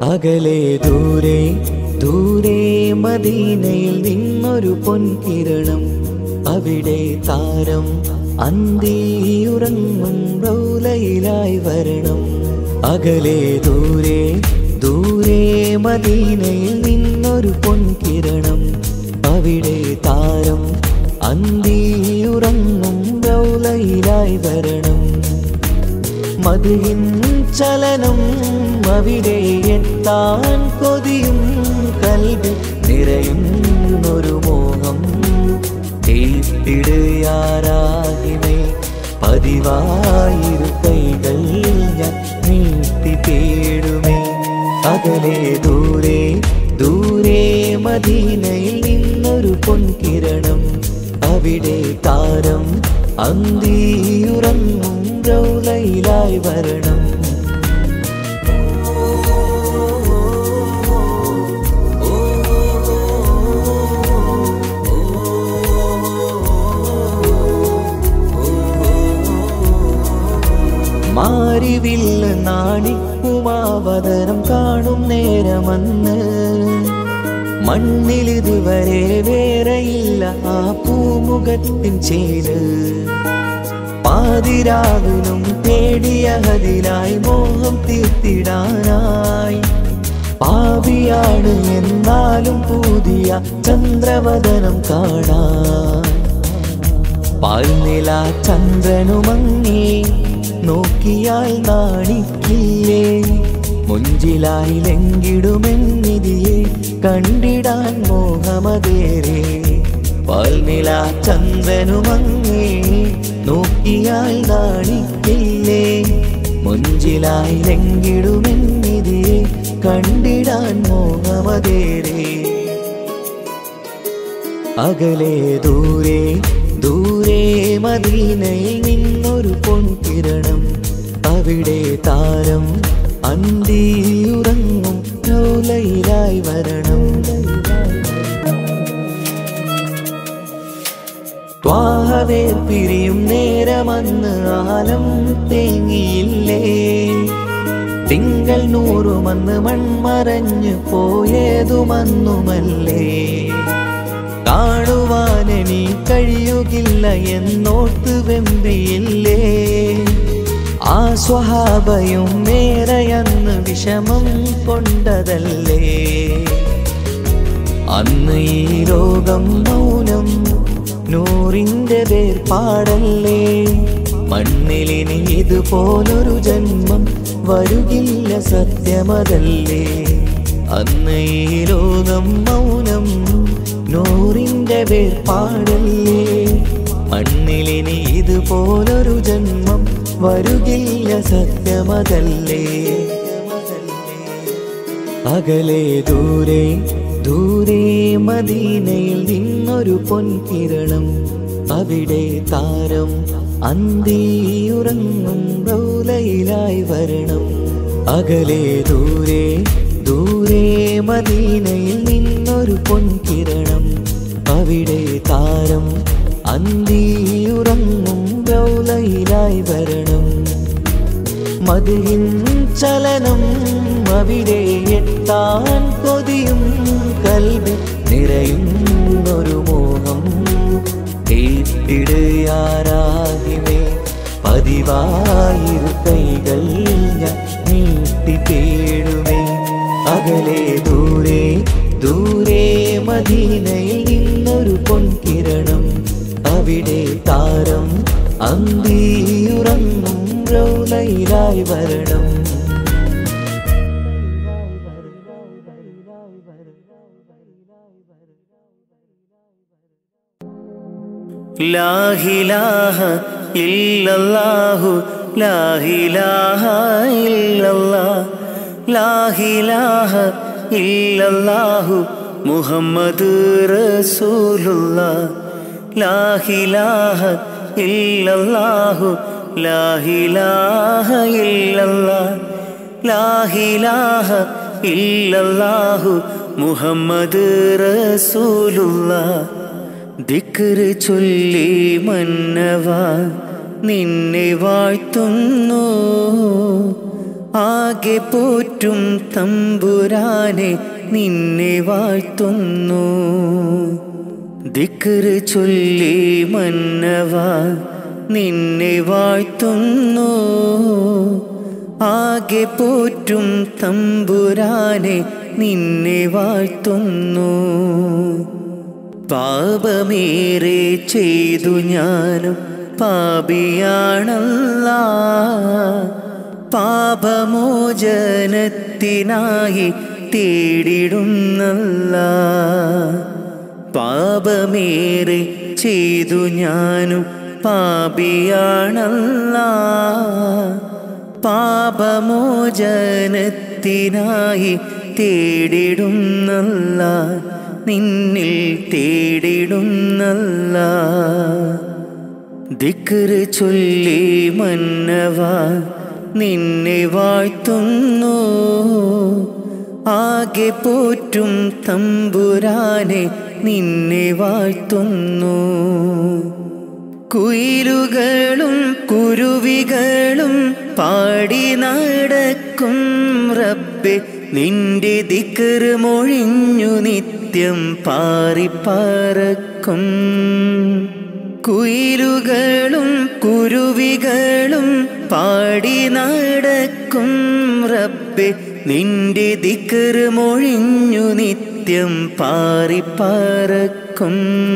അകലെ ദൂരെ ദൂരെ മദീനയിൽ നിന്നൊരു പൊൻകിരണം അവിടെ താരം അന്തിയുറങ്ങും റൗലയിലായി വരണം അകലെ ദൂരെ ദൂരെ മദീനയിൽ നിന്നൊരു പൊൻകിരണം അവിടെ താരം അന്തിയുറങ്ങും റൗലയിലായി വരണം മതിയിൻ ചലനം അവിടെ എത്താൻ കൊതിയും കൽവി നിറയുന്നൊരു മോഹം തീപ്പിടുയാരാകിമേ പതിവായിരു കൈകൾ ഞാൻ നീട്ടി തേടുമേ അകലെ ദൂരെ ദൂരെ മദീനയിൽ നിന്നൊരു പൊൻകിരണം അവിടെ താരം അന്തിയുറങ്ങും റൗലയിലായി വരണം മാരിവില്ല നാണിക്കുമാവതരം കാണും നേരമന്ന് മണ്ണിലിതുവരെ വേറെയില്ല ആ പൂമുഖത്തിൻ ചേര് പാതിരാവിലും തേടിയ ഹതിലായി മോഹം തീർത്തിടാനായി പാവിയാണ് എന്നാലും പുതിയ ചന്ദ്രവദനം കാണാൻ പാൽനില ചന്ദ്രനുമങ്ങി നോക്കിയാൽ നാണിക്കില്ലേ മുഞ്ചിലായി ലങ്കിടുമെന്നിതിയെ കണ്ടിടാൻ മോഹമതേറെ പാൽനില ചന്ദ്രനുമങ്ങി നോക്കിയാൽ നാണിക്കില്ലേ മുഞ്ചിലായി ലങ്കിടുമെന്നിതിയെ കണ്ടിടാൻ മോഹമതേറെ അകലെ ദൂരെ ദൂരെ മദീനയിൽ നിന്നൊരു പൊൻകിരണം അവിടെ താരം അന്തിയുറങ്ങും ലോലയിലായി വരണം ത്വാഹവേ പിരിയും നേരമന്ന് ആലം തേങ്ങിയില്ലേ തിങ്കൾ നൂറുമന്ന് മൺമറഞ്ഞു പോയതുമന്നുമല്ലേ കാണുവാനെനി കഴിയുകില്ല എന്നോർത്ത് വെമ്പിയില്ലേ ആ സ്വഹാബയും മേറയന്ന് വിഷമം കൊണ്ടതല്ലേ അന്ന് ഈ ലോകം മൗനം നൂറിന്റെ വേർപാടല്ലേ മണ്ണിലിനി ഇതുപോലൊരു ജന്മം വരുകില്ല സത്യമതല്ലേ അന്ന് ഈ ലോകം മൗനം നൂറിന്റെ വേർപാടല്ലേ മണ്ണിലിനി ഇതുപോലൊരു ജന്മം വരുകില്ല സത്യമതല്ലേ അകലെ ദൂരെ ദൂരെ മദീനയിൽ നിന്നൊരു പൊൻകിരണം അവിടെ താരം അന്തിയുറങ്ങും റൗലയിലായി വരണം അകലെ ദൂരെ ദൂരെ മദീനയിൽ നിന്നൊരു പൊൻകിരണം അവിടെ താരം അന്തിയുറങ്ങും റൗലയിലായി വരണം മതിയിൻ ചലനം അവിടെ എത്താൻ കൊതിയും കൽവി നിറയുന്നൊരു മോഹം തീപ്പിടുയാരാകിമേ പതിവായിരു കൈകൾ ഞാൻ നീട്ടി തേടുമേ അകലെ ദൂരെ ദൂരെ മദീനയിൽ നിന്നൊരു പൊൻകിരണം അവിടെ താരം അന്തിയുറങ്ങും റൗലയിലായി വരണം ലാഹിലാഹ ഇല്ലല്ലാഹു ലാഹിലാഹ ഇല്ലല്ലാ ലാഹിലാഹ ഇല്ലല്ലാഹു മുഹമ്മദ് റസൂലുള്ളാ ലാഹിലാഹ ഇല്ലല്ലാഹു ലാഹിലാഹ ഇല്ലല്ലാ ലാഹിലാഹ ഇല്ലല്ലാഹു മുഹമ്മദ് റസൂലുള്ളാ ദിക്റ് ചൊല്ലി മന്നവ നിന്നെ വാഴ്ത്തുന്നു ആകെ പോറ്റ പോറ്റും തമ്പുരാനെ നിന്നെ വാഴ്ത്തുന്നു ദിക്കറ് ചൊല്ലി മന്നവ നിന്നെ വാഴ്ത്തുന്നു ആകെ പോറ്റും തമ്പുരാനെ നിന്നെ വാഴ്ത്തുന്നു പാപമേറെ ചെയ്തു ഞാനും പാപിയാണല്ല പാപമോചനത്തിനായി തേടിടുന്നല്ല പാപമേറെ ചെയ്തു ഞാനും പാപിയാണല്ല പാപമോചനത്തിനായി തേടിടുന്നല്ല നിന്നിൽ തേടിടുന്നല്ല ദിക്കറ് ചൊല്ലി മന്നവ നിന്നെ വാഴ്ത്തുന്നു ആകെ പോറ്റും തമ്പുരാനെ നിന്നെ വാഴ്ത്തുന്നു കുയിലുകളും കുരുവികളും പാടി നടക്കും റബ്ബെ നിന്റെ ദിക്കറ് മൊഴിഞ്ഞു നിത്യം പാറിപ്പറക്കും കുയിലുകളും കുരുവികളും പാടി നടക്കും റബ്ബെ നിന്റെ ദിക്കറ് മൊഴിഞ്ഞു നിത്യം പാറിപ്പറക്കും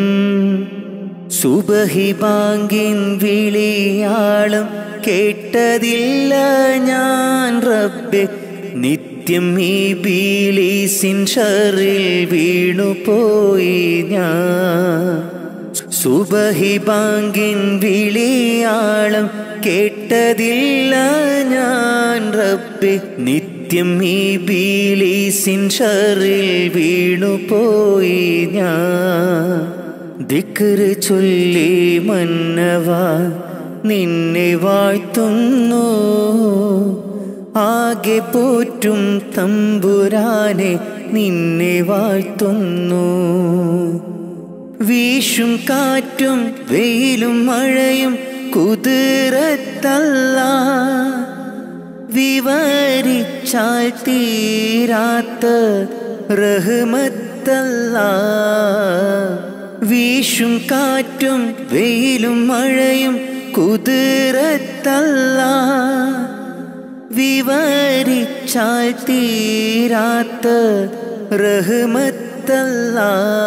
സുബഹി ബാങ്കിൻ വിളിയാളും കേട്ടതില്ല ഞാൻ റബ്ബെ നിത്യം ഈ ബീലീസിൻ ഷറിൽ വീണുപോയി ഞാൻ സുബഹി ബാങ്കിൻ വിളിയാളം കേട്ടതില്ല ഞാൻ റബ്ബെ നിത്യം ഈ ബീലീസിൻ ഷറിൽ വീണുപോയി ഞാൻ ദിക്കറ് ചൊല്ലി മന്നവ നിന്നെ വാഴ്ത്തുന്നു ആകെ പോറ്റും തമ്പുരാനെ നിന്നെ വാഴ്ത്തുന്നു വീശും കാറ്റും വെയിലും മഴയും കുതിരത്തല്ല വിവരിച്ചാൽ തീരാത്ത റഹ്മത്തല്ല വീശും കാറ്റും വെയിലും മഴയും കുതിരത്തല്ല വിവരിച്ചാൽ തീരാത്ത റഹ്മത്തല്ല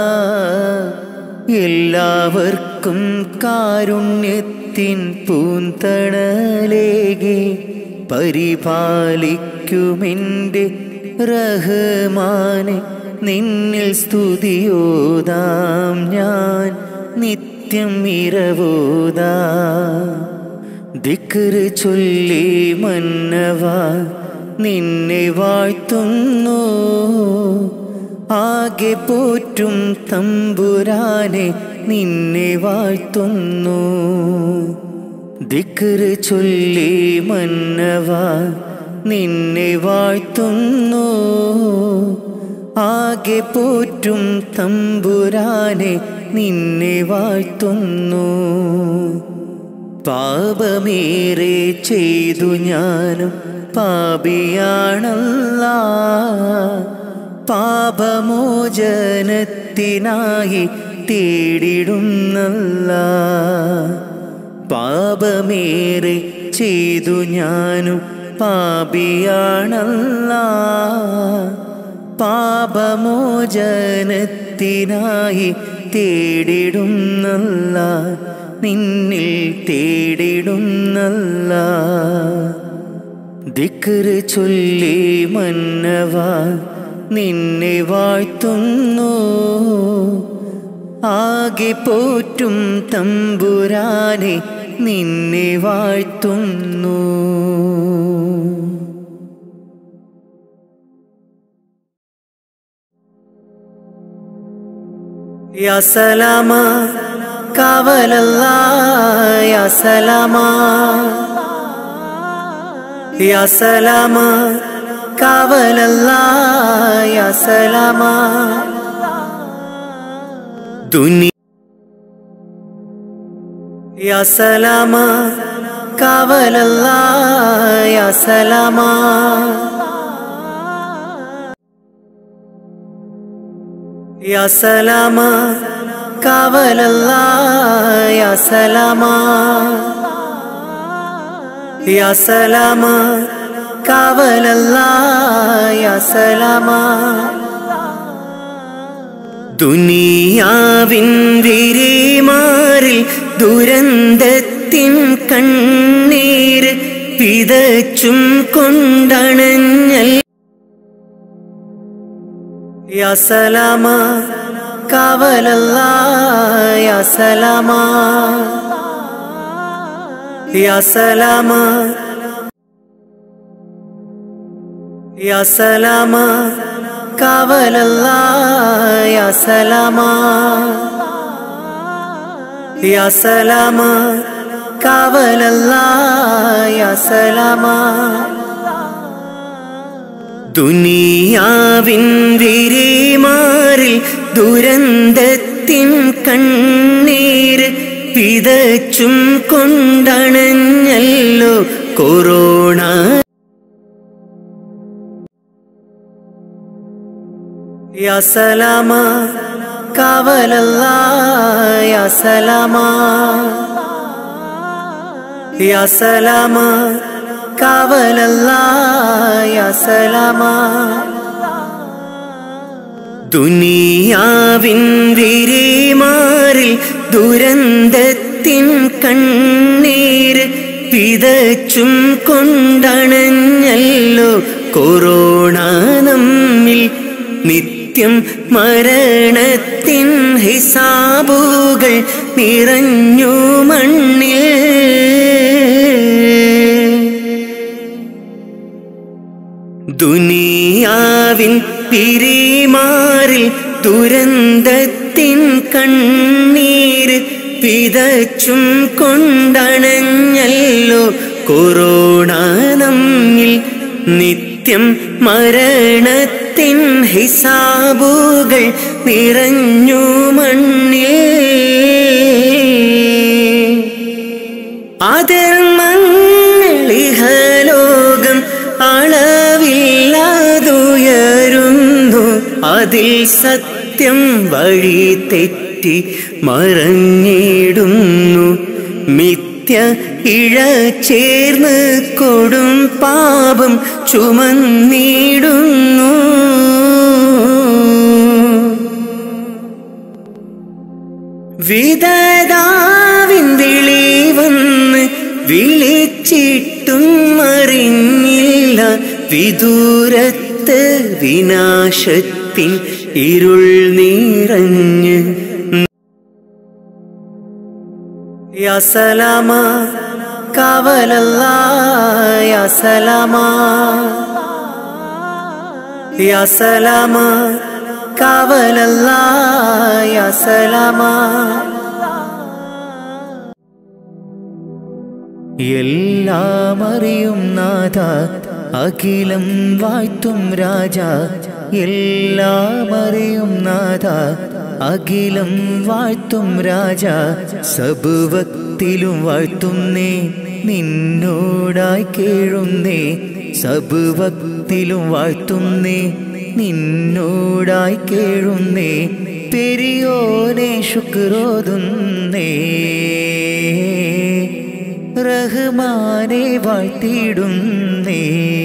എല്ലാവർക്കും കാരുണ്യത്തിൻ പൂന്തണലേകെ പരിപാലിക്കുമെൻ്റെ റഹ്മാനെ നിന്നിൽ സ്തുതിയോതാം ഞാൻ നിത്യം ഇരവോതാ ദിക്കറ് ചൊല്ലി മന്നവ നിന്നെ വാഴ്ത്തുന്നു ആകെ പോറ്റും തമ്പുരാനെ നിന്നെ വാഴ്ത്തുന്നു ദിക്കറ് ചൊല്ലി മന്നവ നിന്നെ വാഴ്ത്തുന്നു ആകെ പോറ്റും തമ്പുരാനെ നിന്നെ വാഴ്ത്തുന്നു പാപമേറെ ചെയ്തു ഞാനും പാപിയാണല്ല പാപമോചനത്തിനായി തേടിടുന്നല്ല പാപമേറെ ചെയ്തു ഞാനും പാപിയാണല്ല പാപമോചനത്തിനായി തേടിടുന്നല്ല നിന്നിൽ തേടിടുന്നല്ല ദിക്കറ് ചൊല്ലി മന്നവ നിന്നെ വാഴ്ത്തുന്നു ആകെ പോറ്റും തമ്പുരാനെ നിന്നെ വാഴ്ത്തുന്നു യാ സലാമ കാവലല്ല യാ സലാമ യാ സലാമ കാവലല്ല യാ സലാമ ദുനി യാ സലാമ കാവലല്ല യാ സലാമ യാ സലാമ കാവലല്ല യാ സലാമ യാ സലാമ കാവലല്ല യാ സലാമ ദുനിയാവിൻ വിരിമാറിൽ ദുരന്തത്തിൻ കണ്ണീര് പിതച്ചും കൊണ്ടണഞ്ഞൽ യാ സലാമ കാവലല്ല യാ സലാമ യാ സലാമ യാ സലാമ കാവലല്ല യാ സലാമ യാ സലാമ കാവലല്ല യാ സലാമ ദുനിയാവിൻ വിരിമാറിൽ ദുരന്തത്തിൻ കണ്ണീര് പിതച്ചും കൊണ്ടണഞ്ഞല്ലോ കൊറോണ യാ സലാമ കാവലല്ല യാ സലാമ യാ സലാമ കാവലല്ല യാ സലാമ ദുനിയാവിൻ വിരിമാറിൽ ദുരന്തത്തിൻ കണ്ണീര് പിതച്ചും കൊണ്ടണഞ്ഞല്ലോ കൊറോണ നമ്മിൽ നിത്യം മരണത്തിൻ ഹിസാബുകൾ നിറഞ്ഞു മണ്ണിൽ ദുനിയാവിൻ പിരിമാറിൽ ദുരന്തത്തിൻ കണ്ണീര് പിതച്ചും കൊണ്ടണഞ്ഞല്ലോ കൊറോണ നമ്മിൽ നിത്യം മരണത്തിൻ ഹിസാബുകൾ നിറഞ്ഞു മണ്ണിൽ അധർമ്മങ്ങളിഹലോകം അളവില്ലാതുയരുന്നു അതിൽ സത്യം വഴി തെറ്റി മറഞ്ഞിടുന്നു മിഥ്യ ഇഴ ചേർന്ന് കൊടും പാപം ചുമന്നിടുന്നു വിധതാവിൻ വിളി വന്ന് വിളിച്ചിട്ടും അറിഞ്ഞില്ല വിദൂരത്ത് വിനാശത്തിൻ ഇരുൾ നിറഞ്ഞ് യാ സലാമ കാവലല്ല യാ സലാമ യാ സലാമ കാവലല്ല യാ സലാമ എല്ലാം അറിയും നാഥ അഖിലം വാഴ്ത്തും രാജ എല്ലാം അറിയും നാഥ അഖിലം വാഴ്ത്തും രാജ സബുവത്തിലും വാഴ്ത്തുന്നേ നിന്നോടായി കേഴുന്നേ സബുവത്തിലും വാഴ്ത്തുന്നേ നിന്നോടായി കേഴുന്നേ പെരിയോനെ ശുക്രോതുന്നേ റഹ്മാനെ വാഴ്ത്തിയിടുന്നേ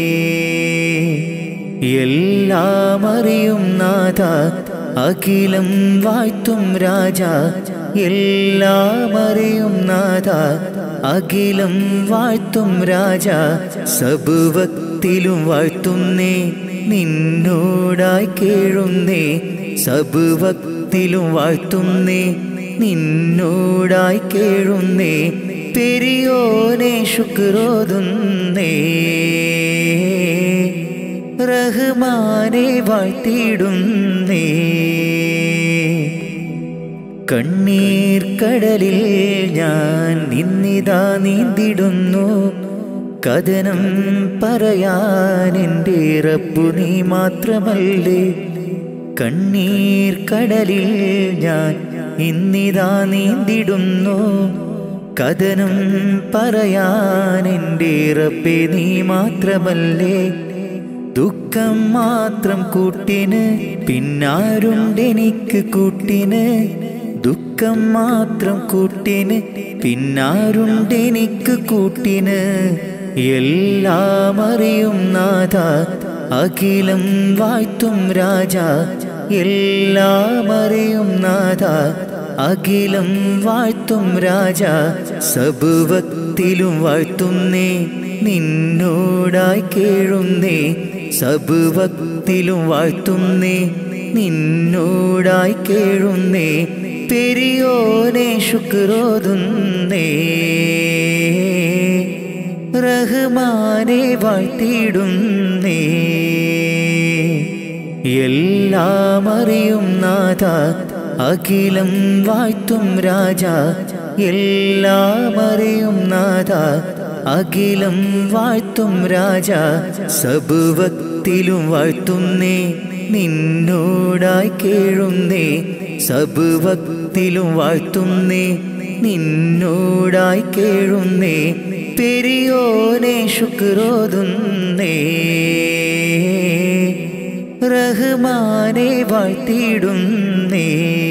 എല്ലാം അറിയും നാഥ അഖിലം വാഴ്ത്തും രാജ എല്ലാം അറിയും നാഥ അഖിലം വാഴ്ത്തും രാജ സബുവത്തിലും വാഴ്ത്തുന്നേ നിന്നോടായി കേഴുന്നേ സബുവത്തിലും വാഴ്ത്തുന്നേ നിന്നോടായി കേഴുന്നേ പെരിയോനെ ശുക്രോതുന്നേ റഹ്മാനെ വാഴ്ത്തിയിടുന്നേ കണ്ണീർ കടലിൽ ഞാൻ നിന്നിതാ നീന്തിടുന്നു കഥനം പറയാൻ എൻ്റെ റബ്ബു നീ മാത്രമല്ലേ കണ്ണീർ കടലിൽ ഞാൻ ഇന്നിതാ നീന്തിടുന്നു കഥനം പറയാൻ എൻ്റെ റബ്ബെ നീ മാത്രമല്ലേ ദുഃഖം മാത്രം കൂട്ടിന് പിന്നാരുണ്ടെനിക്ക് കൂട്ടിന് ദുഃഖം മാത്രം കൂട്ടിന് പിന്നാരുണ്ടെനിക്ക് കൂട്ടിന് എല്ലാം അറിയും നാഥ അഖിലം വാഴ്ത്തും രാജ എല്ലാം അറിയും നാഥ അഖിലം വാഴ്ത്തും രാജ സബുവത്തിലും വാഴ്ത്തുന്നേ നിന്നോടായി കേഴുന്നേ സബുവത്തിലും വാഴ്ത്തുന്നേ നിന്നോടായി കേഴുന്നേ പെരിയോനെ ശുക്രോതുന്നേ റഹ്മാനെ വാഴ്ത്തിയിടുന്നേ എല്ലാം അറിയും നാഥ അഖിലം വാഴ്ത്തും രാജ എല്ലാം അറിയും നാഥ അഖിലം വാഴ്ത്തും രാജ സബുവത്തിലും വാഴ്ത്തുന്നേ നിന്നോടായി കേഴുന്നേ സബുവത്തിലും വാഴ്ത്തുന്നേ നിന്നോടായി കേഴുന്നേ പെരിയോനെ ശുക്രോതുന്നേ റഹ്മാനെ വാഴ്ത്തിയിടുന്നേ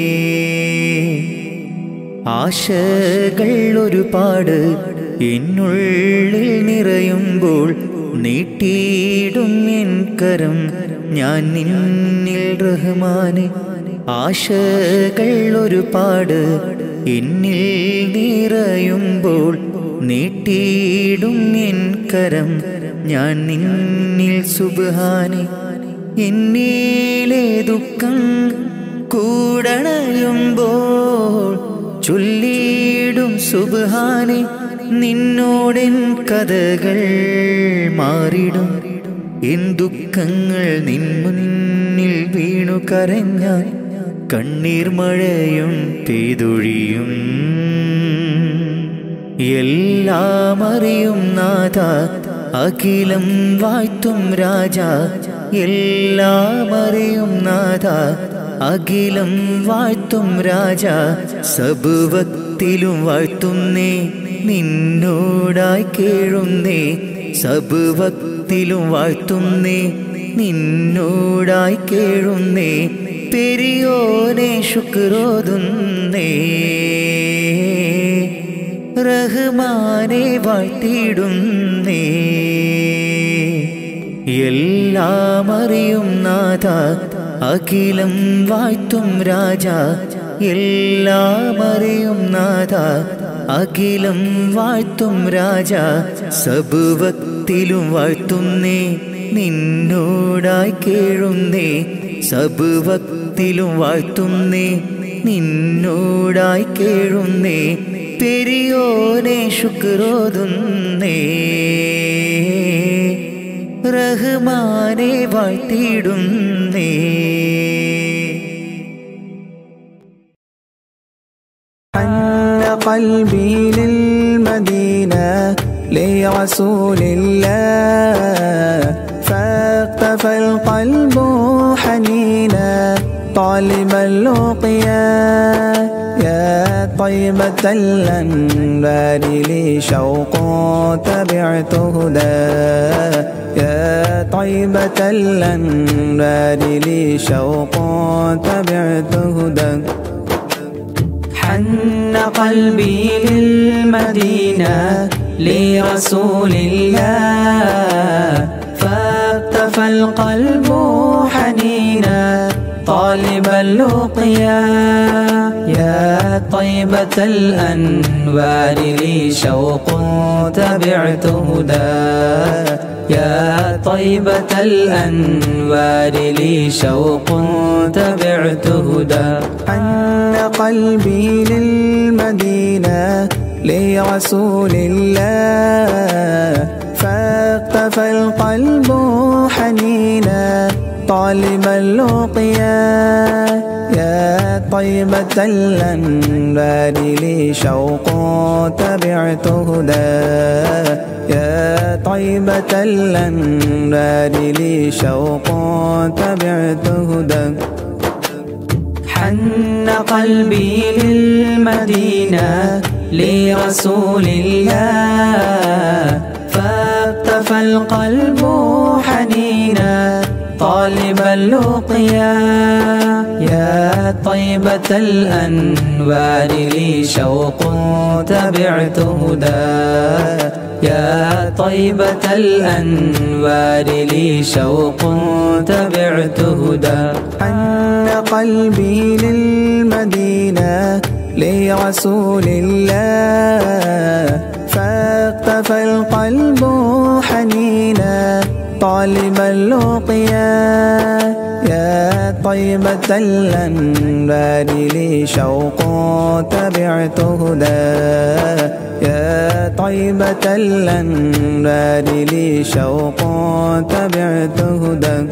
ആശകൾ ഒരുപാട് എന്നുള്ളിൽ നിറയുമ്പോൾ നീട്ടിയിടും എൻ കരം ഞാൻ നിന്നിൽ റഹ്മാനെ ആശകൾ ഒരുപാട് എന്നിൽ നിറയുമ്പോൾ നീട്ടിയിടും എൻ കരം ഞാൻ നിന്നിൽ സുബാനെ എന്നിലെ ദുഃഖം കൂടണയുമ്പോൾ ചൊല്ലിയിടും സുബാനെ നിന്നോടെൻ കഥകൾ മാറിടും എൻ ദുഃഖങ്ങൾ നിൻ മുന്നിൽ വീണു കരഞ്ഞാൽ കണ്ണീർ മഴയും പെയ്തൊഴിയും എല്ലാം അറിയും നാഥ അഖിലം വാഴ്ത്തും രാജ എല്ലാം അറിയും നാഥ അഖിലം വാഴ്ത്തും രാജ സബുവത്തിലും വാഴ്ത്തുന്നേ നിന്നോടായി കേഴുന്നേ സബുവത്തിലും വാഴ്ത്തുന്നേ നിന്നോടായി കേഴുന്നേ പെരിയോനെ ശുക്രോതുന്നേ റഹ്മാനെ വാഴ്ത്തിയിടുന്നേ എല്ലാം അറിയും നാഥ അഖിലം വാഴ്ത്തും രാജ എല്ലാം അറിയും നാഥ അഖിലം വാഴ്ത്തും രാജ സബുവത്തിലും വാഴ്ത്തുന്നേ നിന്നോടായി കേഴുന്നേ സബുവത്തിലും വാഴ്ത്തുന്നേ നിന്നോടായി കേഴുന്നേ പെരിയോനെ ശുക്രോതുന്നേ റഹ്മാനെ വാഴ്ത്തിയിടുന്നേ حن قلبي للمدينة لرسول الله فاقتفى القلب حنينا طالبا لقيا يا طيبة الأنبار لي شوق تبعت هدى يا طيبة الأنبار لي شوق تبعت هدى حن قلبي للمدينة لرسول الله فاقتفى القلب حنينا طالبا لقيا يا طيبة الأنوار لي شوق تبعت هدى يا طيبة الأنوار لي شوق تبعت هدى أن قلبي للمدينة لرسول الله فاقتفى القلب حنينا طالبا لقيا يا طيبة الأنبار لي شوق تبعت هدى يا طيبة الأنبار لي شوق تبعت هدى حن قلبي للمدينة لرسول الله فاقتفى القلب حنينا طالب اللقيا يا طيبة الأنوار لي شوق تبعت هدى يا طيبة الأنوار لي شوق تبعت هدى حن قلبي للمدينة لرسول الله فاقتفى القلب حنينا طالب اللقيا يا طيبة الأنبار لي شوق تبعت هدى يا طيبة الأنبار لي شوق تبعت هدى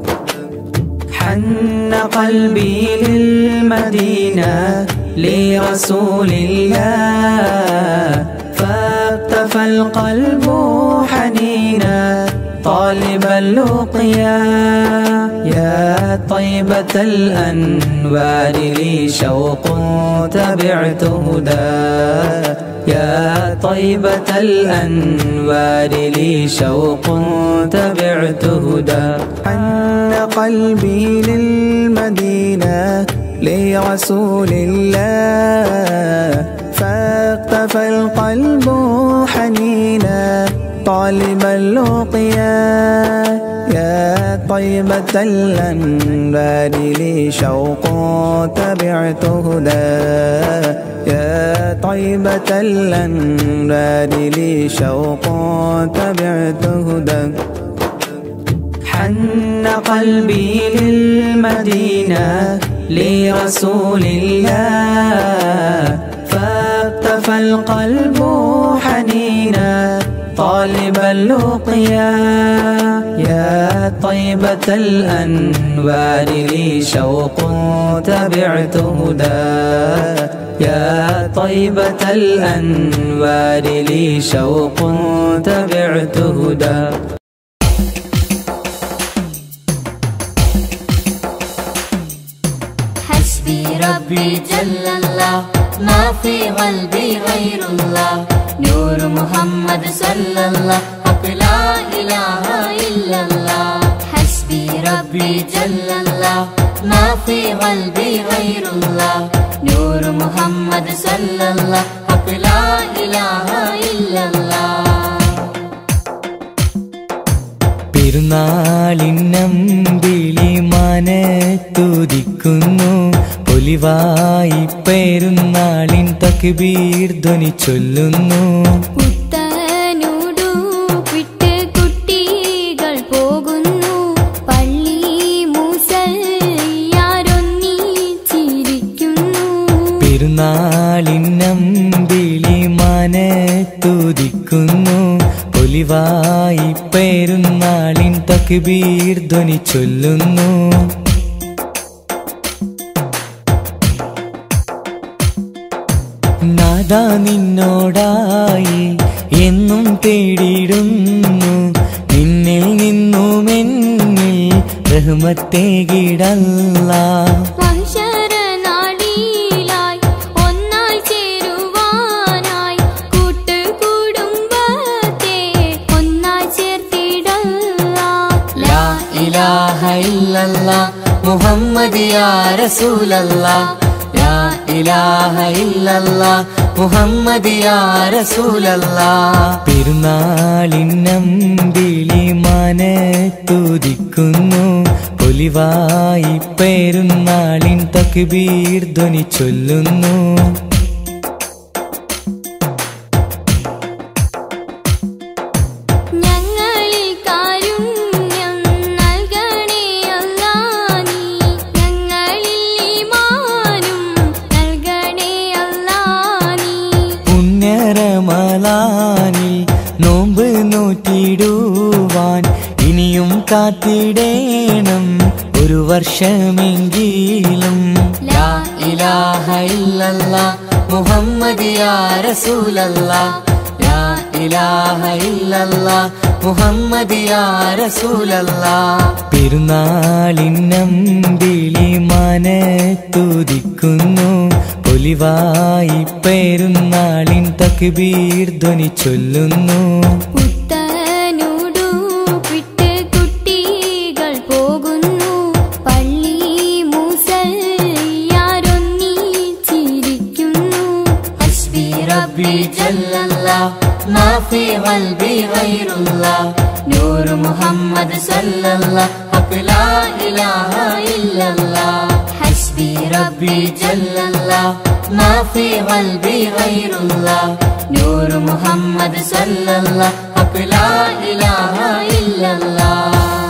حن قلبي للمدينة لرسول الله فاقتفى القلب حنينا طالب اللقيا يا طيبة الأنوار لي شوق تبعت هدى يا طيبة الأنوار لي شوق تبعت هدى حن قلبي للمدينة لرسول الله فاقتفى القلب حنينا طالب اللقيا يا طيبة الأنبار لي شوق تبعت هدى يا طيبة الأنبار لي شوق تبعت هدى حن قلبي للمدينة لرسول الله فاقتفى القلب حنينا طالب اللقيا يا طيبة الأنوار لي شوق تبعت هدى يا طيبة الأنوار لي شوق تبعت هدى حسبي ربي جل الله ما في قلبي غير الله نور محمد صلى الله حق لا إله إلا الله حسبي ربي جل الله ما في قلبي غير الله نور محمد صلى الله حق لا إله إلا الله പെരുന്നാളിന്നമ്പിളി മനത്തുദിക്കുന്നു പൊലിവായി പെരുന്നാളിൻ തക്ബീർ ധ്വനി ചൊല്ലുന്നു പുത്തനുടുപ്പിട്ട് കുട്ടികൾ പോകുന്നു പള്ളി മൂസയാരൊന്നിച്ചിരിക്കുന്നു പെരുന്നാളിന്നമ്പിളി മനത്തുദിക്കുന്നു പൊലിവായി പെരുന്നാളിൻ തക്ബീർ ധ്വനി ചൊല്ലുന്നു നാദാ നിന്നോടായി എന്നും തേടിയിടുന്നു നിന്നിൽ നിന്നും എന്നിൽ റഹ്മത്തേകിടല്ല വംശരനാടിയിലായി ഒന്നായി ചേരുവാനായി കൂട്ടുകുടുംബത്തെ ഒന്നായി ചേർത്തിടല്ല ലാ ഇലാഹ ഇല്ലല്ലാ മുഹമ്മദ് യാ റസൂലല്ലാ ലാ ഇലാഹ ഇല്ലല്ലാ മുഹമ്മദ് യാ റസൂലല്ലാ പെരുന്നാളിന്നമ്പിളി മനത്തുദിക്കുന്നു പൊലിവായി പെരുന്നാളിൻ തക്ബീർ ധ്വനി ചൊല്ലുന്നു ഞങ്ങളിൽ കാരുണ്യം നൽകണേ അല്ലാ നീ ഞങ്ങളിൽ ഈമാനും നൽകണേ അല്ലാ നീ പുണ്യരമലാനിൽ നോമ്പ് നോറ്റിടുവാൻ ഇനിയും കാത്തിടേണം ഒരു വർഷമെങ്കിലും ലാ ഇലാഹ ഇല്ലല്ലാ മുഹമ്മദ് യാ റസൂലല്ലാ ലാ ഇലാഹ ഇല്ലല്ലാ മുഹമ്മദ് യാ റസൂലല്ലാ പെരുന്നാളിന്നമ്പിളി മനത്തുദിക്കുന്നു പൊലിവായി പെരുന്നാളിൻ തക്ബീർ ധ്വനി ചൊല്ലുന്നു പുത്തനുടുപ്പിട്ട് കുട്ടികൾ പോകുന്നു في قلبي غير الله نور محمد صلى الله حق لا إله إلا الله حسبي ربي جل الله ما في قلبي غير الله نور محمد صلى الله حق لا إله إلا الله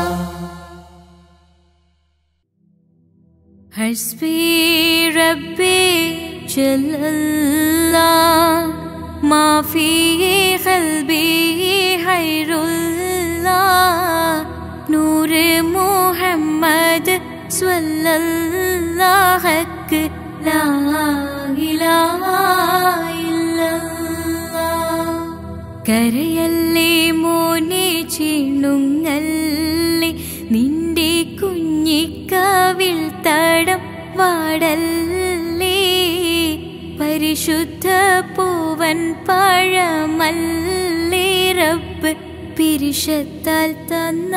حسبي ربي جل الله ما في قلبي خير الله نور محمد صلى الله حق لا إله إلا الله കരയല്ലേ മോനെ ചിണുങ്ങല്ലേ നിന്റെ കുഞ്ഞിക്കാവിൽ തടം വാടല്ലേ പരിശുദ്ധ പൂവൻ പഴമല്ലേ റബ്ബ് പിരിശത്താൽ തന്ന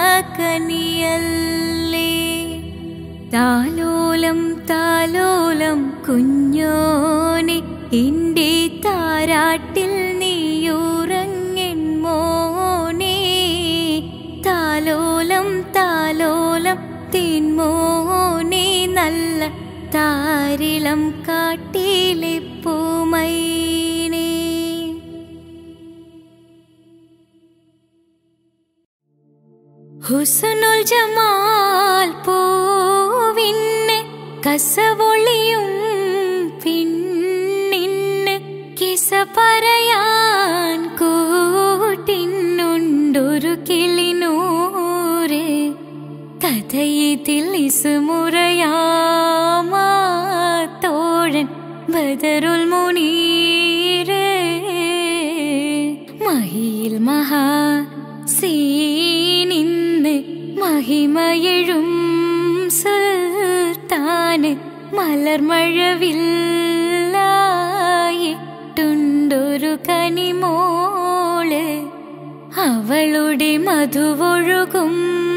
കനിയല്ലേ താലോലം താലോലം കുഞ്ഞോനെ എന്റെ താരാട്ടിൽ നീയുറങ്ങൻ മോനെ താലോലം താലോലം തേൻമോനെ നല്ല താരിളം കാട്ടിലെ പൂമൈനേ ഹുസനുൽ ജമാൽ പൂവിന്ന് കസവൊളിയും പിന്നിന്ന് കിസ പറയാൻ കൂട്ടിനുണ്ടൊരു കിളിനൂറ് കഥയിതിൽ ഇസുമുറയാമാത്തോഴൻ ബദറുൽ മുനീര് മഹിയിൽ മഹാ സീനിന്ന് മഹിമയഴും സുൽത്താന് മലർമഴവില്ലായിട്ടുണ്ടൊരു കനിമോള് അവളുടെ മധുവൊഴുകും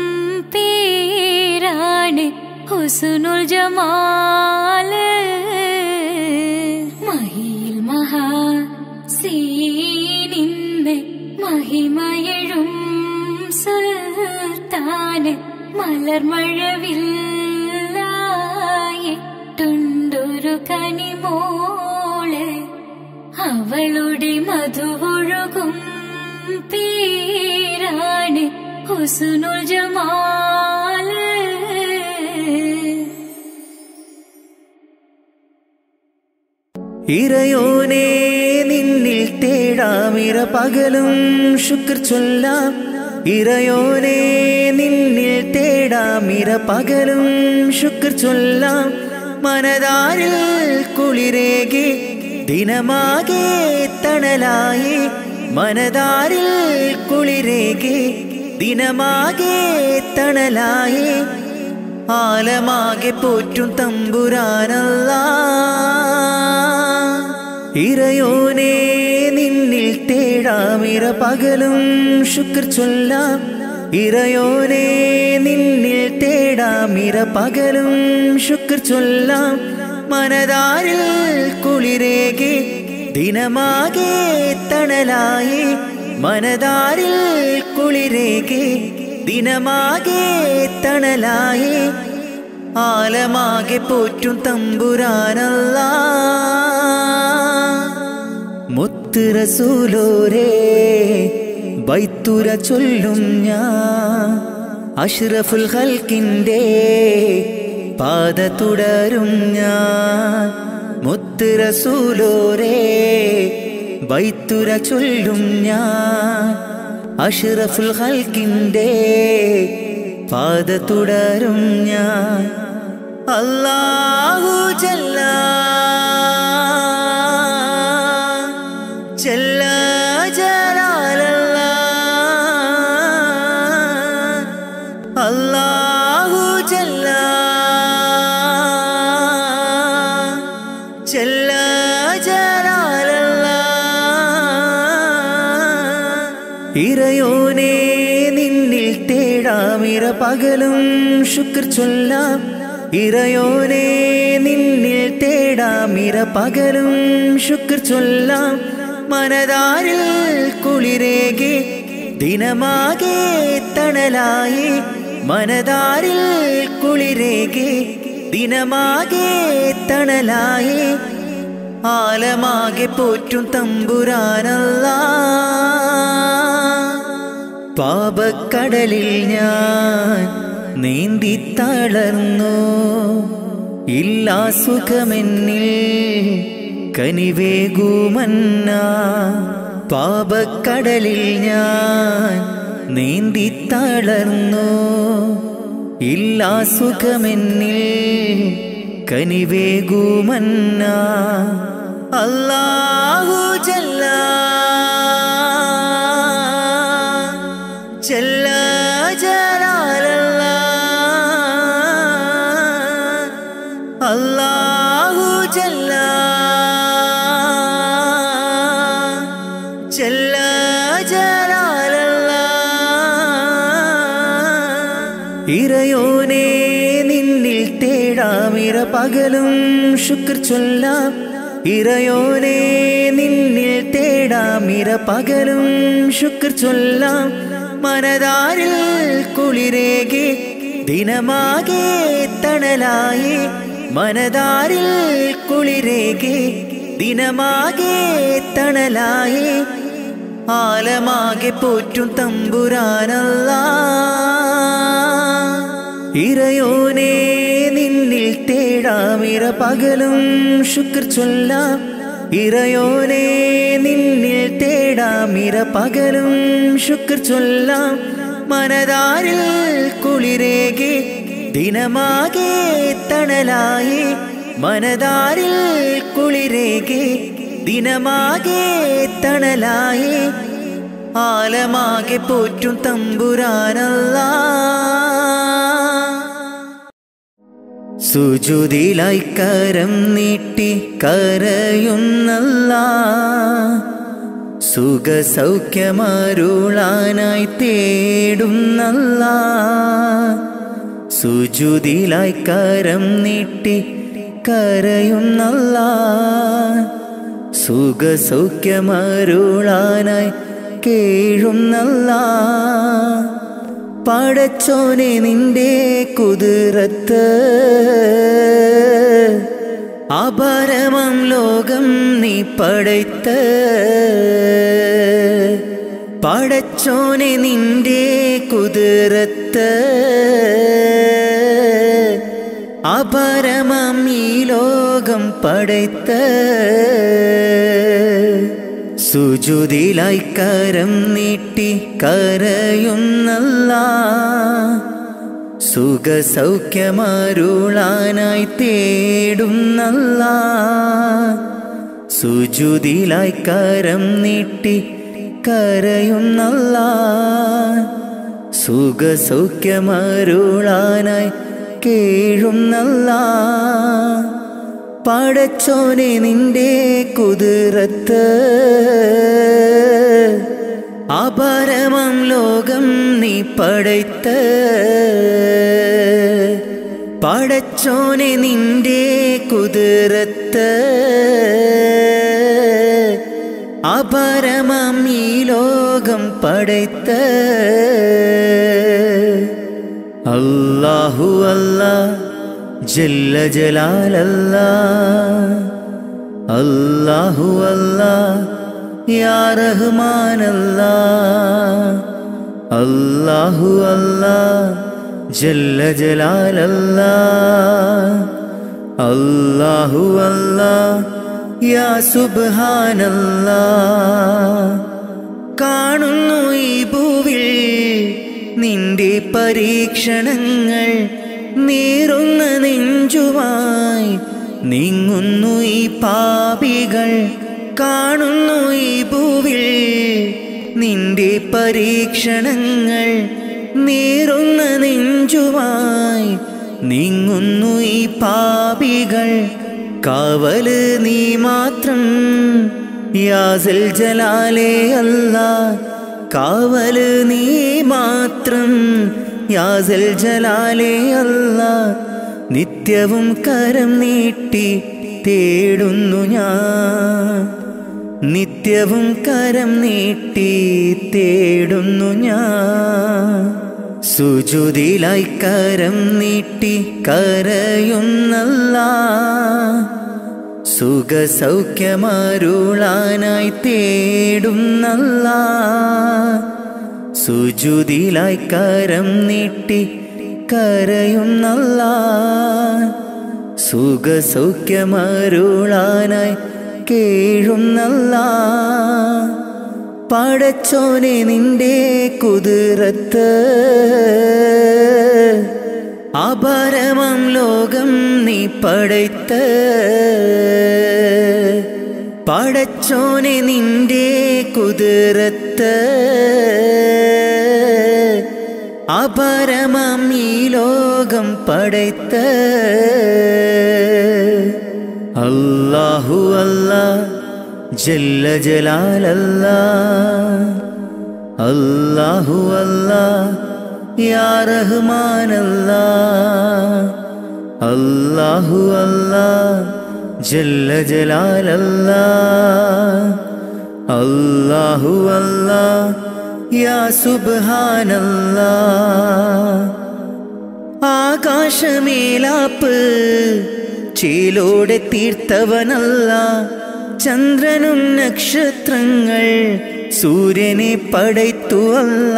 പേരാണ് ഹുസുനുൽ ജമാല് മഹിയിൽ മഹാ സീനിന്ന് മഹിമയഴും സുൽത്താന് മലർമഴവില്ലായിട്ടുണ്ടൊരു കനിമോള് അവളുടെ മധുവൊഴുകും പേരാണ് ഹുസുനുൽ ജമാല് ഇറയോനെ നിന്നിൽ തേടാമിര പകലും ശുക്ർ ചൊല്ലാം ഇറയോനെ നിന്നിൽ തേടാമിര പകലും ശുക്ർ ചൊല്ലാം മനതാരിൽ കുളിരേകി ദിനമാകെ തണലായി മനതാരിൽ കുളിരേകി ദിനമാകെ തണലായി ആലമാകെ പോറ്റും തമ്പുരാനല്ല ഇറയോനെ നിന്നിൽ തേടാമിര പകലും ശുക്ർ ചൊല്ലാം ഇറയോനെ നിന്നിൽ തേടാമിര പകലും ശുക്ർ ചൊല്ലാം മനതാരിൽ കുളിരേകി ദിനമാകെ തണലായി മനതാരിൽ കുളിരേകി ദിനമാകെ തണലായി ആലമാകെ പോറ്റും തമ്പുരാനല്ല മുത്ത് റസൂലോരേ ബൈത്തുര ചൊല്ലും ഞാൻ അഷ്റഫുൽ ഹൽക്കിൻ്റെ പാത തുടരും ഞാൻ മുത്ത് റസൂലോരേ ബൈത്തുര ചൊല്ലും ഞാൻ അഷ്റഫുൽ ഹൽക്കിൻ്റെ പാത തുടരും ഞാൻ അല്ലാഹു ജല്ല ജല്ല ജലാലല്ല അല്ലാഹു ജല്ല ജല്ല ജലാലല്ല ഇറയോനെ നിന്നിൽ തേടാമിര പകലും ശുക്ർ ചൊല്ലാം ഇറയോനെ നിന്നിൽ തേടാമിര പകലും ശുക്ർ ചൊല്ലാം മനതാരിൽ കുളിരേകെ ദിനമാകെ തണലായി മനതാരിൽ കുളിരേകെ ദിനമാകെ തണലായി ആലമാകെ പോറ്റും തമ്പുരാനല്ല പാപക്കടലിൽ ഞാൻ നീന്തി തളർന്നു ഇല്ലാ സുഖമെന്നിൽ കനിവേകുമന്ന പാപക്കടലിൽ ഞാൻ നീന്തി തളർന്നു ഇല്ലാ സുഖമെന്നിൽ കനിവേകുമന്ന അല്ലാഹു ജല്ല ജല്ല ജലാലല്ല അല്ലാഹു ജല്ല ജല്ല ജലാലല്ല ഇറയോനെ നിന്നിൽ തേടാമിര പകലും ശുക്ർ ചൊല്ലാം ഇറയോനെ നിന്നിൽ തേടാമിര പകലും ശുക്ർ ചൊല്ലാം മനതാരിൽ കുളിരേകെ ദിനമാകെ തണലായി മനതാരിൽ കുളിരേകെ ദിനമാകെ തണലായി ആലമാകെ പോറ്റും തമ്പുരാനല്ല ഇറയോനെ നിന്നിൽ തേടാമിര പകലും ശുക്ർ ചൊല്ലാം ഇറയോനെ നിന്നിൽ തേടാമിര പകലും ശുക്ർ ചൊല്ലാം മനതാരിൽ കുളിരേകെ ദിനമാകെ തണലായി മനതാരിൽ കുളിരേകെ ദിനമാകെ തണലായി ആലമാകെ പോറ്റും തമ്പുരാനല്ല സുജുതിലായി കരം നീട്ടി കരയുന്നല്ല സുഖ സൗഖ്യമരുളാനായി തേടുന്നല്ല സുജുതിലായി കരം നീട്ടി കരയുന്നല്ല സുഖ സൗഖ്യമരുളാനായി കേഴുന്നല്ല പടച്ചോനെ നിന്റെ കുതിരത്ത് അപരമം ലോകം നീ പടയ്ത്ത് പടച്ചോനെ നിന്റെ കുതിരത്ത് അപരമം ഈ ലോകം പടയ്ത്ത് സുജുതിലായി കരം നീട്ടി കരയുന്നല്ല സുഖ സൗഖ്യമരുളാനായി തേടുന്നല്ല സുജുതിലായി കരം നീട്ടി കരയുന്നല്ല സുഖ സൗഖ്യമരുളാനായി കേഴുന്നല്ല പടച്ചോനെ നിന്റെ കുതിരത്ത് അപരമം ലോകം നീ പടയ്ത്ത് പടച്ചോനെ നിന്റെ കുതിരത്ത് അപരമം ഈ ലോകം പടയ്ത്ത് അല്ലാഹു അല്ലാ ജല്ല ജലാലല്ല അല്ലാഹു അല്ലാ യാ റഹ്മാനല്ല അല്ലാഹു അല്ലാ ജല്ല ജലാലല്ല അല്ലാഹു അല്ലാ യാ സുബ്ഹാനല്ല കാണുന്നു ഈ ഭൂവിൽ നിന്റെ പരീക്ഷണങ്ങൾ നീറുന്ന നെഞ്ചുമായി നീങ്ങുന്നു ഈ പാപികൾ കാണുന്നു ഈ ഭൂവിൽ നിന്റെ പരീക്ഷണങ്ങൾ നീറുന്ന നെഞ്ചുമായി നീങ്ങുന്നു ഈ പാപികൾ കാവല് നീ മാത്രം യാസൽ ജലാലേ അല്ല കാവല് നീ മാത്രം യാസൽ ജലാലേ അല്ല നിത്യവും കരം നീട്ടി തേടുന്നു ഞാൻ നിത്യ നിത്യവും കരം നീട്ടി തേടുന്നു ഞാൻ സുജുതിലായി കരം നീട്ടി കരയുന്നല്ല സുഖസൗഖ്യമരുളാനായി തേടുന്നല്ല സുജുതിലായി കരം നീട്ടി കരയുന്നല്ല സുഖസൗഖ്യമരുളാനായി കേഴുന്നല്ല പടച്ചോനെ നിന്റെ കുതിരത്ത് അപരമം ലോകം നീ പടയ്ത്ത് പടച്ചോനെ നിന്റെ കുതിരത്ത് അപരമം ഈ ലോകം പടയ്ത്ത് അല്ലാഹു അല്ലാ ജല്ല ജലാലല്ല അല്ലാഹു അല്ലാ യാ റഹ്മാനല്ല അല്ലാഹു അല്ലാ ജല്ല ജലാലല്ല അല്ലാഹു അല്ലാ യാ സുബ്ഹാനല്ലാ ആകാശമേലാപ്പ് ചേലോടെ തീർത്തവനല്ല ചന്ദ്രനും നക്ഷത്രങ്ങൾ സൂര്യനെ പടയ്ത്തുവല്ല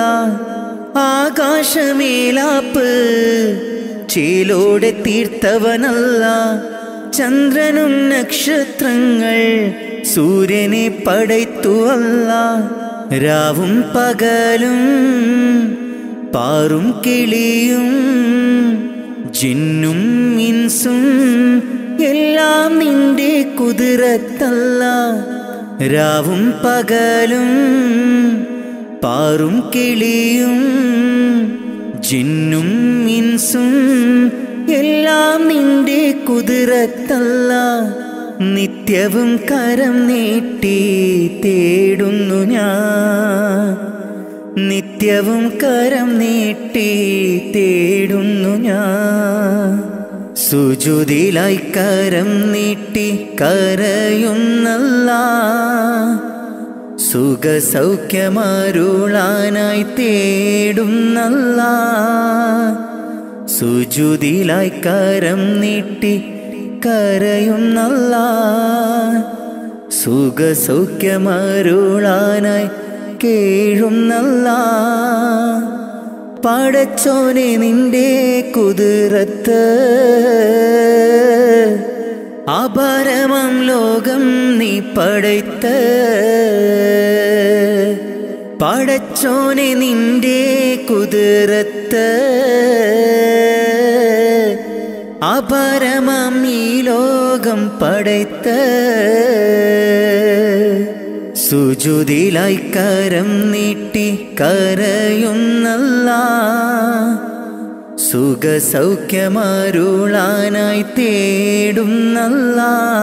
ആകാശമേലാപ്പ് ചേലോടെ തീർത്തവനല്ല ചന്ദ്രനും നക്ഷത്രങ്ങൾ സൂര്യനെ പടയ്ത്തുവല്ല രാവും പകലും പാറും കിളിയും ജിന്നും ഇൻസും എല്ലാം നിന്റെ കുതിരത്തല്ല രാവും പകലും പാറും കിളിയും ജിന്നും ഇൻസും എല്ലാം നിന്റെ കുതിരത്തല്ല നിത്യവും കരം നീട്ടി തേടുന്നു ഞാൻ നിത്യവും കരം നീട്ടി തേടുന്നു ഞാൻ സുജുതിലായി കരം നീട്ടി കരയുന്നല്ല സുഖസൗഖ്യമരുളാനായി തേടുന്നല്ല സുജുതിലായി കരം നീട്ടി കരയുന്നല്ല സുഖസൗഖ്യമരുളാനായി കേഴുന്നല്ല പടച്ചോനെ നിന്റെ കുതിരത്ത് അപരമം ലോകം നീ പടയ്ത്ത് പടച്ചോനെ നിന്റെ കുതിരത്ത് അപരമം ഈ ലോകം പടയ്ത്ത് സുജുതിലായി കരം നീട്ടി കരയുന്നല്ല സുഖസൗഖ്യമരുളാനായി തേടുന്നല്ല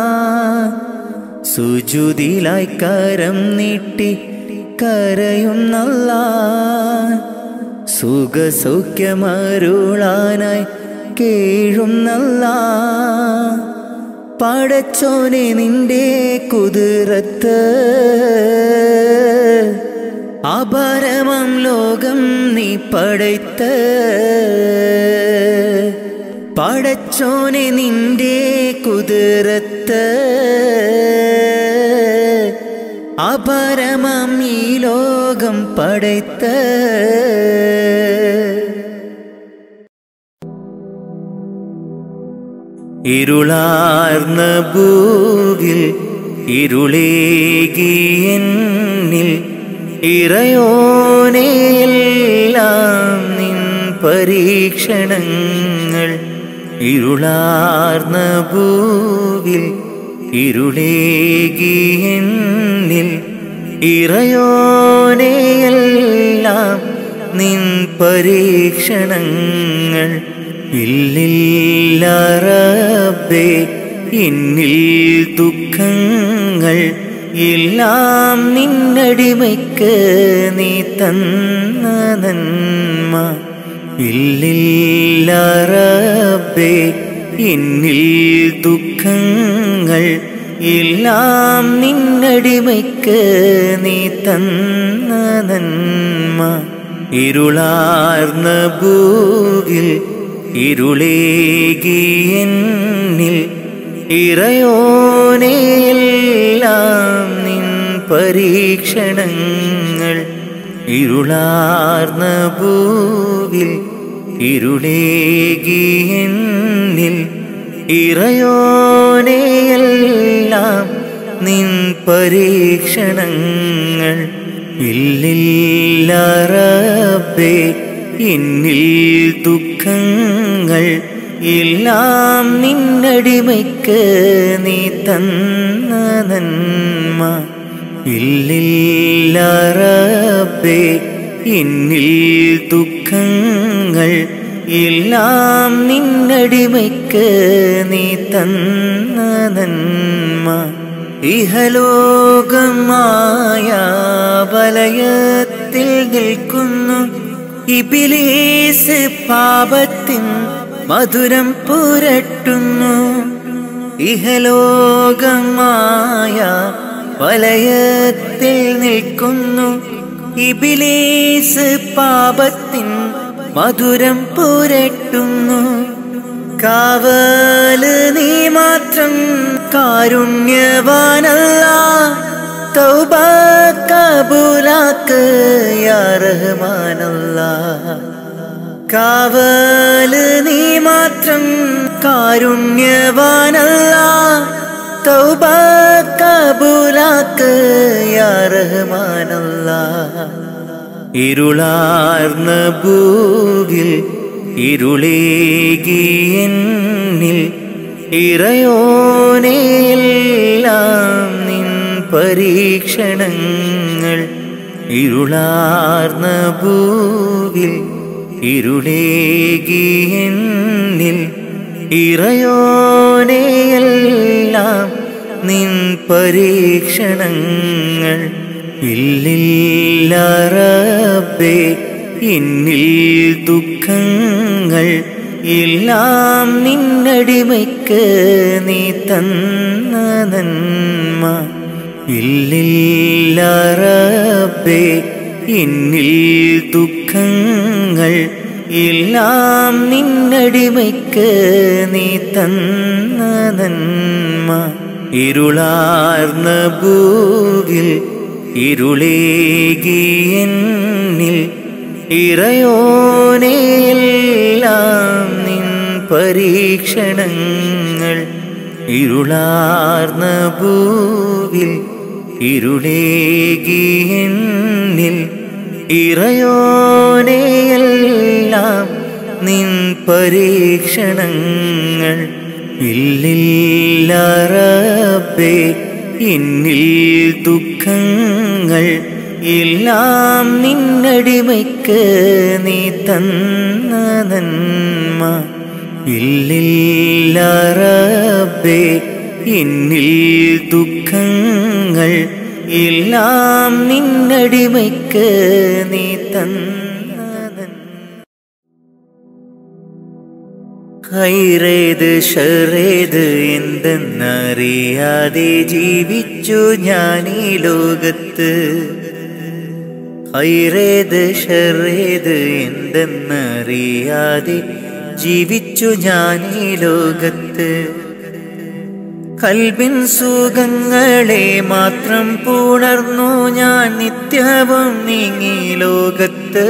സുജുതിലായി കരം നീട്ടി കരയുന്നല്ല സുഖസൗഖ്യമരുളാനായി കേഴുന്നല്ല പടച്ചോനെ നിന്റെ കുതിരത്ത് അപരമം ലോകം നീ പടയ്ത്ത് പടച്ചോനെ നിന്റെ കുതിരത്ത് അപരമം ഈ ലോകം പടയ്ത്ത് ഇരുളാർന്ന ഭൂവിൽ ഇരുളേകിയെന്നിൽ ഇറയോനെയെല്ലാം നിൻ പരീക്ഷണങ്ങൾ ഇരുളാർന്ന ഭൂവിൽ ഇരുളേകിയെന്നിൽ ഇറയോനെയെല്ലാം നിൻ പരീക്ഷണങ്ങൾ ഇല്ലില്ല റബ്ബേ എന്നിൽ ദുഃഖങ്ങൾ എല്ലാം നിന്നടിമയ്ക്ക് നീ തന്ന നന്മ ഇല്ലില്ല റബ്ബേ എന്നിൽ ദുഃഖങ്ങൾ എല്ലാം നിന്നടിമയ്ക്ക് നീ തന്ന നന്മ ഇരുളാർന്ന ഭൂവിൽ ഇരുളേകിയെന്നിൽ ഇറയോനെയെല്ലാം നിൻ പരീക്ഷണങ്ങൾ ഇരുളാർന്ന ഭൂവിൽ ഇരുളേകിയെന്നിൽ ഇറയോനെയെല്ലാം നിൻ പരീക്ഷണങ്ങൾ ഇല്ലില്ല റബ്ബേ എന്നിൽ ദുഃഖങ്ങൾ എല്ലാം നിന്നടിമയ്ക്ക് നീ തന്ന നന്മ ഇല്ലില്ല റബ്ബേ എന്നിൽ ദുഃഖങ്ങൾ എല്ലാം നിന്നടിമയ്ക്ക് നീ തന്ന നന്മ ഇഹലോകമായ വലയത്തിൽ നിൽക്കുന്നു ഇബിലീസ് പാപത്തിൻ മധുരം പുരട്ടുന്നു ഇഹലോകമായ വലയത്തിൽ നിൽക്കുന്നു ഇബിലീസ് പാപത്തിൻ മധുരം പുരട്ടുന്നു കാവല് നീ മാത്രം കാരുണ്യവാനല്ല തൗബ കബൂലാക്ക് യാ റഹ്മാനല്ല കാവല് നീ മാത്രം കാരുണ്യവാനല്ല തൗബ കബൂലാക്ക് യാ റഹ്മാനല്ല ഇരുളാർന്ന ഭൂവിൽ ഇരുളേകിയെന്നിൽ ഇറയോനെയെല്ലാം നിൻ പരീക്ഷണങ്ങൾ ഇരുളാർന്ന ഭൂവിൽ ഇരുളേകിയെന്നിൽ ഇറയോനെയെല്ലാം നിൻ പരീക്ഷണങ്ങൾ ഇല്ലില്ല റബ്ബേ എന്നിൽ ദുഃഖങ്ങൾ എല്ലാം നിന്നടിമയ്ക്ക് നീ തന്ന നന്മ ഇല്ലില്ല റബ്ബേ എന്നിൽ ദുഃഖങ്ങൾ എല്ലാം നിന്നടിമയ്ക്ക് നീ തന്ന നന്മ ഇരുളാർന്ന ഭൂവിൽ ഇരുളേകിയെന്നിൽ ഇറയോനെയെല്ലാം നിൻ പരീക്ഷണങ്ങൾ ഇരുളാർന്ന ഭൂവിൽ ഇരുളേകിയെന്നിൽ ഇറയോനെയെല്ലാം നിൻ പരീക്ഷണങ്ങൾ ഇല്ലില്ല റബ്ബേ എന്നിൽ ദുഃഖങ്ങൾ എല്ലാം നിന്നടിമയ്ക്ക് നീ തന്ന നന്മ ഇല്ലില്ല റബ്ബേ എന്നിൽ ദുഃഖങ്ങൾ എല്ലാം നിന്നടിമയ്ക്ക് നീ തന്ന നന്മ ഹൈറേത് ഷറേത് എന്തെന്നറിയാതെ ജീവിച്ചു ഞാൻ ഈ ലോകത്ത് ഹൈറേത് ഷറേത് എന്തെന്നറിയാതെ ജീവിച്ചു ഞാൻ ഈ ലോകത്ത് കൽബിൻ സുഖങ്ങളെ മാത്രം പുണർന്നു ഞാൻ നിത്യവും നീങ്ങി ലോകത്ത്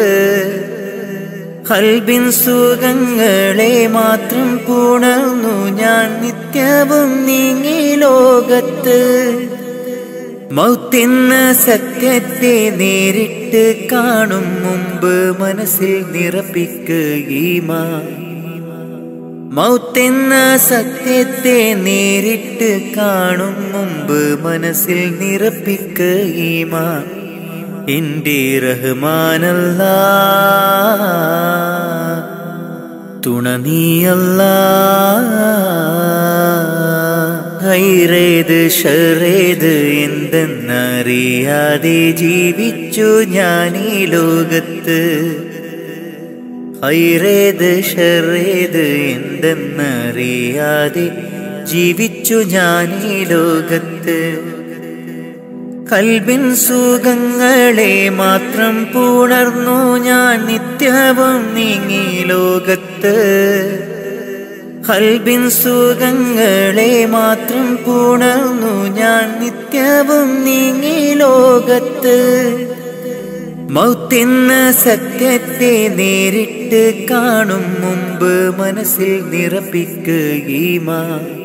കൽബിൻ സുഖങ്ങളെ മാത്രം പുണർന്നു ഞാൻ നിത്യവും നീങ്ങി ലോകത്ത് മൗത്തെന്ന സത്യത്തെ നേരിട്ട് കാണും മുമ്പ് മനസ്സിൽ നിറപ്പിക്കുകീമാ മൗത്തെന്ന സത്യത്തെ നേരിട്ട് കാണും മുമ്പ് മനസ്സിൽ നിറപ്പിക്കുകീമാ എന്റെ റഹ്മാനല്ല തുണ നീയല്ല ഹൈറേത് ഷറേത് എന്തെന്നറിയാതെ ജീവിച്ചു ഞാൻ ഈ ലോകത്ത് ഹൈറേത് ഷറേത് എന്തെന്നറിയാതെ ജീവിച്ചു ഞാൻ ഈ ലോകത്ത് കൽബിൻ സുഖങ്ങളെ മാത്രം പുണർന്നു ഞാൻ നിത്യവും നീങ്ങി ലോകത്ത് കൽബിൻ സുഖങ്ങളെ മാത്രം പുണർന്നു ഞാൻ നിത്യവും നീങ്ങി ലോകത്ത് മൗത്തെന്ന സത്യത്തെ നേരിട്ട് കാണും മുമ്പ് മനസ്സിൽ നിറപ്പിക്കുകീമാ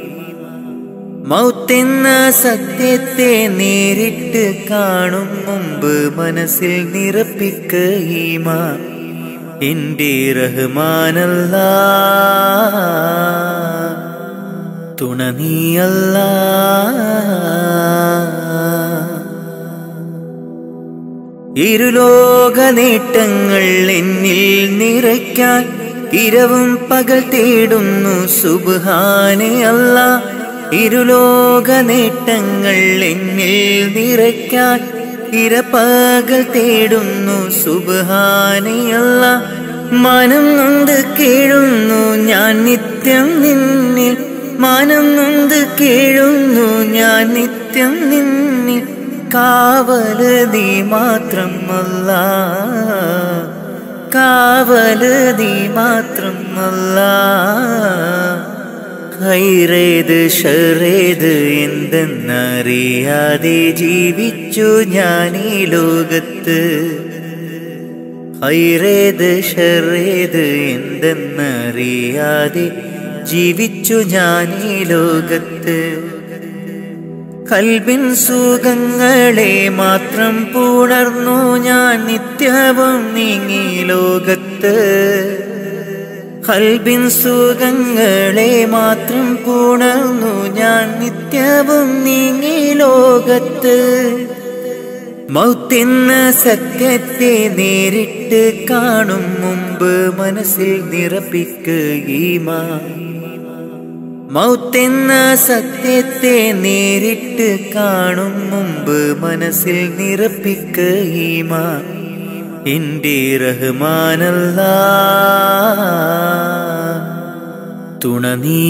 മൗത്തെന്ന സത്യത്തെ നേരിട്ട് കാണും മുമ്പ് മനസ്സിൽ നിറപ്പിക്കുകീമാ എന്റെ റഹ്മാനല്ല തുണ നീയല്ല ഇരുലോക നേട്ടങ്ങൾ എന്നിൽ നിറയ്ക്കാൻ ഇരവും പകൽ തേടുന്നു സുബാനെ അല്ല ഇരുലോക നേട്ടങ്ങൾ എന്നിൽ നിറയ്ക്കാൻ ഇരപ്പകൽ തേടുന്നു സുബാനെ അല്ല മനം നൊന്ത് കേഴുന്നു ഞാൻ നിത്യം നിന്നിൽ മാനം നൊന്ത് കേഴുന്നു ഞാൻ നിത്യം നിന്നിൽ കാവല് നീ മാത്രം അല്ല കാവല് നീ മാത്രം അല്ല ഹൈറേത് ഷറേത് എന്തെന്നറിയാതെ ജീവിച്ചു ഞാൻ ഈ ലോകത്ത് ഹൈറേത് ഷറേത് എന്തെന്നറിയാതെ ജീവിച്ചു ഞാൻ ഈ ലോകത്ത് കൽബിൻ സുഖങ്ങളെ മാത്രം പുണർന്നു ഞാൻ നിത്യവും നീങ്ങി ലോകത്ത് കൽബിൻ സുഖങ്ങളെ മാത്രം പുണർന്നു ഞാൻ നിത്യവും നീങ്ങി ലോകത്ത് മൗത്തെന്ന സത്യത്തെ നേരിട്ട് കാണും മുമ്പ് മനസ്സിൽ നിറപ്പിക്കുകീമാ മൗത്തെന്ന സത്യത്തെ നേരിട്ട് കാണും മുമ്പ് മനസ്സിൽ നിറപ്പിക്കുകീമാ എന്റെ റഹ്മാനല്ല തുണ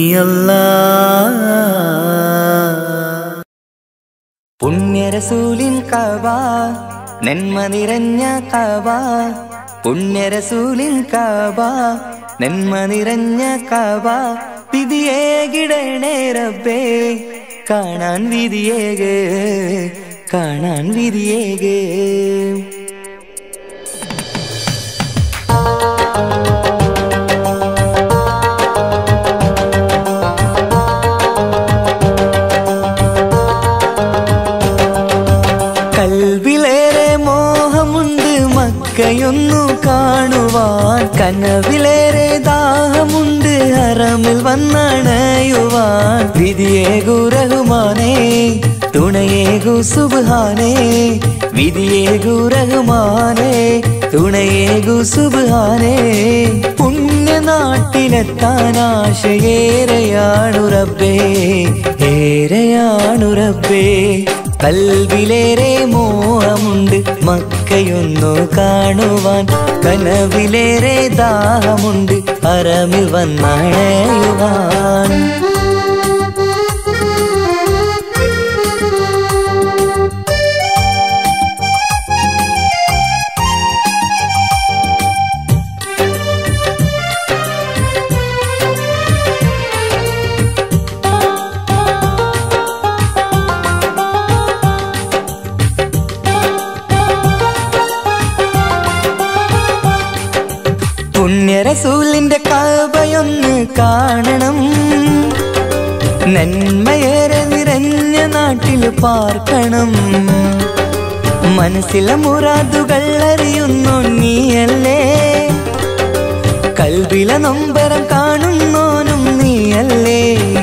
നീയല്ല പുണ്യരസൂലിൻ കവ നന്മ നിറഞ്ഞ കവ പുണ്യരസൂലിൻ കവ നന്മ നിറഞ്ഞ കവ വിധിയേകിടണേ റബ്ബേ കാണാൻ വിധിയേക് കാണാൻ വിധിയേക് കൽവിലേറെ മോഹമുണ്ട് മക്കയൊന്നു കാണുവാൻ കനവിലേറെ ദാഹമുണ്ട് ഹറമിൽ വന്നണയുവാൻ വിധിയേകു റഹ്മാനേ തുണയേകു സുബ്ഹാനേ വിധിയേകു റഹ്മാനേ തുണയേകു സുബ്ഹാനേ പുണ്യനാട്ടിലെത്താൻ ആശയേറെയാണു റബ്ബേ ഏറെയാണു റബ്ബേ കൽവിലേറെ മോഹമുണ്ട് മക്കയൊന്നു കാണുവാൻ കനവിലേറെ ദാഹമുണ്ട് അറമിൽ വന്നണയുവാൻ പുണ്യരസൂലിന്റെ കവയൊന്ന് കാണണം നന്മയേറെ നിറഞ്ഞ നാട്ടിൽ പാർക്കണം മനസ്സിലെ മുറാദുകൾ അറിയുന്നു നീയല്ലേ കൽവിലെ നൊമ്പരം കാണുന്നോനും നീയല്ലേ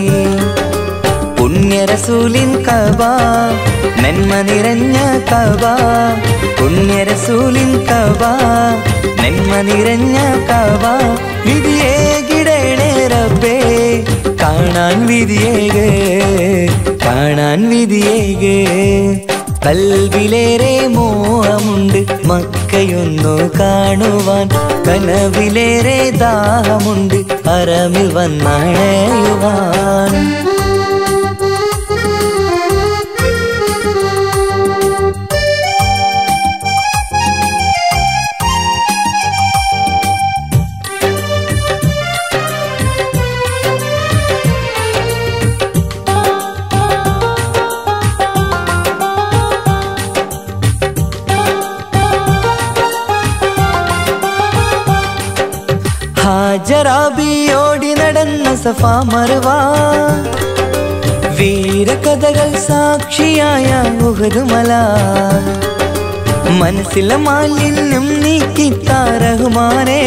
പുണ്യരസൂലിൻ കബ നന്മ നിറഞ്ഞ കബ പുണ്യരസൂലിൻ കബ നന്മ നിറഞ്ഞ കബ വിധിയേകിടണേ റബ്ബേ കാണാൻ വിധിയേക് കാണാൻ വിധിയേക് കൽവിലേറെ മോഹമുണ്ട് മക്കയൊന്നു കാണുവാൻ കനവിലേറെ ദാഹമുണ്ട് അറമിൽ വന്നണയുവാൻ ഹാജറാബിയോടി നടന്ന സഫാ മറുവ വീരകഥകൾ സാക്ഷിയായ ഉഹദുമല മനസ്സിലെ മാലിന്യം നീക്കിത്താറഹുമാനേ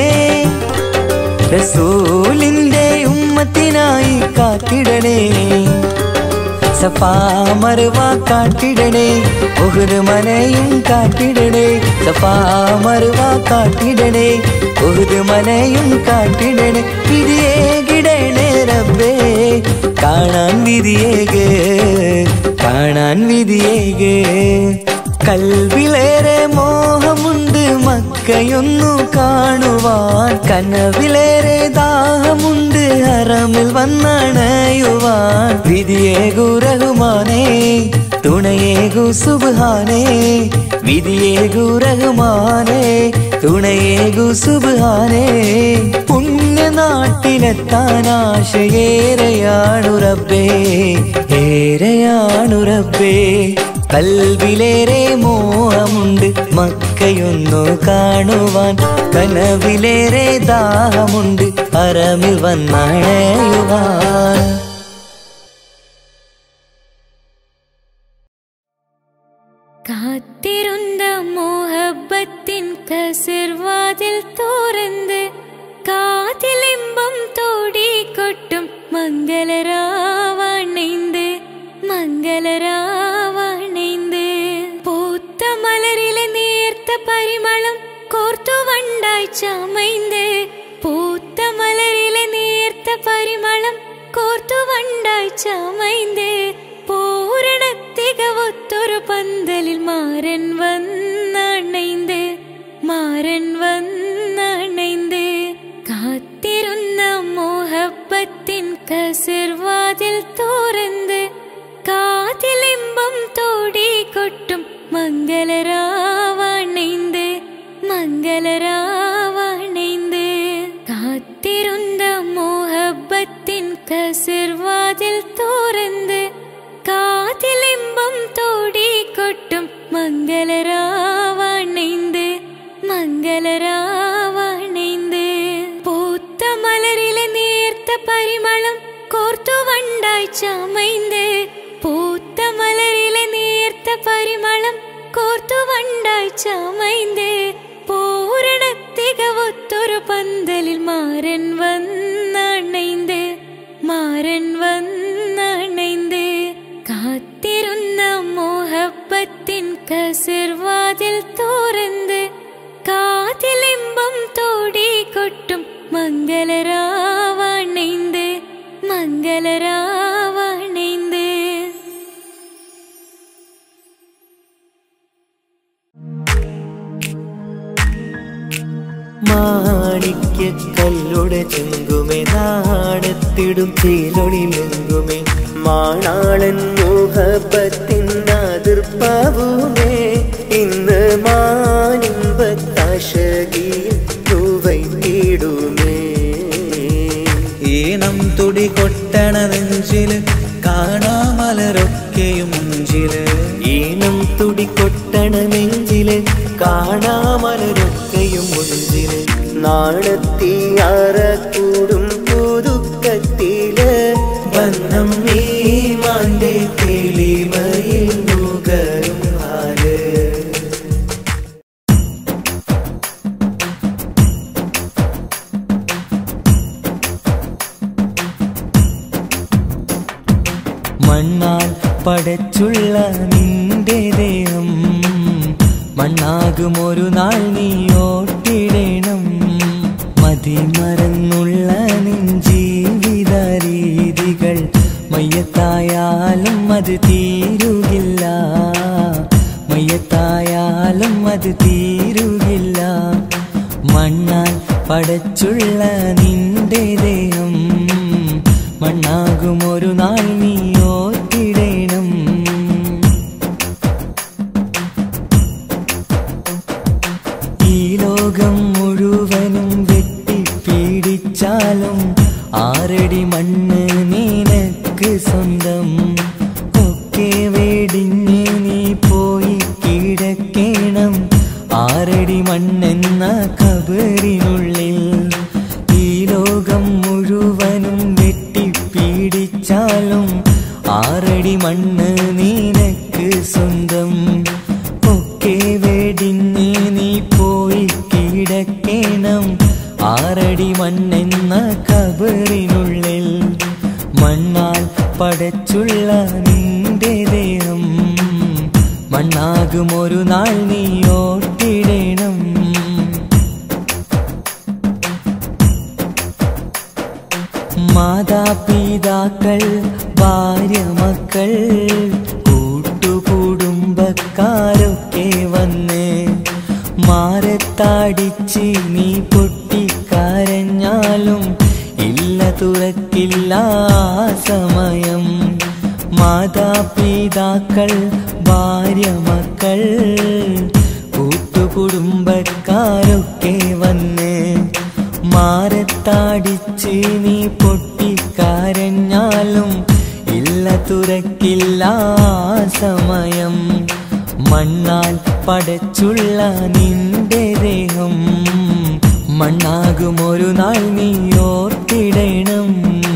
റസൂലിന്റെ ഉമ്മത്തിനായി കാത്തിടണേ സഫാ മറുവ കാട്ടിടണേ ഉഹുദ് മനയും കാട്ടിടണേ സഫാ മറുവ കാട്ടിടണേ ഉഹുദ് മനയും കാട്ടിടണേ വിധിയേകിടണേ റബ്ബേ കാണാൻ വിധിയേക് കാണാൻ വിധിയേക് കൽവിലേറെ മോഹമുണ്ട് മക്കയൊന്നു കാണുവാൻ കനവിലേറെ ദാഹമുണ്ട് ഹറമിൽ വന്നണയുവാൻ വിധിയേകു റഹുമാനേ തുണയേകു സുബ്ഹാനേ വിധിയേകു റഹുമാനേ തുണയേകു സുബ്ഹാനേ പുണ്യനാട്ടിലെത്താൻ ആശയേറെയാണു റബ്ബേ ഏറെയാണു റബ്ബേ കൽവിലേറെ മോഹമുണ്ട് മക്കയൊന്നു കാണുവാൻ കനവിലേറെ ദാഹമുണ്ട് അറമിൽ വന്നണയുവാൻ കാത്തിരുന്ന മോഹബത്തിൻ കസിർവാതിൽ തോറന്ന് കാതിലിമ്പം തോടിക്കൊട്ടും മംഗളരാവണൈந்து മംഗളരാവണൈந்து പൂത്ത മലരിലെ നേർത്ത പരിമളം കോർത്തു വണ്ടായി ചമൈந்து പൂത്ത മലരിലെ നേർത്ത പരിമളം കോർത്തു വണ്ടായി ചമൈந்து പൂരണ തികവൊത്തൊരു പന്തലിൽ മാരൻ വന്നണൈந்து മാരൻ വന്നണൈந்து കാത്തിരുന്ന മോഹബത്തിൻ കസിർവാതിൽ തോറന്ന് കാതിലിമ്പം തോടിക്കൊട്ടും മംഗളരാവണൈந்து മംഗളരാവണൈந்து കാത്തിരുന്ന മോഹബത്തിൻ കസിർവാതിൽ തോറന്ന് കാതിലിമ്പം തോടിക്കൊട്ടും മംഗളരാവണൈந்து മംഗളരാവണൈந்து പൂത്ത മലരിലെ നേർത്ത പരിമളം കോർത്തു വണ്ടായി ചമൈந்து പൂത്ത മലരിലെ നേർത്ത പരിമളം കോർത്തു വണ്ടായി ചമൈந்து പൂരണ തികവൊത്തൊരു പന്തലിൽ മാരൻ വന്നണൈந்து മാരൻ വന്നണൈந்து കാത്തിരുന്ന മോഹബത്തിൻ കസിർവാതിൽ തോറന്ന് കാതിലിമ്പം തോടിക്കൊട്ടും മംഗളരാവണൈந்து മംഗളരാവണൈந்து മാണിക്യ കല്ലുടെ ചെങ്കുമേ നാടത്തിടും തേലൊളിലെങ്കുമേ മാണാളൻ മോഹബത്തിൻ അതിർപ്പാവുമേ ഇന്ന് മാനിമ്പത്താശകിയിൽ തൂവൈത്തിടുമേ ഈണം തുടി കൊട്ടണ നെഞ്ചില് കാണാമലരൊക്കെയും മുഞ്ചില് ഈണം തുടി കൊട്ടണ നെഞ്ചില് കാണാമലരൊക്കെയും മുഞ്ചില് നാണത്തിയാറക്കൂടും പുതുക്കത്തില് ബന്ധം നീ മാന്റെ തെളിമയിൽ നുകരും ആര് മണ്ണാൽ പടച്ചുള്ള നിന്റെ ദേഹം മണ്ണാകും ഒരു നാൾ നീ ഓട്ടിടണം മതിമറന്നുള്ള നിൻ ജീവിത രീതികൾ മയ്യത്തായാലും അത് തീരുകില്ല മയ്യത്തായാലും അത് തീരുകില്ല മണ്ണാൽ പടച്ചുള്ള നിന്റെ ദേഹം മണ്ണാകും ഒരു നാൾ നീ ഓർത്തിടണം ഈ ലോകം മുഴുവനും വെട്ടിപ്പീഡിച്ചാലും ആറടി മണ്ണ് നിനക്ക് സ്വന്തം ഒക്കെ വേടിഞ്ഞ് നീ പോയി കിടക്കണം ആറടി മണ്ണെന്ന കബറിനുള്ളിൽ ഈ ലോകം കിടക്കേണം ആറടി മണ്ണെന്ന കബറിനുള്ളിൽ മണ്ണാൽ പടച്ചുള്ള നിന്റെ ദേഹം മണ്ണാകും ഒരു നാൾ നീ ഓട്ടിടണം മാതാപിതാക്കൾ ഭാര്യ മക്കൾ കൂട്ടുകുടുംബക്കാരൊക്കെ വന്ന് മാരത്താടിച്ച് നീ പൊട്ടിക്കരഞ്ഞാലും ഇല്ല തുറക്കില്ല ആ സമയം മാതാപിതാക്കൾ ഭാര്യ മക്കൾ കൂട്ടുകുടുംബക്കാരൊക്കെ വന്ന് മാരത്താടിച്ച് നീ പൊട്ടിക്കരഞ്ഞാലും ഇല്ല തുറക്കില്ല ആ സമയം മണ്ണാൽ പടച്ചുള്ള നിന്റെ ദേഹം മണ്ണാകും ഒരു നാൾ നീ ഓർത്തിടണം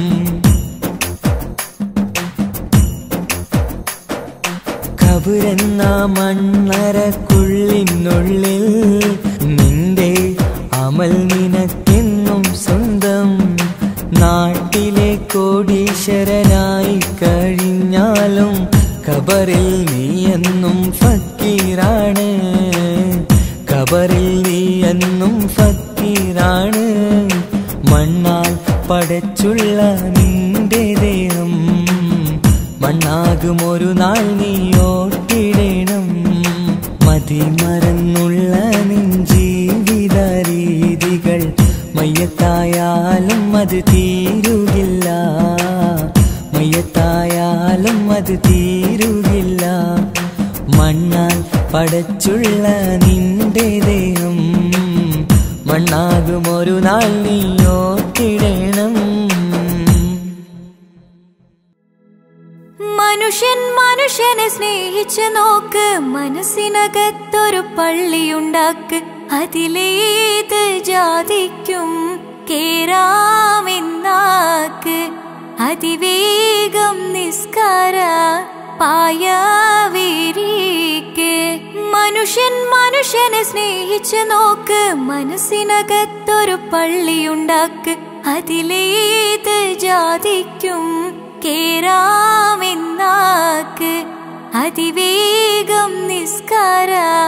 കബുരെന്ന മണ്ണറക്കുള്ളിനുള്ളിൽ നിന്റെ അമൽ നിനക്കെന്നും സ്വന്തം നാട്ടിലെ കോടീശ്വരനായി കഴിഞ്ഞാലും കബറിൽ നീ എന്നും ഫക്കീറാണ് കബറിൽ നീ എന്നും ഫക്കീറാണ് മണ്ണാൽ പടച്ചുള്ള നിന്റെ ദേഹം മണ്ണാകും ഒരു നാൾ നീ ഓട്ടിടണം മതിമറന്നുള്ള നിൻ ജീവിത രീതികൾ മയ്യത്തായാലും അത് തീരുകില്ല മയ്യത്തായാലും അത് തീരുകില്ല മണ്ണാൽ പടച്ചുള്ള നിന്റെ ദേഹം മണ്ണാകും ഒരു നാൾ നീ ഓട്ടിടണം മനുഷ്യൻ മനുഷ്യനെ സ്നേഹിച്ച് നോക്ക് മനസ്സിനകത്തൊരു പള്ളിയുണ്ടാക്ക് അതിലേത് ജാതിക്കും കേറാമെന്നാക്ക് അതിവേഗം നിസ്കാര പായവിരിക്ക് മനുഷ്യൻ മനുഷ്യനെ സ്നേഹിച്ച് നോക്ക് മനസ്സിനകത്തൊരു പള്ളിയുണ്ടാക്ക് അതിലേത് ജാതിക്കും കേറാമെന്നാക്ക് അതിവേഗം നിസ്കാര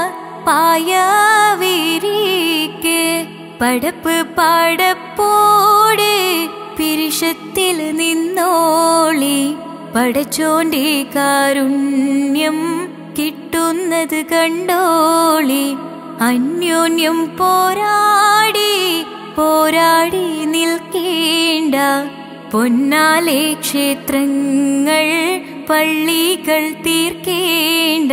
പായവിരിക്ക് പടപ്പ് പടപ്പോടെ പിരിഷത്തിൽ നിന്നോളി പടച്ചോന്റെ കാരുണ്യം കിട്ടുന്നത് കണ്ടോളി അന്യോന്യം പോരാടി പോരാടി നിൽക്കേണ്ട പൊന്നാലെ ക്ഷേത്രങ്ങൾ പള്ളികൾ തീർക്കേണ്ട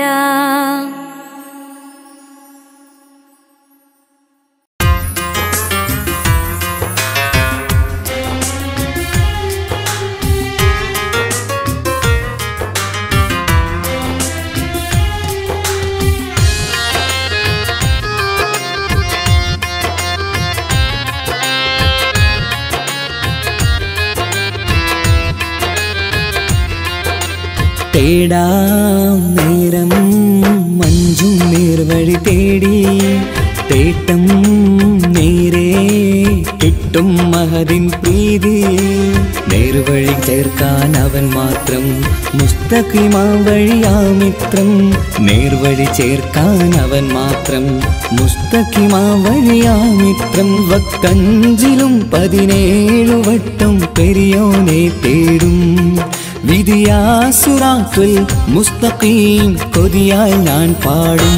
തേടാം നേരം മഞ്ചും നേർവഴി തേടി തേട്ടം നേരെ കിട്ടും മഹതിൻ പ്രീതി നേർവഴി ചേർക്കാൻ അവൻ മാത്രം മുസ്തഖിമാ വഴിയാ മിത്രം നേർവഴി ചേർക്കാൻ അവൻ മാത്രം മുസ്തഖിമാ വഴിയാ മിത്രം വക്കഞ്ചിലും പതിനേഴു വട്ടം പെരിയോനെ തേടും വിധിയാസുറാത്തുൽ മുസ്തഖീം കൊതിയാൽ ഞാൻ പാടും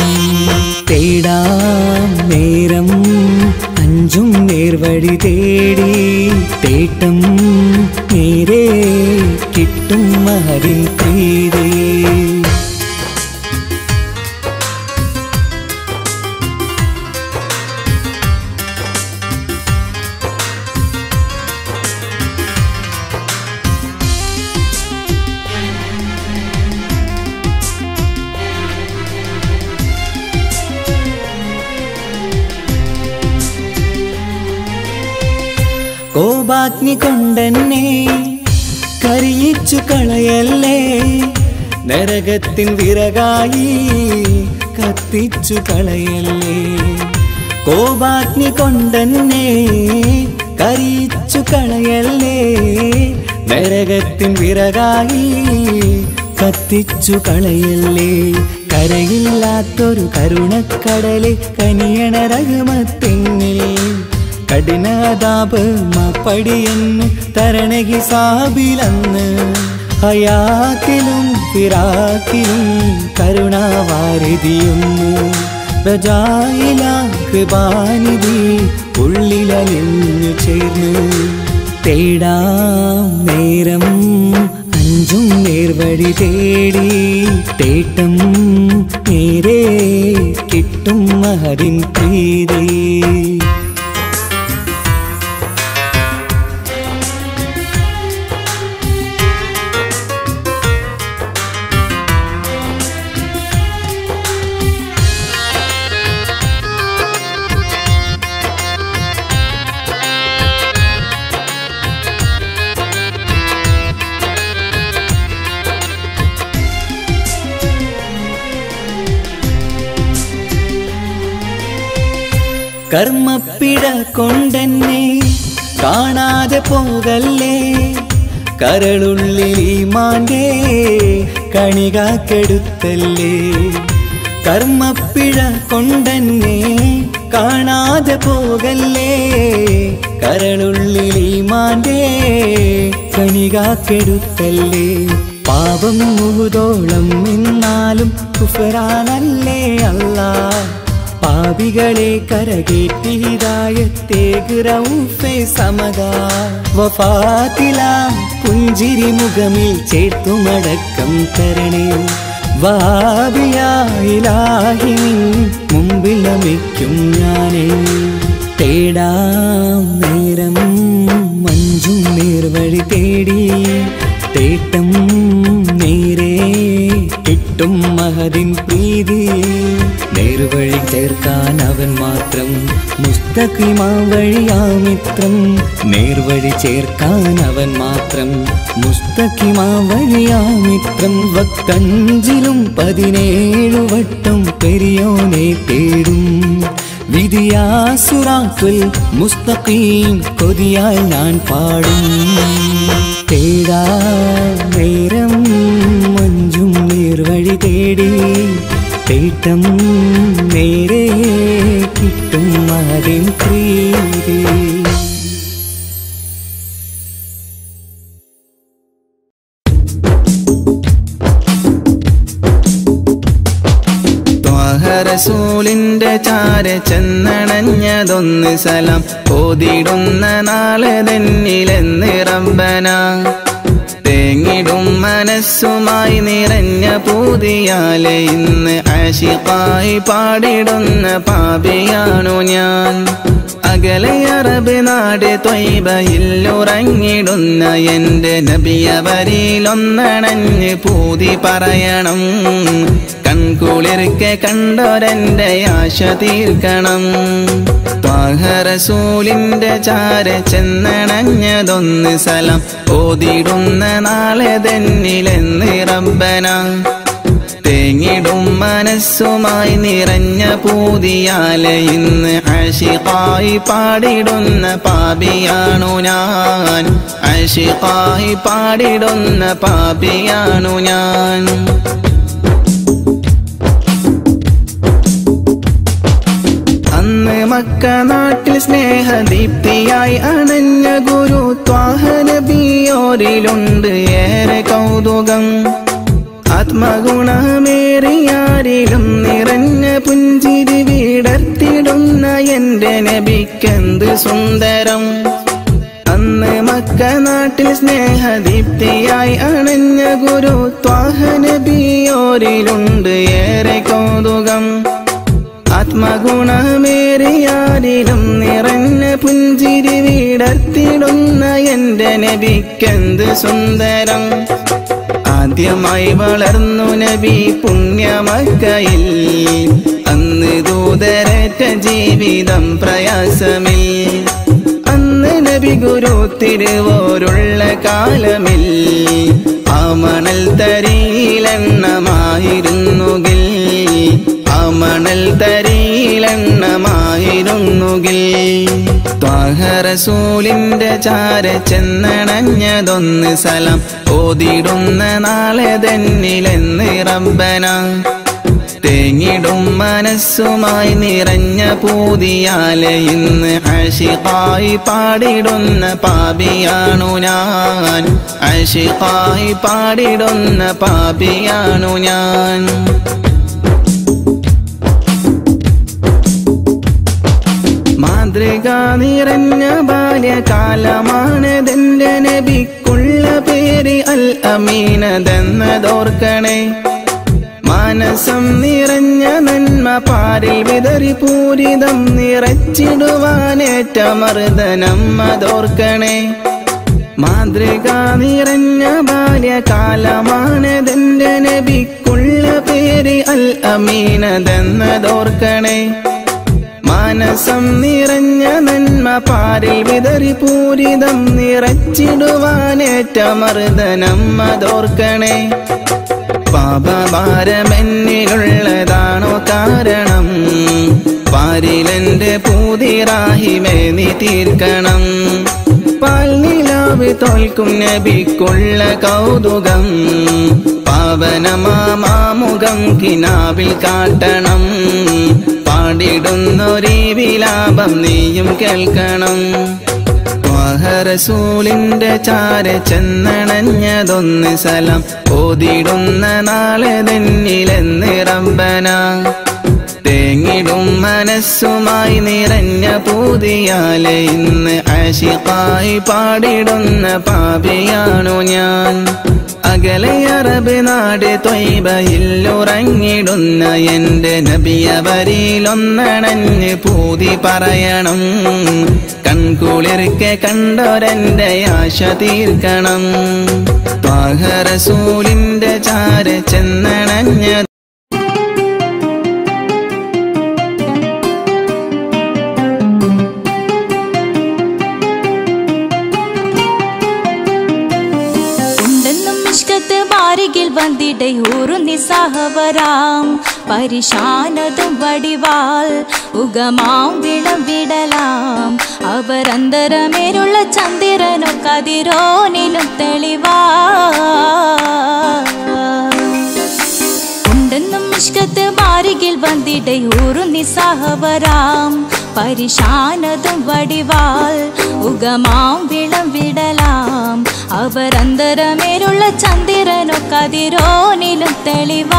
തേടാം നേരം അഞ്ചും നേർവഴി തേടി തേട്ടം നേരെ കിട്ടും മഹരിൻ പ്രീതി കോപാഗ്നി കൊണ്ടെന്നെ കരിയിച്ചു കളയല്ലേ നരകത്തിൻ വിറകായി കത്തിച്ചു കളയല്ലേ കോപാഗ്നി കൊണ്ടെന്നെ കരിച്ചു കളയല്ലേ നരകത്തിൻ വിറകായി കത്തിച്ചു കളയല്ലേ കരയില്ലാത്തൊരു കരുണക്കടലെ കനിയണ രഹമത്തെന്നിൽ കഠിനതാപ് മാപ്പടിയെന്ന് തരണകി സാബിലന്ന് ഹയാത്തിലും ഫിറാക്കിലും കരുണാവാരിതിയൊന്നു പ്രജായില കൃപാനിധി ഉള്ളിലലിഞ്ഞു ചേർന്ന് തേടാം നേരം അഞ്ചും നേർവഴി തേടി തേട്ടം നേരെ കിട്ടും മഹരിൻ പ്രീതി കർമ്മപ്പിഴ കൊണ്ടെന്നെ കാണാതെ പോകല്ലേ കരളുള്ളിൽ മാന്റെ കണികാക്കെടുത്തല്ലേ കർമ്മപ്പിഴ കൊണ്ടെന്നെ കാണാതെ പോകല്ലേ കരളുള്ളിൽ മാന്റെ കണികാക്കെടുത്തല്ലേ പാപം മുഴുതോളം എന്നാലും കുഫറാനല്ലേ അല്ലാ പാപികളെ കരകേറ്റി ഹിതായത്തേക്ക് റൗഫെ സമതാ വഫാത്തില പുഞ്ചിരി മുഖമിൽ ചേർത്തുമടക്കം തരണേ വാബിയായിലാഹി നിൻ മുമ്പിൽ നമിക്കും ഞാനേ തേടാം നേരം മഞ്ചും നേർവഴി തേടി തേട്ടം നേരെ കിട്ടും മഹദിൻ പ്രീതി നേർവഴി ചേർക്കാൻ അവൻ മാത്രം മുസ്തഖിമാ വഴിയാമിത്രം നേർവഴി ചേർക്കാൻ അവൻ മാത്രം മുസ്തഖിമാ വഴിയാമിത്രം വക്കഞ്ചിലും പതിനേഴു വട്ടം പെരിയോനെ തേടും വിധിയാസുറാത്തുൽ മുസ്തഖീം കൊതിയാൽ ഞാൻ പാടും തേടാ നേരം മഞ്ചും നേർവഴി തേടി തേട്ടം നേരെ കിട്ടും അതിൻ പ്രീതി റസൂലിന്റെ ചാര ചെന്നണഞ്ഞതൊന്ന് സലം ഓതിടുന്ന നാളെ തന്നിലെന്ന് റബ്ബന തേങ്ങിടും മനസ്സുമായി നിറഞ്ഞ പൂതിയാലെ ഇന്ന് ആശിപ്പായി പാടിടുന്ന പാപിയാണു ഞാൻ അകലെ അറബ് നാട് തൊയ്ബയില്ലുറങ്ങിടുന്ന എന്റെ നബിയവരിലൊന്നണഞ്ഞ് പൂതി പറയണം കൺകുളിർക്കെ കണ്ടൊരെന്റെ ആശ തീർക്കണം ത്വാഹറസൂലിന്റെ ചാര ചെന്നണഞ്ഞതൊന്ന് സലം ഓതിടുന്ന നാളെ തന്നിലെന്ന് റബ്ബന തേങ്ങിടും മനസ്സുമായി നിറഞ്ഞ പൂതിയാലെ ഇന്ന് അഷിഖായി പാടിടുന്ന പാപിയാണു ഞാൻ അഷിഖായി പാടിടുന്ന പാപിയാണു ഞാൻ അന്ന് മക്ക നാട്ടിൽ സ്നേഹദീപ്തിയായി അണഞ്ഞ ഗുരു ത്വാഹനബിയോരിലുണ്ട് ഏറെ കൗതുകം ആത്മഗുണമേറിയാരിലും നിറഞ്ഞ പുഞ്ചിരി വീടർത്തിടുന്ന എന്റെ നബിക്കെന്ത് സുന്ദരം അന്ന് മക്ക നാട്ടിൽ സ്നേഹദീപ്തിയായി അണഞ്ഞ ഗുരു ത്വാഹനബിയോരിലുണ്ട് ഏറെ കൗതുകം ആത്മഗുണമേറിയാരിലും നിറഞ്ഞ പുഞ്ചിരി വീടർത്തിടുന്ന എന്റെ നബിക്കെന്ത് സുന്ദരം ആദ്യമായി വളർന്നു നബി പുണ്യമക്കയിൽ അന്ന് ദൂതരറ്റ ജീവിതം പ്രയാസമിൽ അന്ന് നബി ഗുരു തിരുവോരുള്ള കാലമിൽ ആ മണൽ തരിയിലെണ്ണമായിരുന്നുകിൽ ആ മണൽ തരിയിലെണ്ണമായിരുന്നുകിൽ നൂറിലെണ്ണമായിരുന്നുകിൽ ത്വാഹറസൂലിന്റെ ചാര ചെന്നണഞ്ഞതൊന്ന് സലം ഓതിടുന്ന നാളെ തന്നിലെന്ന് റബ്ബന തേങ്ങിടും മനസ്സുമായി നിറഞ്ഞ പൂതിയാലെ ഇന്ന് അഷിഖായി പാടിടുന്ന പാപിയാണു ഞാൻ അഷിഖായി പാടിടുന്ന പാപിയാണു ഞാൻ മാതൃക നിറഞ്ഞ ബാല്യകാലമാണതെന്റെ നബിക്കുള്ള പേര് അൽ അമീനതെന്നതോർക്കണേ മാനസം നിറഞ്ഞ നന്മ പാരിൽ വിതറി പൂരിതം നിറച്ചിടുവാനേറ്റ മർദ്ദനം അതോർക്കണേ മാതൃക നിറഞ്ഞ ബാല്യകാലമാണതെന്റെ നബിക്കുള്ള പേര് അൽ അമീനതെന്നതോർക്കണേ മാനസം നിറഞ്ഞ നന്മ പാരിൽ വിതറി പൂരിതം നിറച്ചിടുവാനേറ്റ മർദ്ദനം അതോർക്കണേ പാപഭാരമെന്നിലുള്ളതാണോ കാരണം പാരിലെന്റെ പൂതിറാഹിമേ നീ തീർക്കണം പാൽനിലാവ് തോൽക്കും നബിക്കുള്ള കൗതുകം പാവനമാമുഖം കിനാവിൽ കാട്ടണം പാടിടുന്നൊരീ വിലാപം നീയും കേൾക്കണം റസൂലിന്റെ ചാര ചെന്നണഞ്ഞതൊന്ന് സലം ഓതിടുന്ന നാളെ തന്നിലെന്ന് റബ്ബന തേങ്ങിടും മനസ്സുമായി നിറഞ്ഞ പൂതിയാലെ ഇന്ന് ആശിഖായി പാടിടുന്ന പാപിയാണു ഞാൻ അകലെ അറബ് നാട് തൊയ്ബയില്ലുറങ്ങിടുന്ന എന്റെ നബിയവരിലൊന്നണഞ്ഞ് പൂതി പറയണം കൺകുളിർക്കെ കണ്ടൊരെന്റെ ആശ തീർക്കണം ത്വാഹറസൂലിന്റെ ചാര ചെന്നണഞ്ഞ ഉണ്ടെന്നും ഇഷ്കത്ത് ബാരികിൽ വന്നിടയൂറു നിസ്സഹവരാം പരിശാനതും വടിവാൾ ഉഗമാം വിളവിടലാം അവരന്തരമേലുള്ള ചന്ദ്രനോ കതിരോനിലും തെളിവാ ഉണ്ടെന്നും ഇഷ്കത്ത് ബാരികിൽ വന്നിടയൂറു നിസ്സഹവരാം പരിശാനതും വടിവാൾ ഉഗമാം വിളം വിടലാം അവരന്തരമേലുള്ള ചന്ദ്രനോ കതിരോനിലും തെളിവാ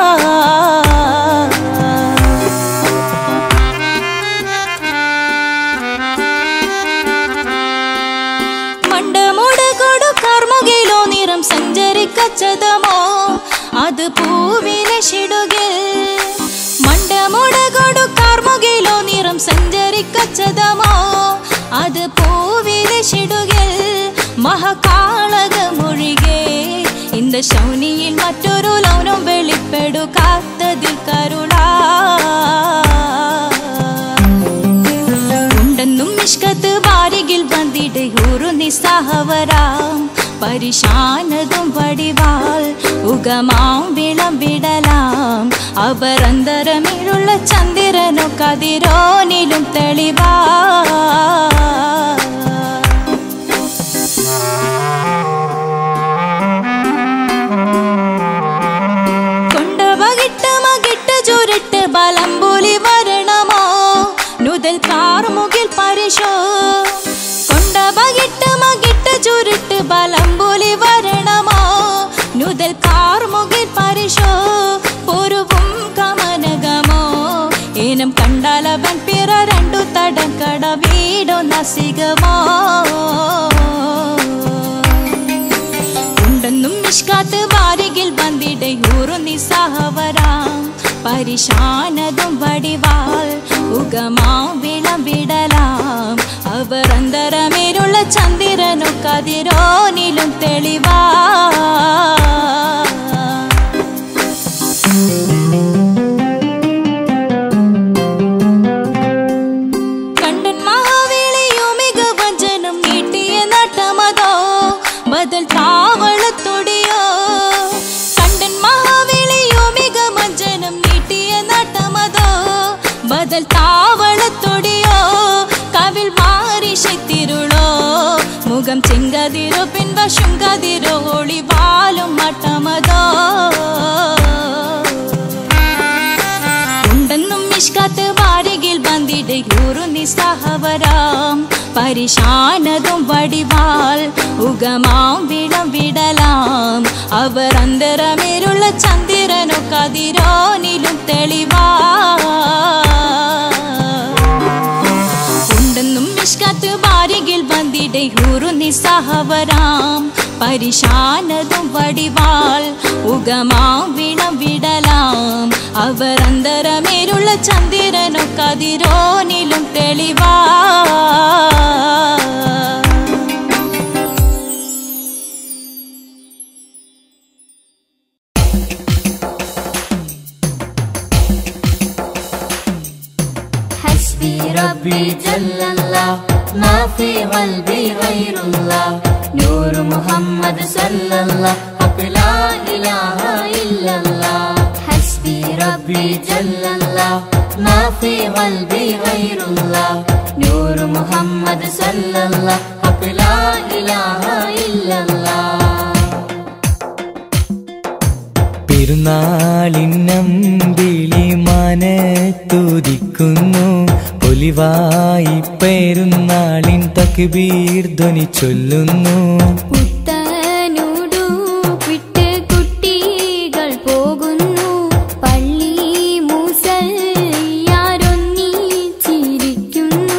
മണ്ടമുടകൊടു കർമുകിലോ നിറം സഞ്ചരിക്കച്ചതമോ അത് പൂവിലെ ഷിടുകിൽ മണ്ടമുടകൊടു കർമുകിലോ നിറം സഞ്ചരിക്കച്ചതമോ അത് പൂവിലെ ഷിടുകിൽ മഹകാളക മൊഴികെ இந்த ശൗനിയിൽ മറ്റൊരു ലൗനം വെളിപ്പെടുക്കാത്തതിൽ കരുളാ ഉണ്ടെന്നും നിഷ്കത്ത് വാരികിൽ വന്നിടയൂറു നിസ്സഹവരാം പരിശാനതും വടിവാൾ ഉഗമാം വിളംവിടലാം അവരന്തരമിഴുള്ള ചന്ദ്രനോ കതിരോനിലും തെളിവാ കൊണ്ടവകിട്ട് മകിട്ട് ചുരുട്ട് ബലംപുലി വരണമോ നുതൽ കാർമുകിൽ പരിശോ കൊണ്ടവകിട്ട് മകിട്ട് ചുരുട്ട് ബലംപുലി വരണമോ നുതൽ കാർമുകിൽ പരിശോ പൊരുവും കമനകമോ ഏനം കണ്ടാലവൻ പിറ രണ്ടു തടം കട വീടോ നസികമോ ഉണ്ടെന്നും നിഷ്കാത്ത് വാരികിൽ വന്നിടയൂറു നിസ്സഹവരാം പരിശാനതും വടിവാൾ ഉഗമാം വിളംവിടലാം അവർ അന്തരമേലുള്ള ചന്ദ്രനു കതിരോനിലും തെളിവാ കണ്ടൻ മഹാവേളിയോ മികവഞ്ചനും നീട്ടിയ നട്ടമതോ ബദൽ താവളത്തൊടിയോ കണ്ടൻ മഹാവേളിയോ മികവഞ്ചനും നീട്ടിയ നട്ടമതോ ബദൽ താ മുഖം ചെങ്കതിരോ പിൻവശം കതിരോ ഒളിവാലും മട്ടമതോ ഉണ്ടെന്നും മിഷ്കാത്ത് വാരികിൽ ബന്ദിട് യൂറു നിസ്സഹവരാം പരിശാനതും വടിവാൾ ഉഗമാം വിളം വിടലാം അവർ അന്തരമേരുള്ള ചന്ദ്രനോ കതിരോനിലും തെളിവാ ഉണ്ടെന്നും മിഷ്കാത്ത് വാരികിൽ ബന്ദിടെ ഹൂറു നിസ്സഹവരാം പരിശാനതും വടിവാൾ ഉഗമാം വിളം വിടലാം അവർ അന്തരമേരുള്ള ചന്ദ്രനോ കതിരോനിലും തെളിവാ حسبي ربي جل الله ما في قلبي غير الله نور محمد صلى الله حق لا إله إلا الله حسبي ربي جل الله ما في قلبي غير الله نور محمد صلى الله حق لا إله إلا الله പെരുന്നാളിന്നമ്പിളി മനത്തുദിക്കുന്നു പൊലിവായി പെരുന്നാളിൻ തക്ബീർ ധ്വനി ചൊല്ലുന്നു പുത്തനുടുപ്പിട്ട് കുട്ടികൾ പോകുന്നു പള്ളി മൂസയാരൊന്നിച്ചിരിക്കുന്നു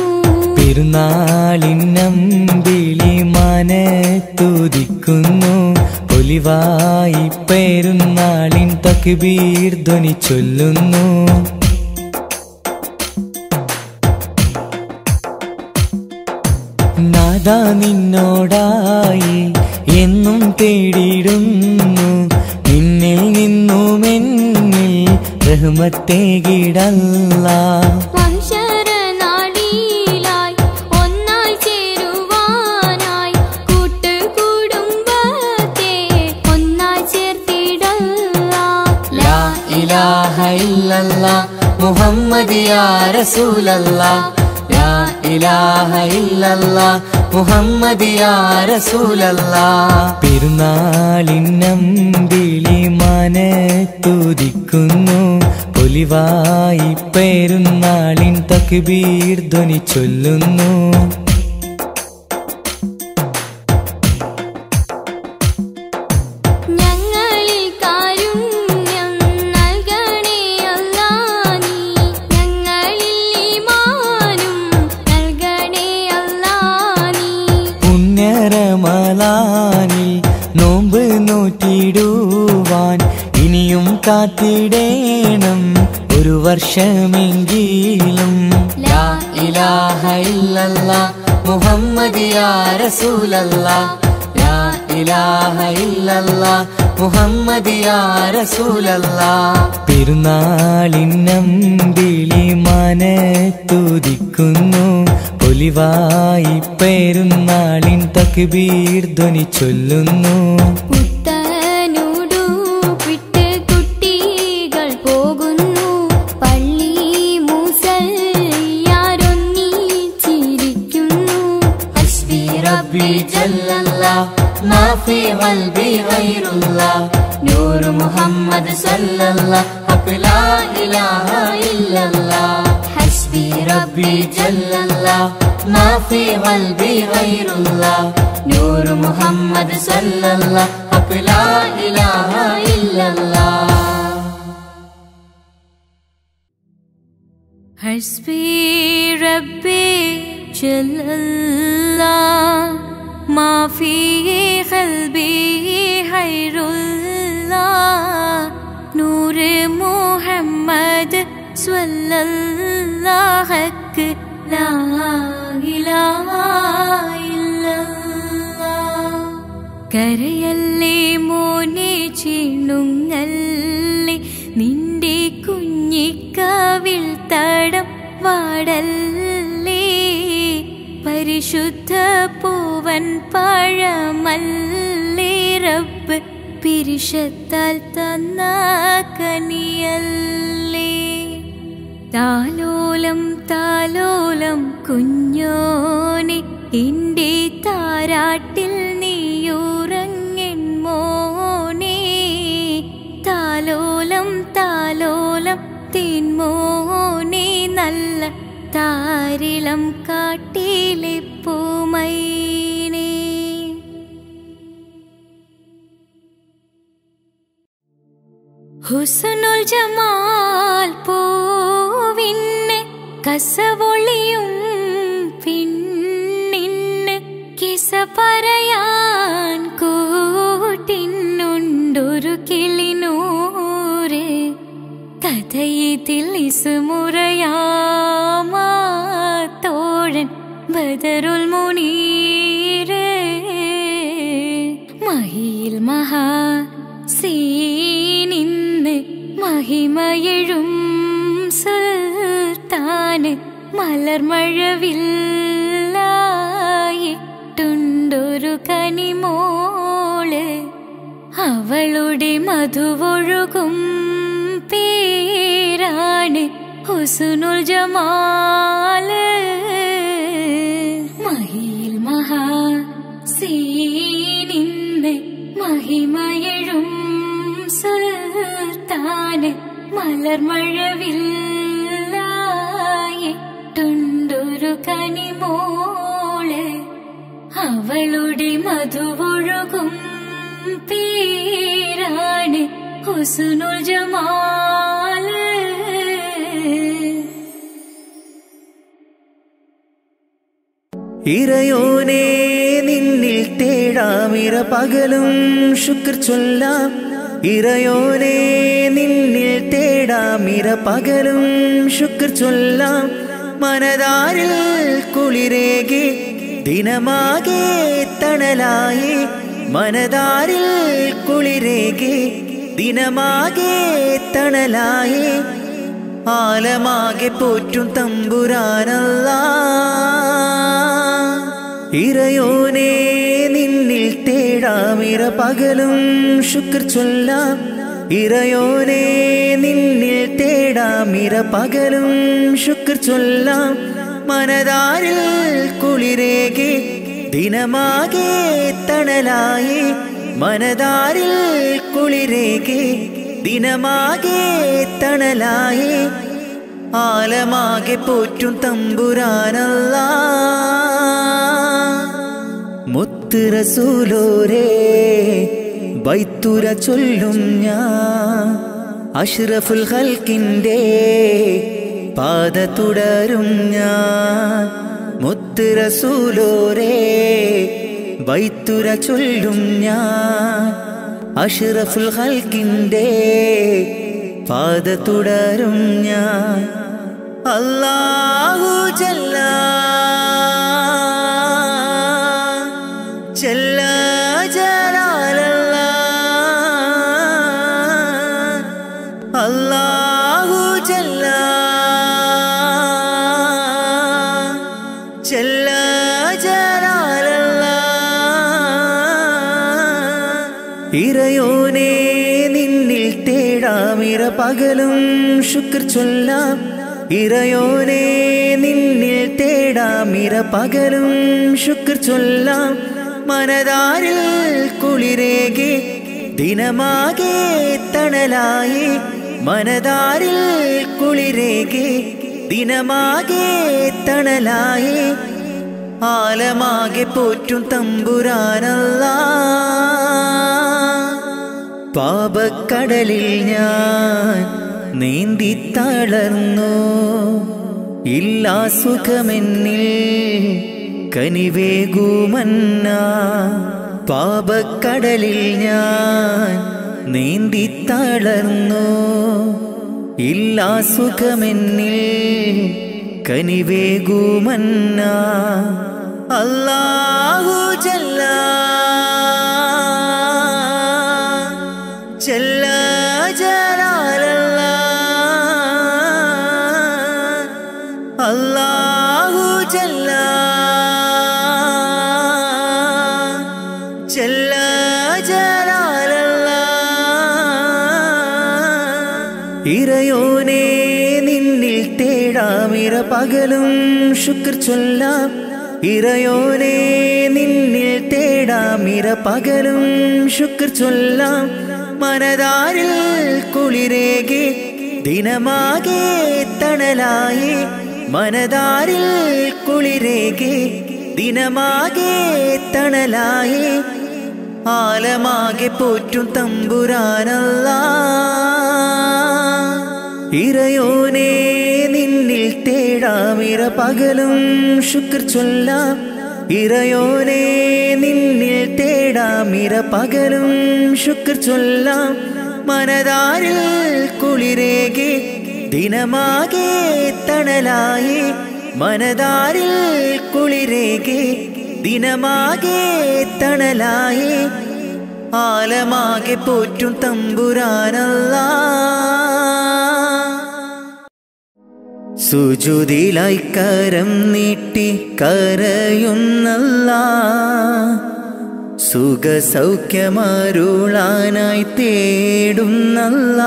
പെരുന്നാളിന്നമ്പിളി മനത്തുദിക്കുന്നു പൊലിവായി പെരുന്നാളിൻ തക്ബീർ ധ്വനി ചൊല്ലുന്നു നാദാ നിന്നോടായി എന്നും തേടിയിടുന്നു നിന്നിൽ നിന്നും എന്നിൽ റഹ്മത്തേകിടല്ല മഹിഷരനാടിയിലായി ഒന്നായി ചേരുവാനായി കൂട്ടുകുടുംബത്തെ ഒന്നായി ചേർത്തിടല്ല لا إله إلا الله محمد يا رسول الله لا إله إلا الله محمد يا رسول الله പെരുന്നാളിന്നമ്പിളി മനത്തുദിക്കുന്നു പൊലിവായി പെരുന്നാളിൻ തക്ബീർ ധ്വനി ചൊല്ലുന്നു ഞങ്ങളിൽ കാരുണ്യം നൽകണേ അല്ലാ നീ ഞങ്ങളിൽ ഈമാനും നൽകണേ അല്ലാ നീ പുണ്യരമലാനിൽ നോമ്പ് നോറ്റിടുവാൻ ഇനിയും കാത്തിടേണം ഒരു വർഷമെങ്കിലും لا إله إلا الله محمد يا رسول الله لا إله إلا الله محمد يا رسول الله പെരുന്നാളിന്നമ്പിളി മനത്തുദിക്കുന്നു പൊലിവായി പെരുന്നാളിൻ തക്ബീർ ധ്വനി ചൊല്ലുന്നു പുത്തനുടുപ്പിട്ട് കുട്ടികൾ പോകുന്നു പള്ളി മൂസയാരൊന്നിച്ചിരിക്കുന്നു حسبي ربي جل الله ما في قلبي غير الله نور محمد صلى الله حق لا إله إلا الله حسبي ربي جل الله ما في قلبي غير الله نور محمد صلى الله حق لا إله إلا الله حسبي ربي جل الله ما في قلبي خير الله نور محمد صلى الله حق لا إله إلا الله കരയല്ലേ മോനെ ചിണുങ്ങല്ലേ നിന്റെ കുഞ്ഞിക്കാവിൽ തടം വാടല്ലേ പരിശുദ്ധ പൂവൻ പഴമല്ലേ റബ്ബ് പിരിശത്താൽ തന്ന കനിയല്ലേ താലോലം താലോലം കുഞ്ഞോനെ എന്റെ താരാട്ടിൽ നീയുറങ്ങൻ മോനെ താലോലം താലോലം തിന്മോനെ നല്ല താരിളം കാട്ടിലെ പൂമൈനേ ഹുസനുൽ ജമാൽ പൂവിന്ന് കസവൊളിയും പിന്നിന്ന് കിസ പറയാൻ കൂട്ടിനുണ്ടൊരു കിളിനൂറ് കഥയിതിൽ ഇസുമുറയാമാ തോഴൻ ബദറുൽ മുനീറ് മഹിയിൽ മഹാ സീനിന്ന് മഹിമയഴും സുൽത്താന് മലർമഴവില്ലായിട്ടുണ്ടൊരു കനിമോള് അവളുടെ മധുവൊഴുകും പേരാണ് ഹുസുനുൽ ജമാല് മഹിയിൽ മഹാ സീനിന്ന് മഹിമയഴും സുൽത്താന് മലർമഴവില്ലായിട്ടുണ്ടൊരു കനിമോള് അവളുടെ മധുവൊഴുകും പേരാണ് ഹുസുനുൽ ജമാല് ഇറയോനെ നിന്നിൽ തേടാമിര പകലും ശുക്ർ ചൊല്ലാം ഇറയോനെ നിന്നിൽ തേടാമിര പകലും ശുക്ർ ചൊല്ലാം മനതാരിൽ കുളിരേകി ദിനമാകെ തണലായി മനതാരിൽ കുളിരേകി ദിനമാകെ തണലായി ആലമാകെ പോറ്റും തമ്പുരാനല്ല ഇറയോനെ നിന്നിൽ തേടാമിര പകലും ശുക്ർ ചൊല്ലാം ഇറയോനെ നിന്നിൽ തേടാമിര പകലും ശുക്ർ ചൊല്ലാം മനതാരിൽ കുളിരേകി ദിനമാകെ തണലായി മനതാരിൽ കുളിരേകി ദിനമാകെ തണലായി ആലമാകെ പോറ്റും തമ്പുരാനല്ല മുത്ത് റസൂലോരേ ബൈത്തുര ചൊല്ലും ഞാൻ അഷ്റഫുൽ ഹൽക്കിൻ്റെ പാത തുടരും ഞാൻ മുത്ത് റസൂലോരേ ബൈത്തുര ചൊല്ലും ഞാൻ അഷ്റഫുൽ ഹൽക്കിൻ്റെ പാത തുടരും ഞാൻ അല്ലാഹു ജല്ല ജല്ല ജലാലല്ല അല്ലാഹു ജല്ല ജല്ല ജലാലല്ല ഇറയോനെ നിന്നിൽ തേടാമിര പകലും ശുക്ർ ചൊല്ലാം ഇറയോനെ നിന്നിൽ തേടാമിര പകലും ശുക്ർ ചൊല്ലാം മനതാരിൽ കുളിരേകി ദിനമാകെ തണലായി മനതാരിൽ കുളിരേകി ദിനമാകെ തണലായി ആലമാകെ പോറ്റും തമ്പുരാനല്ല പാപക്കടലിൽ ഞാൻ നീന്തി തളർന്നു ഇല്ലാ സുഖമെന്നിൽ കനിവേകുമന്ന പാപക്കടലിൽ ഞാൻ നീന്തി തളർന്നു ഇല്ലാ സുഖമെന്നിൽ കനിവേകുമന്ന അല്ലാഹു ജല്ല ജല്ല ജലാലല്ല അല്ലാഹു ജല്ല ജല്ല ജലാലല്ല ഇറയോനെ നിന്നിൽ പകലും ശുക്ർ ചൊല്ലാം ഇറയോനെ നിന്നിൽ തേടാം ഇര പകലും ശുക്ർ ചൊല്ലാം മനതാരിൽ കുളിരേകെ ദിനമാകെ തണലായി മനതാരിൽ കുളിരേകെ ദിനമാകെ തണലായി ആലമാകെ പോറ്റും തമ്പുരാനല്ല ഇറയോനെ നിന്നിൽ തേടാമിര പകലും ശുക്ർ ചൊല്ലാം ഇറയോനെ നിന്നിൽ തേടാമിര പകലും ശുക്ർ ചൊല്ലാം മനതാരിൽ കുളിരേകെ ദിനമാകെ തണലായി മനതാരിൽ കുളിരേകെ ദിനമാകെ തണലായി ആലമാകെ പോറ്റും തമ്പുരാനല്ല സുജുതിലായി കരം നീട്ടി കരയുന്നല്ല സുഖസൗഖ്യമരുളാനായി തേടുന്നല്ല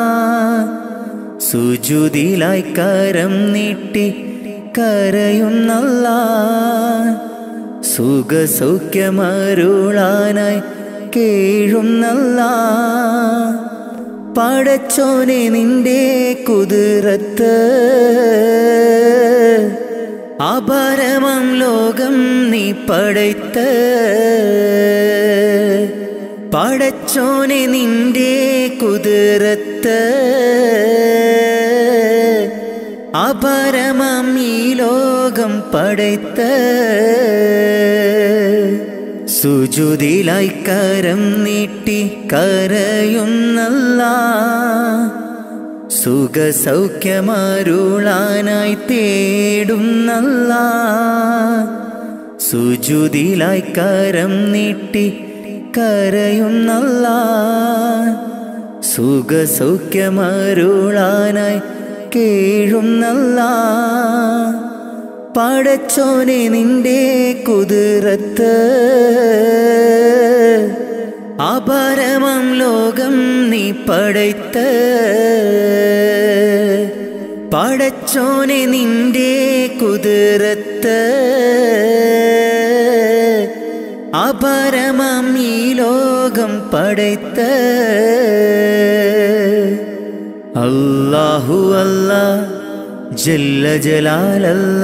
സുജുതിലായി കരം നീട്ടി കരയുന്നല്ല സുഖസൗഖ്യമരുളാനായി കേഴുന്നല്ല പടച്ചോനെ നിന്റെ കുതിരത്ത് അപരമം ലോകം നീ പടയ്ത്ത് പടച്ചോനെ നിന്റെ കുതിരത്ത് അപരമം ഈ ലോകം പടയ്ത്ത് സുജുതിലായി കരം നീട്ടി കരയുന്നല്ല സുഖസൗഖ്യമരുളാനായി തേടുന്നല്ല സുജുതിലായി കരം നീട്ടി കരയുന്നല്ല സുഖസൗഖ്യമരുളാനായി കേഴുന്നല്ല പടച്ചോനെ നിന്റെ കുതിരത്ത് അപരമം ലോകം നീ പടയ്ത്ത് പടച്ചോനെ നിന്റെ കുതിരത്ത് അപരമം ഈ ലോകം പടയ്ത്ത് അല്ലാഹു അല്ലാ ജല്ല ജലാലല്ല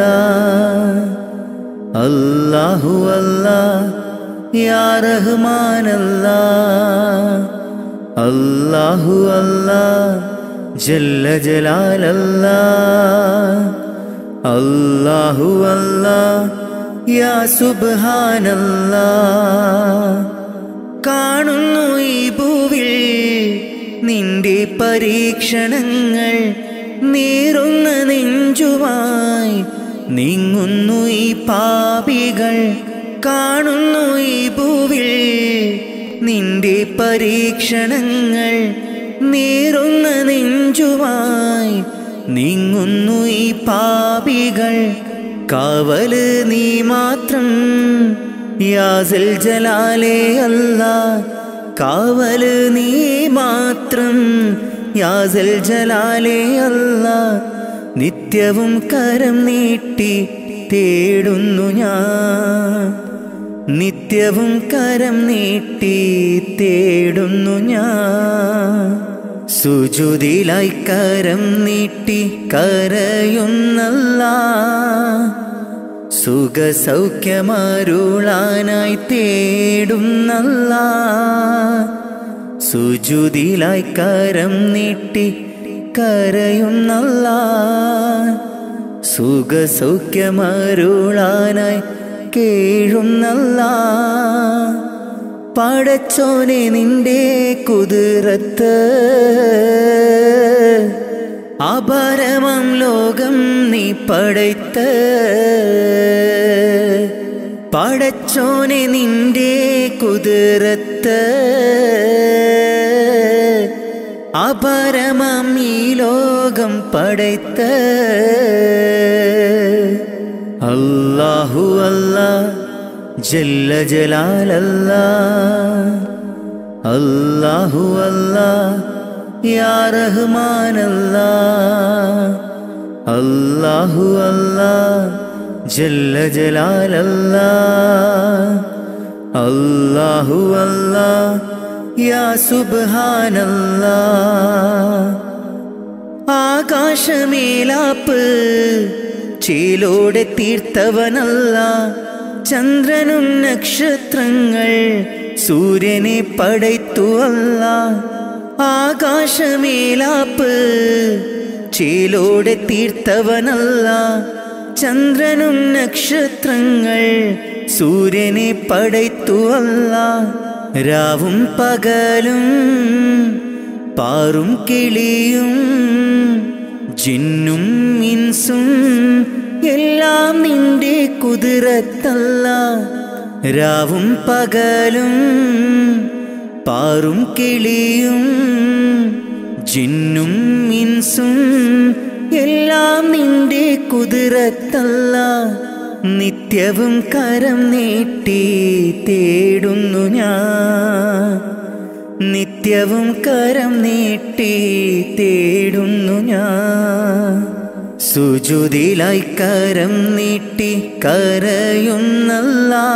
അല്ലാഹു അല്ലാ യാ റഹ്മാനല്ല അല്ലാഹു അല്ലാ ജല്ല ജലാലല്ല അല്ലാഹു അല്ലാ യാ സുബ്ഹാനല്ല കാണുന്നു ഈ ഭൂവിൽ നിന്റെ പരീക്ഷണങ്ങൾ നീറുന്ന നെഞ്ചുമായി നീങ്ങുന്നു ഈ പാപികൾ കാണുന്നു ഈ ഭൂവിൽ നിന്റെ പരീക്ഷണങ്ങൾ നീറുന്ന നെഞ്ചുമായി നീങ്ങുന്നു ഈ പാപികൾ കാവല് നീ മാത്രം യാസൽ ജലാലേ അല്ല കാവല് നീ മാത്രം യാസൽ ജലാലേ അല്ല നിത്യവും കരം നീട്ടി തേടുന്നു ഞാൻ നിത്യവും കരം നീട്ടി തേടുന്നു ഞാൻ സുജുതിലായി കരം നീട്ടി കരയുന്നല്ല സുഖസൗഖ്യമരുളാനായി തേടുന്നല്ല സുജുതിലായി കരം നീട്ടി കരയുന്നല്ല സുഖസൗഖ്യമരുളാനായി കേഴുന്നല്ല പടച്ചോനെ നിന്റെ കുതിരത്ത് അപരമം ലോകം നീ പടയ്ത്ത് പടച്ചോനെ നിന്റെ കുതിരത്ത് അപരമം ഈ ലോകം പടയ്ത്ത് അല്ലാഹു അല്ലാ ജല്ല ജലാലല്ല അല്ലാഹു അല്ലാ യാ റഹ്മാനല്ല അല്ലാഹു അല്ലാ ജല്ല ജലാലല്ലാ അല്ലാഹു അല്ലാ യാ സുബ്ഹാനല്ലാ ആകാശമേലാപ്പ് ചേലോടെ തീർത്തവനല്ല ചന്ദ്രനും നക്ഷത്രങ്ങൾ സൂര്യനെ പടയ്ത്തുവല്ല ആകാശമേലാപ്പ് ചേലോടെ തീർത്തവനല്ല ചന്ദ്രനും നക്ഷത്രങ്ങൾ സൂര്യനെ പടയ്ത്തുവല്ല രാവും പകലും പാറും കിളിയും ജിന്നും ഇൻസും എല്ലാം നിന്റെ കുതിരത്തല്ല രാവും പകലും പാറും കിളിയും ജിന്നും ഇൻസും എല്ലാം നിന്റെ കുതിരത്തല്ല നിത്യവും കരം നീട്ടി തേടുന്നു ഞാൻ നിത്യവും കരം നീട്ടി തേടുന്നു ഞാൻ സുജുതിലായി കരം നീട്ടി കരയുന്നല്ല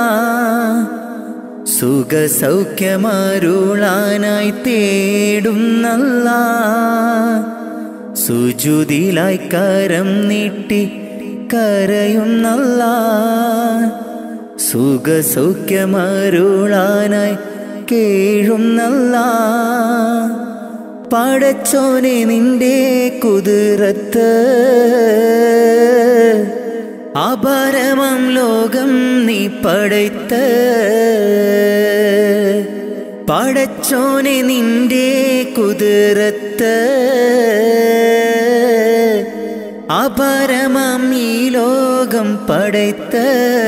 സുഖസൗഖ്യമരുളാനായി തേടുന്നല്ല സുജുതിലായി കരം നീട്ടി കരയുന്നല്ല സുഖസൗഖ്യമരുളാനായി കേഴുന്നല്ല പടച്ചോനെ നിന്റെ കുതിരത്ത് അപരമം ലോകം നീ പടയ്ത്ത് പടച്ചോനെ നിന്റെ കുതിരത്ത് അപരമം ഈ ലോകം പടയ്ത്ത്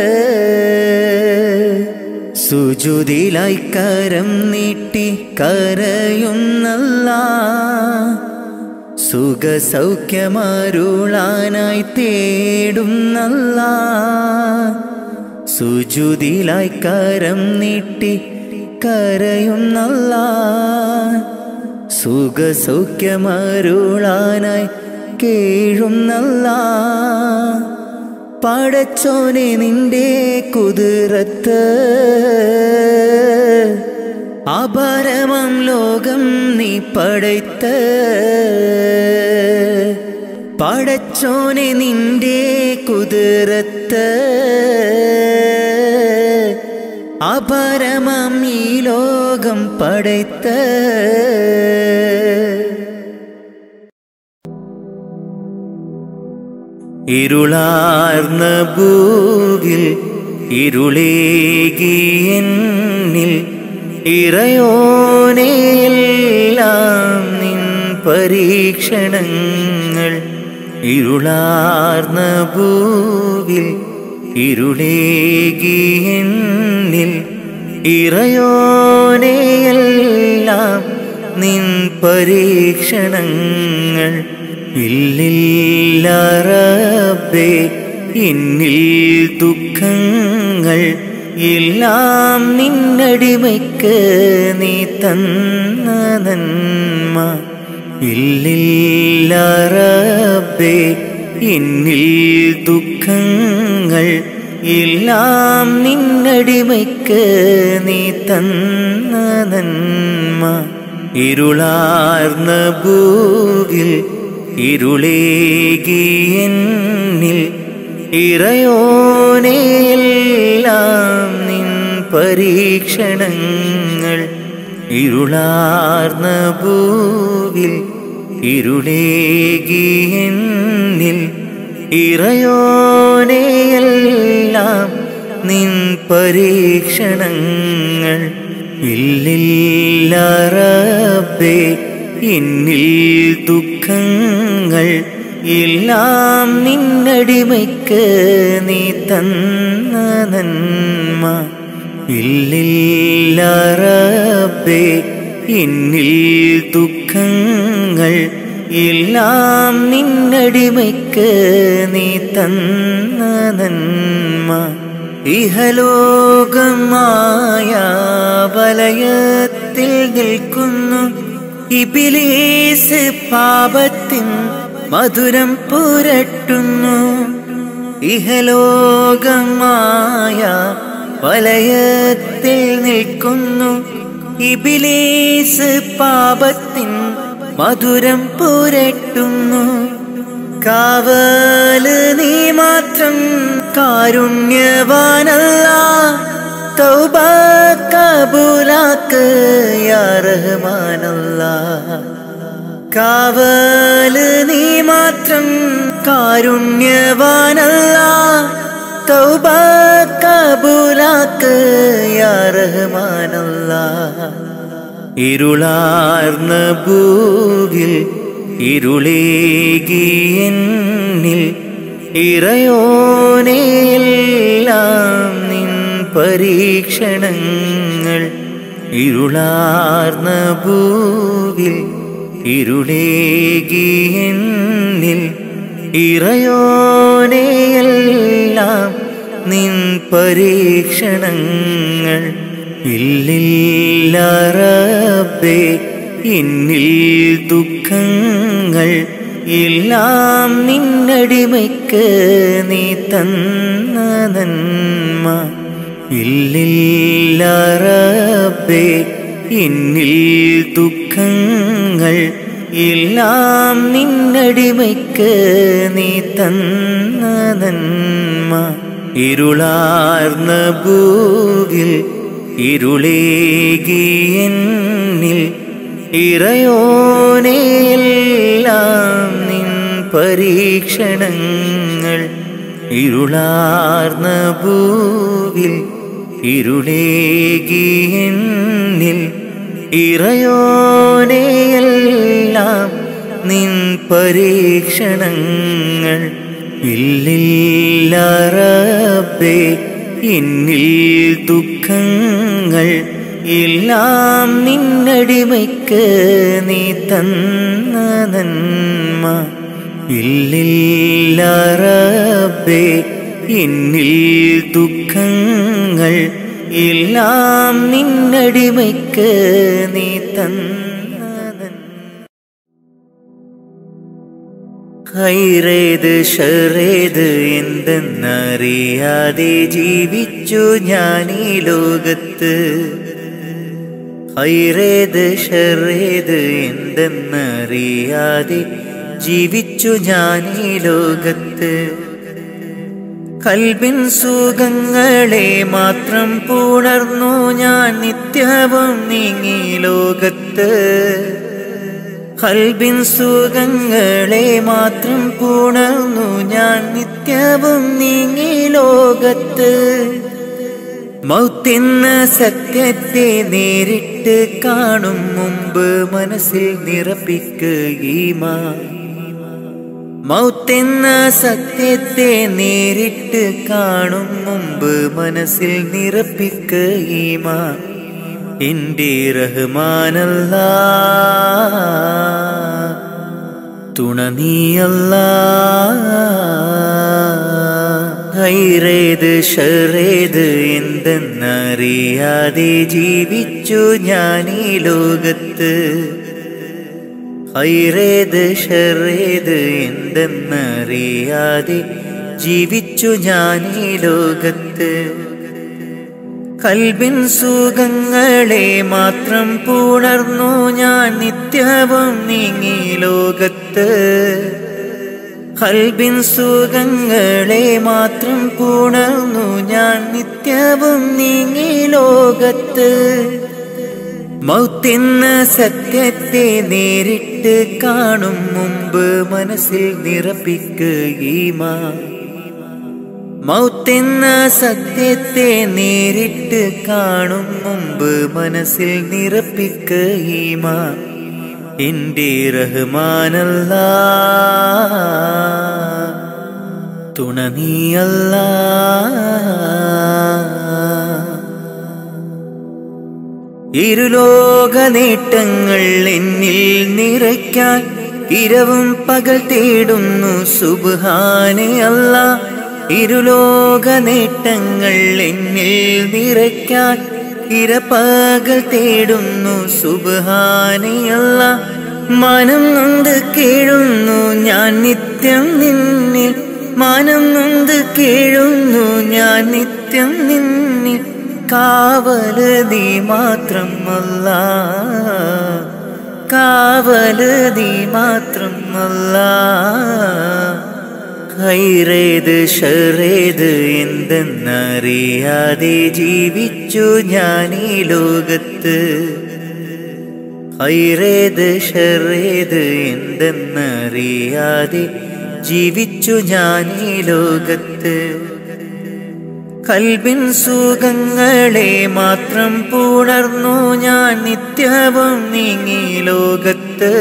സുജുതിലായി കരം നീട്ടി കരയുന്നല്ല സുഖസൗഖ്യമരുളാനായി തേടുന്നല്ല സുജുതിലായി കരം നീട്ടി കരയുന്നല്ല സുഖസൗഖ്യമരുളാനായി കേഴുന്നല്ല പടച്ചോനെ നിന്റെ കുതിരത്ത് അപരമം ലോകം നീ പടയ്ത്ത് പടച്ചോനെ നിന്റെ കുതിരത്ത് അപരമം ഈ ലോകം പടയ്ത്ത് ഇരുളാർന്ന ഭൂവിൽ ഇരുളേകിയെന്നിൽ ഇറയോനെയെല്ലാം നിൻ പരീക്ഷണങ്ങൾ ഇരുളാർന്ന ഭൂവിൽ ഇരുളേകിയെന്നിൽ ഇറയോനെയെല്ലാം നിൻ പരീക്ഷണങ്ങൾ ഇല്ലില്ല റബ്ബേ എന്നിൽ ദുഃഖങ്ങൾ എല്ലാം നിന്നടിമയ്ക്ക് നീ തന്ന നന്മ ഇല്ലില്ല റബ്ബേ എന്നിൽ ദുഃഖങ്ങൾ എല്ലാം നിന്നടിമയ്ക്ക് നീ തന്ന നന്മ ഇരുളാർന്ന ഭൂവിൽ ഇരുളേകിയെന്നിൽ ഇറയോനെയെല്ലാം നിൻ പരീക്ഷണങ്ങൾ ഇരുളാർന്ന ഭൂവിൽ ഇരുളേകിയെന്നിൽ ഇറയോനെയെല്ലാം നിൻ പരീക്ഷണങ്ങൾ ഇല്ലില്ല റബ്ബേ എന്നിൽ ദുഃഖങ്ങൾ എല്ലാം നിന്നടിമയ്ക്ക് നീ തന്ന നന്മ ഇല്ലില്ല റബ്ബേ എന്നിൽ ദുഃഖങ്ങൾ എല്ലാം നിന്നടിമയ്ക്ക് നീ തന്ന നന്മ ഇഹലോകമായ വലയത്തിൽ നിൽക്കുന്നു ഇബിലീസ് പാപത്തിൻ മധുരം പുരട്ടുന്നു ഇഹലോകമായ വലയത്തിൽ നിൽക്കുന്നു ഇബിലേസ് പാപത്തിൻ മധുരം പുരട്ടുന്നു കാവല് നീ മാത്രം കാരുണ്യവാനല്ല തൗബ കബൂലാക്ക് യാ റഹ്മാനല്ല കാവല് നീ മാത്രം കാരുണ്യവാനല്ല തൗബ കബൂലാക്ക് യാ റഹ്മാനല്ല ഇരുളാർന്ന ഭൂവിൽ ഇരുളേകിയെന്നിൽ ഇറയോനെയെല്ലാം നിൻ പരീക്ഷണങ്ങൾ ഇരുളാർന്ന ഭൂവിൽ ഇരുളേകിയെന്നിൽ ഇറയോനെയെല്ലാം നിൻ പരീക്ഷണങ്ങൾ ഇല്ലില്ല റബ്ബേ എന്നിൽ ദുഃഖങ്ങൾ എല്ലാം നിന്നടിമയ്ക്ക് നീ തന്ന നന്മ ഇല്ലില്ല റബ്ബേ എന്നിൽ ദുഃഖങ്ങൾ എല്ലാം നിന്നടിമയ്ക്ക് നീ തന്ന നന്മ ഇരുളാർന്ന ഭൂവിൽ ഇരുളേകിയെന്നിൽ ഇറയോനെയെല്ലാം നിൻ പരീക്ഷണങ്ങൾ ഇരുളാർന്ന ഭൂവിൽ ഇരുളേകിയെന്നിൽ ഇറയോനെയെല്ലാം നിൻ പരീക്ഷണങ്ങൾ ഇല്ലില്ല റബ്ബേ എന്നിൽ ദുഃഖങ്ങൾ എല്ലാം നിന്നടിമയ്ക്ക് നീ തന്ന നന്മ ഇല്ലില്ല റബ്ബേ എന്നിൽ ദുഃഖങ്ങൾ എല്ലാം നിന്നടിമയ്ക്ക് നീ തന്ന നന്മ ഹൈറേത് ഷറേത് എന്തെന്നറിയാതെ ജീവിച്ചു ഞാൻ ഈ ലോകത്ത് ഹൈറേത് ഷറേത് എന്തെന്നറിയാതെ ജീവിച്ചു ഞാൻ ഈ ലോകത്ത് കൽബിൻ സുഖങ്ങളെ മാത്രം പുണർന്നു ഞാൻ നിത്യവും നീങ്ങി ലോകത്ത് കൽബിൻ സുഖങ്ങളെ മാത്രം പുണർന്നു ഞാൻ നിത്യവും നീങ്ങി ലോകത്ത് മൗത്തെന്ന സത്യത്തെ നേരിട്ട് കാണും മുമ്പ് മനസ്സിൽ നിറപ്പിക്കുകീമാ മൗത്തെന്ന സത്യത്തെ നേരിട്ട് കാണും മുമ്പ് മനസ്സിൽ നിറപ്പിക്കുകീമാ എന്റെ റഹ്മാനല്ല തുണ നീയല്ല ഹൈറേത് ഷറേത് എന്തെന്നറിയാതെ ജീവിച്ചു ഞാൻ ഈ ലോകത്ത് ഹൈറേത് ഷറേത് എന്തെന്നറിയാതെ ജീവിച്ചു ഞാൻ ഈ ലോകത്ത് കൽബിൻ സുഖങ്ങളെ മാത്രം പുണർന്നു ഞാൻ നിത്യവും നീങ്ങി ലോകത്ത് കൽബിൻ സുഖങ്ങളെ മാത്രം പുണർന്നു ഞാൻ നിത്യവും നീങ്ങി ലോകത്ത് മൗത്തെന്ന സത്യത്തെ നേരിട്ട് കാണും മുമ്പ് മനസ്സിൽ നിറപ്പിക്കുകീമാ മൗത്തെന്ന സത്യത്തെ നേരിട്ട് കാണും മുമ്പ് മനസ്സിൽ നിറപ്പിക്കുകീമാ എന്റെ റഹ്മാനല്ല തുണ നീയല്ല ഇരുലോക നേട്ടങ്ങൾ എന്നിൽ നിറയ്ക്കാൻ ഇരവും പകൽ തേടുന്നു സുബാനെ അല്ല ഇരുലോക നേട്ടങ്ങൾ എന്നിൽ നിറയ്ക്കാൻ ഇരപ്പകൽ തേടുന്നു സുബാനെ അല്ല മാനം നൊന്ത് കീഴുന്നു ഞാൻ നിത്യം നിന്നിൽ മാനം നൊന്ത് കീഴുന്നു ഞാൻ നിത്യം നിന്നിൽ കാവല് നീ മാത്രം അല്ല കാവല് നീ മാത്രം അല്ല ഹൈറേത് ഷറേത് എന്തെന്നറിയാതെ ജീവിച്ചു ഞാൻ ഈ ലോകത്ത് ഹൈറേത് ഷറേത് എന്തെന്നറിയാതെ ജീവിച്ചു ഞാൻ ഈ ലോകത്ത് കൽബിൻ സുഖങ്ങളെ മാത്രം പുണർന്നു ഞാൻ നിത്യവും നീങ്ങി ലോകത്ത്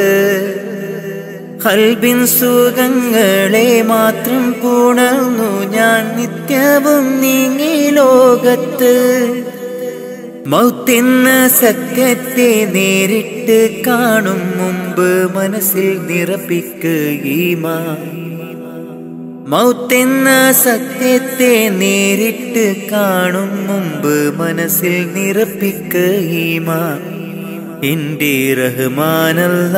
കൽബിൻ സുഖങ്ങളെ മാത്രം പുണർന്നു ഞാൻ നിത്യവും നീങ്ങി ലോകത്ത് മൗത്തെന്ന സത്യത്തെ നേരിട്ട് കാണും മുമ്പ് മനസ്സിൽ നിറപ്പിക്കുകീമാ മൗത്തെന്ന സത്യത്തെ നേരിട്ട് കാണും മുമ്പ് മനസ്സിൽ നിറപ്പിക്കുകീമാ എന്റെ റഹ്മാനല്ല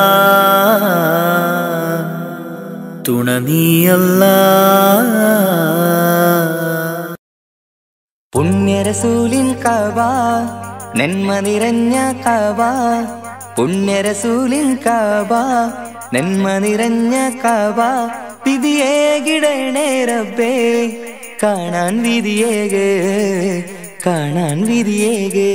തുണ നീയല്ല പുണ്യരസൂലിൻ കബ നന്മ നിറഞ്ഞ കബ പുണ്യരസൂലിൻ കബ നന്മ നിറഞ്ഞ കബ വിധിയേകിടണേ റബ്ബേ കാണാൻ വിധിയേകേ കാണാൻ വിധിയേകേ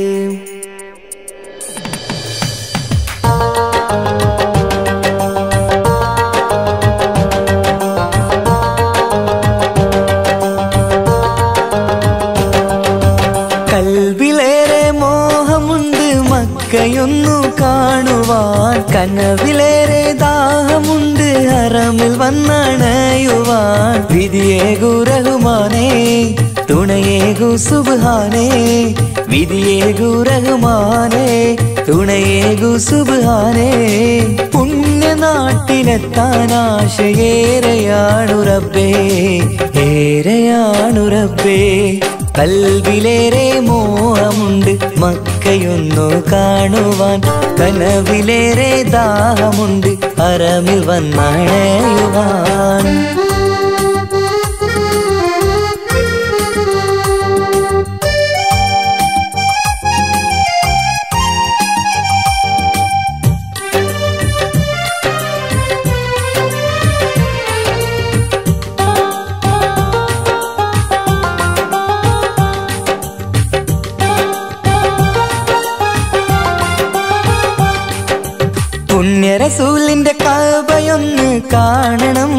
കൽവിലേറെ മോഹമുണ്ട് മക്കയൊന്നു കാണുവാൻ കനവിലേറെ ദാഹമുണ്ട് ഹറമിൽ വന്നണയുവാൻ വിധിയേകു റഹുമാനേ തുണയേകു സുബാനേ വിധിയേകു റഹുമാനേ തുണയേകു സുബാനേ പുണ്യനാട്ടിലെത്താൻ ആശയേറെയാണു റബ്ബേ ഏറെയാണു റബ്ബേ കൽവിലേറെ മോഹമുണ്ട് മക്കയൊന്നു കാണുവാൻ കനവിലേറെ ദാഹമുണ്ട് അറമിൽ വന്നണയുവാൻ പുണ്യരസൂലിന്റെ കബയൊന്ന് കാണണം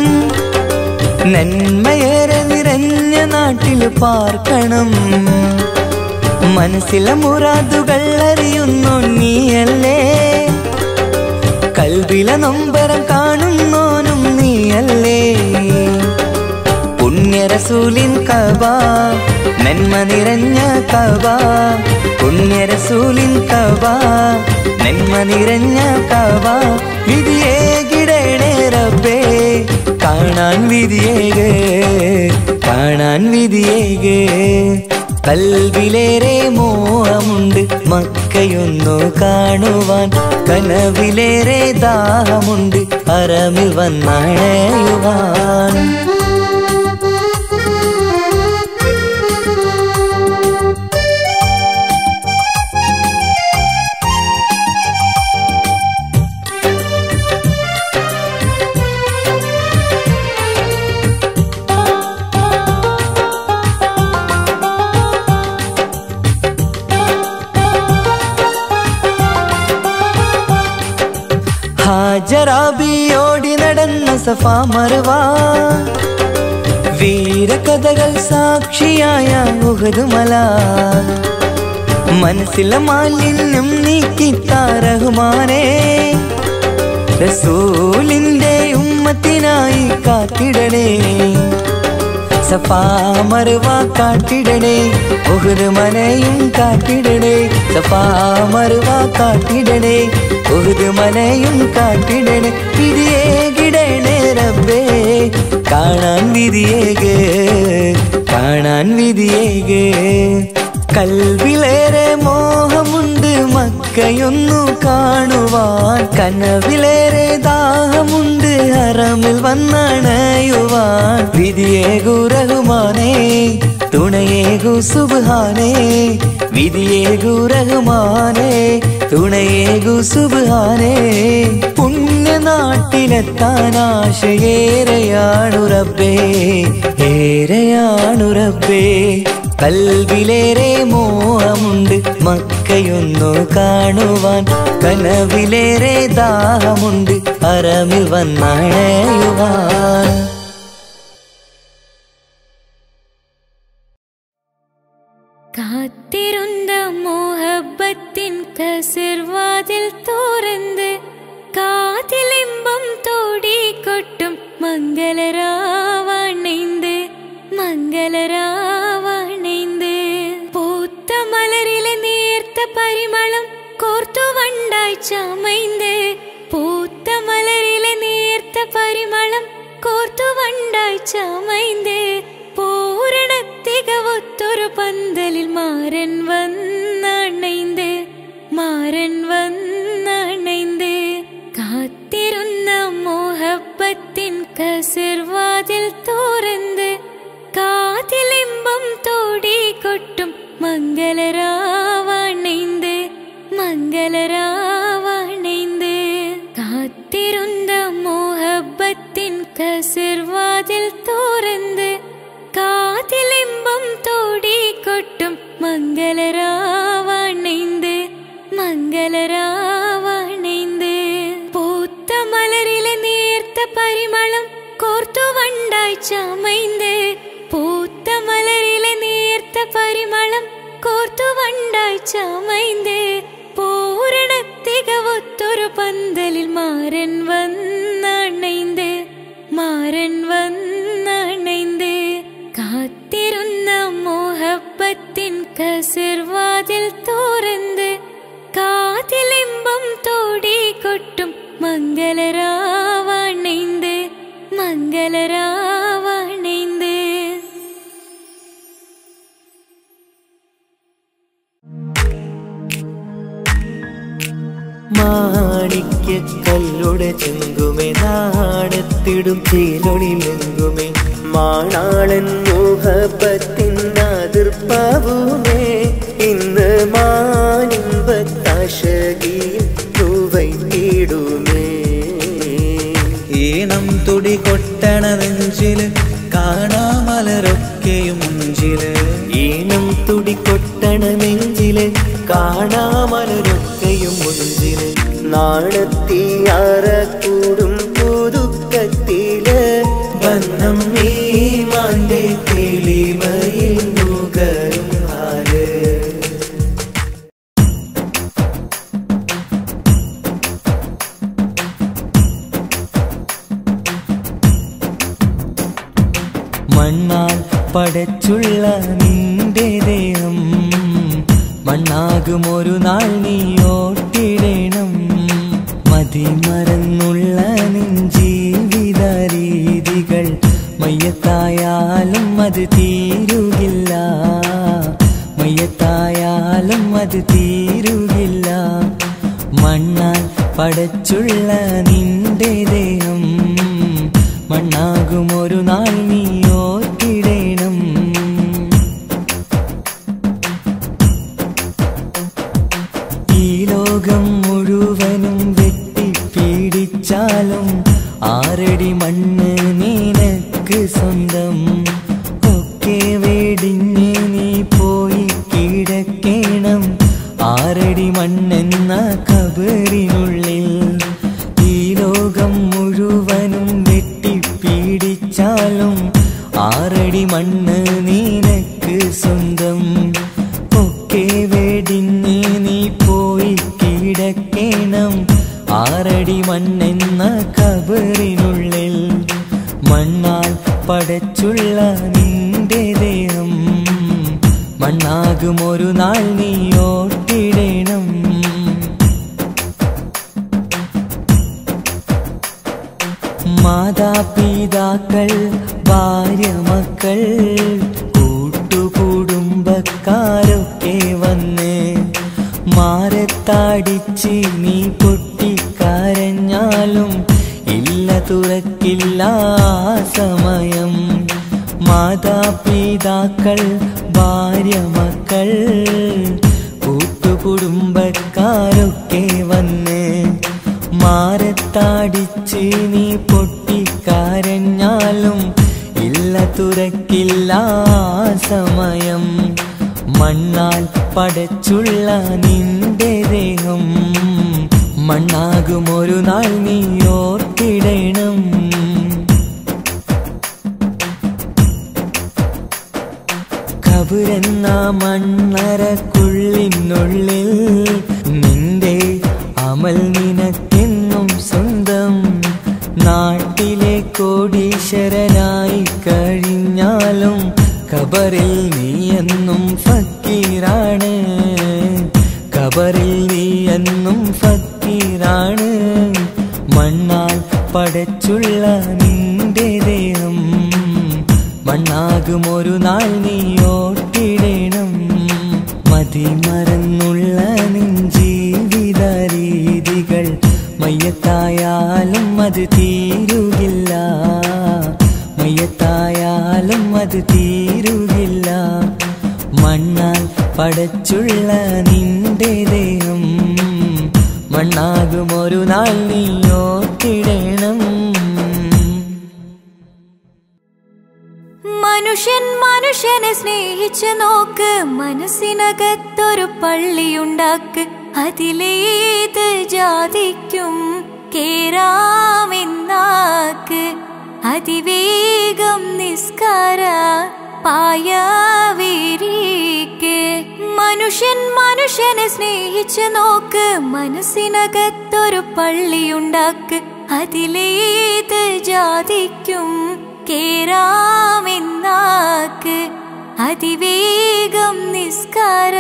നന്മയേറെ നിറഞ്ഞ നാട്ടിൽ പാർക്കണം മനസ്സിലെ മുറാദുകൾ അറിയുന്നു നീയല്ലേ കൽവിലെ നൊമ്പരം കാണുന്നോനും നീയല്ലേ പുണ്യരസൂലിൻ കബ നന്മ നിറഞ്ഞ കബ പുണ്യരസൂലിൻ കബ നന്മ നിറഞ്ഞ കബ വിധിയേകിടണേ റബ്ബേ കാണാൻ വിധിയേകേ കാണാൻ വിധിയേകേ കൽവിലേറെ മോഹമുണ്ട് മക്കയൊന്നു കാണുവാൻ കനവിലേറെ ദാഹമുണ്ട് അറമിൽ വന്നണയുവാൻ ഹാജരാബിയോടി നടന്ന സഫാ മറുവ വീരകഥകൾ സാക്ഷിയായ ഉഹദുമല മനസ്സിലെ മാലിന്യം നീക്കിത്താറഹുമാനേ റസൂലിന്റെ ഉമ്മത്തിനായി കാത്തിടണേ സഫാ മറുവ കാട്ടിടണേ ഉഹുദ് മനയും കാട്ടിടണേ സഫാ മറുവ കാട്ടിടണേ ഉഹുദ് മനയും കാട്ടിടണേ വിധിയേകിടണേ റബ്ബേ കാണാൻ വിധിയേകേ കാണാൻ വിധിയേകേ കൽവിലേറെ മോഹമുണ്ട് മക്കയൊന്നു കാണുവാൻ കനവിലേറെ ദാഹമുണ്ട് ഹറമിൽ വന്നണയുവാൻ വിധിയേകു റഹ്മാനേ തുണയേകു സുബ്ഹാനേ വിധിയേകു റഹ്മാനേ തുണയേകു സുബ്ഹാനേ പുണ്യനാട്ടിലെത്താൻ ആശയേറെയാണു റബ്ബേ ഏറെയാണു റബ്ബേ കൽവിലേറെ മോഹമുണ്ട് മക്കയൊന്നു കാണുവാൻ കനവിലേറെ ദാഹമുണ്ട് അറമിൽ വന്നണയുവാൻ കാത്തിരുന്ന മോഹബത്തിൻ കസിർവാതിൽ തോറന്ന് കാതിലിമ്പം തോടിക്കൊട്ടും മംഗളരാവണൈந்து മംഗളരാവണൈந்து പൂത്ത മലരിലെ നേർത്ത പരിമളം കോർത്തു വണ്ടായി ചമൈந்து പൂത്ത മലരിലെ നേർത്ത പരിമളം കോർത്തു വണ്ടായി ചമൈந்து പൂരണ തികവൊത്തൊരു പന്തലിൽ മാരൻ വന്നണൈந்து മാരൻ വന്നണൈந்து കാത്തിരുന്ന മോഹബത്തിൻ കസിർവാതിൽ തോറന്ന് കാതിലിമ്പം തോടിക്കൊട്ടും മംഗളരാവണൈந்து മംഗളരാവണൈந்து കാത്തിരുന്ന മോഹബത്തിൻ കസിർവാതിൽ തോറന്ന് കാതിലിമ്പം തോടിക്കൊട്ടും മംഗളരാവണൈந்து മംഗളരാവണൈந்து പൂത്ത മലരിലെ നേർത്ത പരിമളം കോർത്തു വണ്ടായി ചമൈந்து പൂത്ത മലരിലെ നേർത്ത പരിമളം കോർത്തു വണ്ടായി ചമൈந்து പൂരണ തികവൊത്തൊരു പന്തലിൽ മാരൻ വന്നണൈந்து മാരൻ വന്നണൈந்து കാത്തിരുന്ന മോഹബത്തിൻ കസിർവാതിൽ തോറന്ന് കാതിലിമ്പം തോടിക്കൊട്ടും മംഗളരാവണൈந்து മംഗളരാവണൈந்து മാണിക്യ കല്ലുടെ ചെങ്കുമേ നാടത്തിടും ചേലൊളിലെങ്കുമേ മാണാളൻ മോഹബത്തിൻ അതിർപ്പാവുമേ ഇന്ന് മാനിമ്പത്താശകിയും തൂവൈത്തിടുമേ ഈണം തുടി കൊട്ടണ നെഞ്ചില് കാണാമലരൊക്കെയും മുഞ്ചില് ഈണം തുടി കൊട്ടണ നെഞ്ചില് കാണാമലരൊക്കെയും മുഞ്ചില് നാണത്തിയാറ കൂടും പുതുക്കത്തില് ബന്ധം ഈ മാന്റെ തെളിമയിൽ നുകരും ഹാല് മണ്ണാൽ പടച്ചുള്ള നിന്റെ ദേഹം മണ്ണാകും ഒരു നാൾ നീ ഓട്ടിടണം മതിമറന്നുള്ള നിൻ ജീവിത രീതികൾ മയ്യത്തായാലും അത് തീരുകില്ല മയ്യത്തായാലും അത് തീരുകില്ല മണ്ണാൽ പടച്ചുള്ള നിന്റെ ദേഹം മണ്ണാകും ഒരു നാൾ നീ ഓർത്തിടണം ഈ ലോകം മുഴുവനും വെട്ടിപ്പീഡിച്ചാലും ആറടി മണ്ണ് നിനക്ക് സ്വന്തം ഒക്കെ വേടിഞ്ഞ് നീ പോയി കിടക്കണം ആറടി മണ്ണെന്ന കബറിനുള്ളിൽ ഈ ലോകം മുഴുവനും വെട്ടിപ്പീഡിച്ചാലും ആറടി മണ്ണ് നിനക്ക് സ്വന്തം ഒക്കെ വെടിഞ്ഞ് നീ പോയി കിടക്കണം ആറടി മണ്ണെന്ന കബറിനുള്ളിൽ മണ്ണാൽ പടച്ചുള്ള നിന്റെ ദേഹം മണ്ണാകും ഒരു നാൾ നീ ഓട്ടിടണം മാതാപിതാക്കൾ ഭാര്യ മക്കൾ കൂട്ടുകുടുംബക്കാരൊക്കെ വന്ന് മാരെ പടച്ചോണ്ടടിച്ച് നീ പൊട്ടിക്കരഞ്ഞാലും ഇല്ല തുറക്കില്ല ആ സമയം മാതാപിതാക്കൾ ഭാര്യ മക്കൾ കൂട്ടുകുടുംബക്കാരൊക്കെ വന്ന് മാരത്താടിച്ച് നീ പൊട്ടിക്കരഞ്ഞാലും ഇല്ല തുറക്കില്ല ആ സമയം മണ്ണാൽ പടച്ചുള്ള നിന്റെ ദേഹം മണ്ണാകും ഒരു നാൾ നീ ഓർത്തിടണം കബുരെന്ന മണ്ണറക്കുള്ളിനുള്ളിൽ നിന്റെ അമൽ നിനക്കെന്നും സ്വന്തം നാട്ടിലെ കോടീശ്വരനായി കഴിഞ്ഞാലും കബറിൽ നീ എന്നും ഫക്കീറാണ് കബറിൽ നീ എന്നും ഫക്കീറാണ് മണ്ണാൽ പടച്ചുള്ള നിന്റെ ദേഹം മണ്ണാകും ഒരു നാൾ നീ ഓട്ടിടണം മതിമറന്നുള്ള നിൻ ജീവിത രീതികൾ മയ്യത്തായാലും അത് തീരുകില്ല മയ്യത്തായാലും അത് തീരുകില്ല മണ്ണാൽ പടച്ചുള്ള നിന്റെ ദേഹം മണ്ണാകും ഒരു നാൾ നീ ഓട്ടിടണം മനുഷ്യൻ മനുഷ്യനെ സ്നേഹിച്ച് നോക്ക് മനസ്സിനകത്തൊരു പള്ളിയുണ്ടാക്ക് അതിലേത് ജാതിക്കും കേറാമെന്നാക്ക് അതിവേഗം നിസ്കാര പായവിരിക്ക് മനുഷ്യൻ മനുഷ്യനെ സ്നേഹിച്ച് നോക്ക് മനസ്സിനകത്തൊരു പള്ളിയുണ്ടാക്ക് അതിലേത് ജാതിക്കും കേറാമെന്നാക്ക് അതിവേഗം നിസ്കാര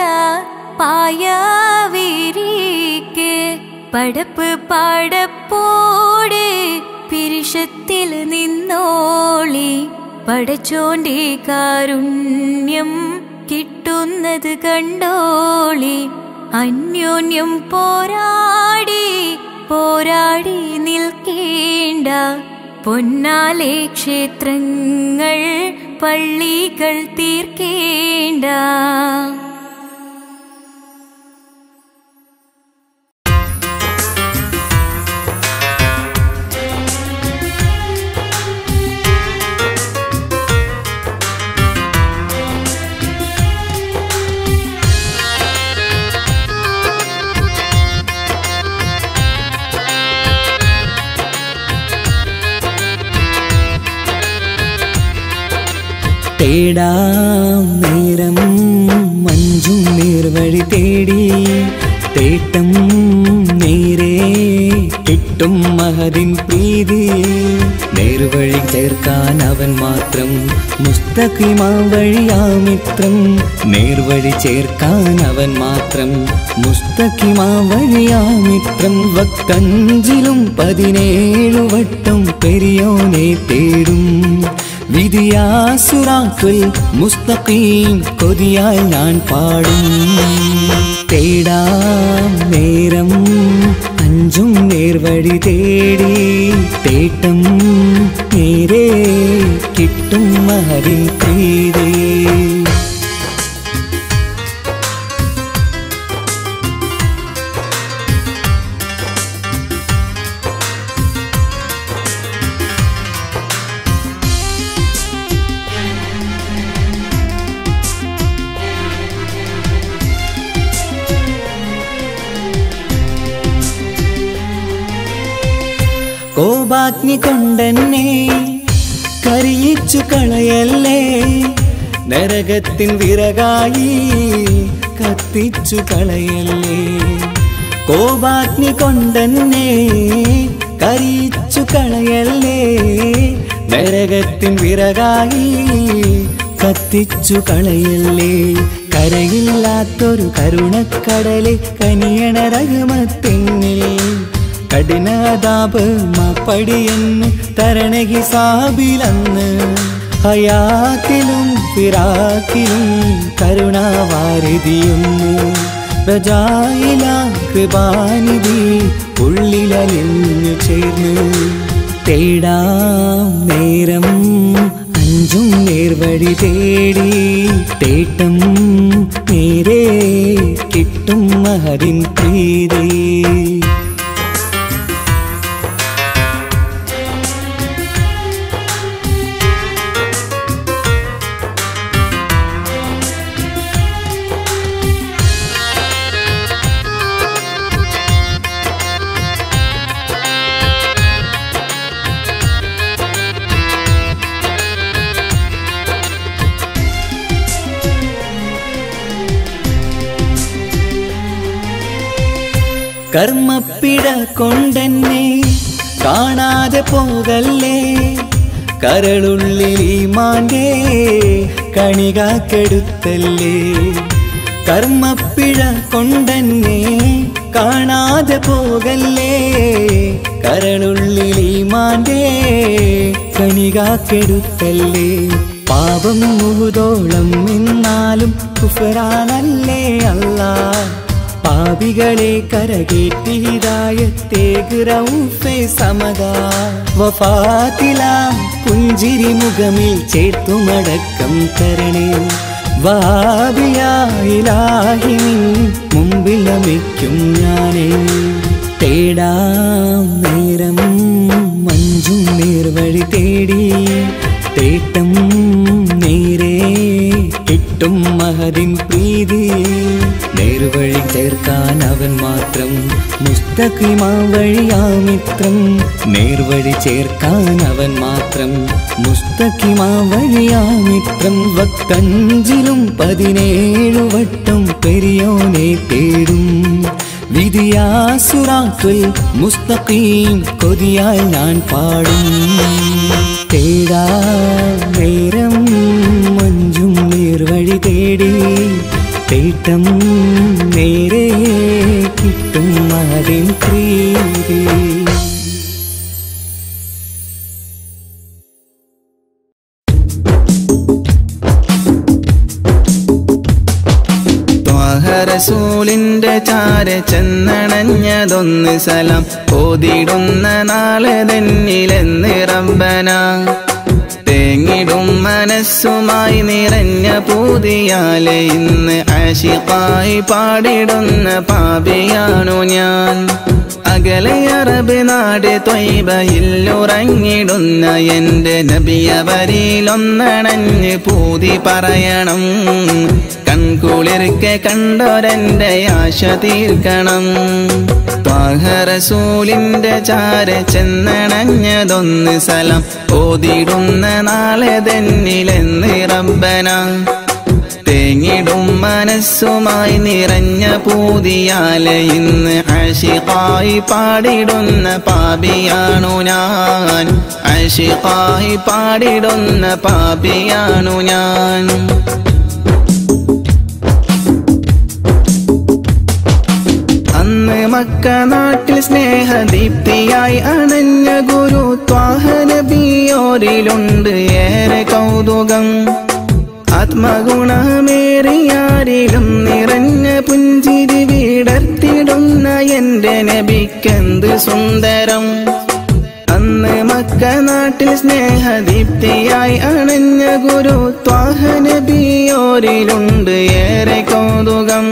പായവിരിക്ക് പടപ്പ് പടപ്പോടെ പിരിഷത്തിൽ നിന്നോളി പടച്ചോണ്ടി കാരുണ്യം കിട്ടുന്നത് കണ്ടോളി അന്യോന്യം പോരാടി പോരാടി നിൽക്കേണ്ട പൊന്നാലെ ക്ഷേത്രങ്ങൾ പള്ളികൾ തീർക്കേണ്ട തേടാം നേരം മഞ്ചും നേർവഴി തേടി തേട്ടം നേരെ കിട്ടും മഹതിൻ പ്രീതി നേർവഴി ചേർക്കാൻ അവൻ മാത്രം മുസ്തഖിമാ വഴിയാ മിത്രം നേർവഴി ചേർക്കാൻ അവൻ മാത്രം മുസ്തഖിമാ വഴിയാ മിത്രം വക്കഞ്ചിലും പതിനേഴു വട്ടം പെരിയോനെ തേടും വിധിയാസുറാക്കുൽ മുസ്തഖീം കൊതിയാൽ ഞാൻ പാടും തേടാം നേരം അഞ്ചും നേർവഴി തേടി തേട്ടം നേരെ കിട്ടും മഹരിൻ പ്രീതി കോപാഗ്നി കൊണ്ടെന്നെ കരിയിച്ചു കളയല്ലേ നരകത്തിൻ വിറകായി കത്തിച്ചു കളയല്ലേ കോപാഗ്നി കൊണ്ടെന്നെ കരിയിച്ചു കളയല്ലേ നരകത്തിൻ വിറകായി കത്തിച്ചു കളയല്ലേ കരയില്ലാത്തൊരു കരുണക്കടലെ കനിയണ രഘുമത്തെന്നിൽ കഠിനതാപ് മാപ്പടിയെന്ന് തരണ ഹിസാബിലന്ന് ഹയാത്തിലും ഫിറാക്കിലും കരുണാവാരിതിയൊന്ന് പ്രജായില കൃപാനിധി ഉള്ളിലലിഞ്ഞു ചേർന്ന് തേടാം നേരം അഞ്ചും നേർവഴി തേടി തേട്ടം നേരെ കിട്ടും മഹരിൻ പ്രീതി കർമ്മപ്പിട കൊണ്ടെന്നെ കാണാതെ പോകല്ലേ കരളുള്ളിൽ ഈ മാൻ്റെ കണികാക്കെടുത്തല്ലേ കർമ്മപ്പിഴ കൊണ്ടെന്നെ കാണാതെ പോകല്ലേ കരളുള്ളിൽ ഈ മാൻ്റെ കണികാക്കെടുത്തല്ലേ പാപം മുഹുതോളം എന്നാലും കുഫറാനല്ലേ അല്ലാ പാപികളെ കരകേറ്റി ഹിദായത്തേക്ക് റൗഫെ സമത വഫാത്തില പുഞ്ചിരി മുഖമിൽ ചേർത്തുമടക്കം തരണേ വാബിയായിലാഹി നിൻ മുമ്പിൽ നമിക്കും ഞാനേ തേടാം നേരം മഞ്ചും നേർവഴി തേടി തേട്ടം നേരെ കിട്ടും മഹദിൻ പ്രീതി നേർവഴി ചേർക്കാൻ അവൻ മാത്രം മുസ്തഖിമാ വഴിയാമിത്രം നേർവഴി ചേർക്കാൻ അവൻ മാത്രം മുസ്തഖിമാ വഴിയാമിത്രം വക്കഞ്ചിലും പതിനേഴു വട്ടം പെരിയോനെ തേടും വിധിയാസുറാത്തുൽ മുസ്തഖീം കൊതിയാൽ ഞാൻ പാടും തേടാ നേരം മഞ്ചും നേർവഴി തേടി തേട്ടം നേരെ കിട്ടും അതിൻ പ്രീതി റസൂലിന്റെ ചാര ചെന്നണഞ്ഞതൊന്ന് സലം ഓതിടുന്ന നാളെ തന്നിലെന്ന് റബ്ബന തേങ്ങിടും മനസ്സുമായി നിറഞ്ഞ പൂതിയാലെ ഇന്ന് ആശിക്കായി പാടിടുന്ന പാപിയാണു ഞാൻ അകലെ അറബ് നാട് തൊയ്ബയില്ലുറങ്ങിടുന്ന എന്റെ നബിയവരിലൊന്നണഞ്ഞ് പൂതി പറയണം കൺകുളിർക്കെ കണ്ടോരെന്റെ ആശ തീർക്കണം റസൂലിന്റെ ചാര ചെന്നണഞ്ഞതൊന്ന് സലം ഓതിടുന്ന നാളെ തന്നിലെന്ന് റബ്ബന തേങ്ങിടും മനസ്സുമായി നിറഞ്ഞ പൂതിയാലെ ഇന്ന് അഷിഖായി പാടിടുന്ന പാപിയാണു ഞാൻ അഷിഖായി പാടിടുന്ന പാപിയാണു ഞാൻ അന്ന് മക്ക നാട്ടിൽ സ്നേഹദീപ്തിയായി അണഞ്ഞ ഗുരു ത്വാഹനബിയോരിലുണ്ട് ഏറെ കൗതുകം ആത്മഗുണമേറിയാരിലും നിറഞ്ഞ പുഞ്ചിരി വിടർത്തിടുന്ന എന്റെ നബിക്കെന്ത് സുന്ദരം അന്ന് മക്ക നാട്ടിൽ സ്നേഹദീപ്തിയായി അണഞ്ഞ ഗുരു ത്വാഹനബിയോരിലുണ്ട് ഏറെ കൗതുകം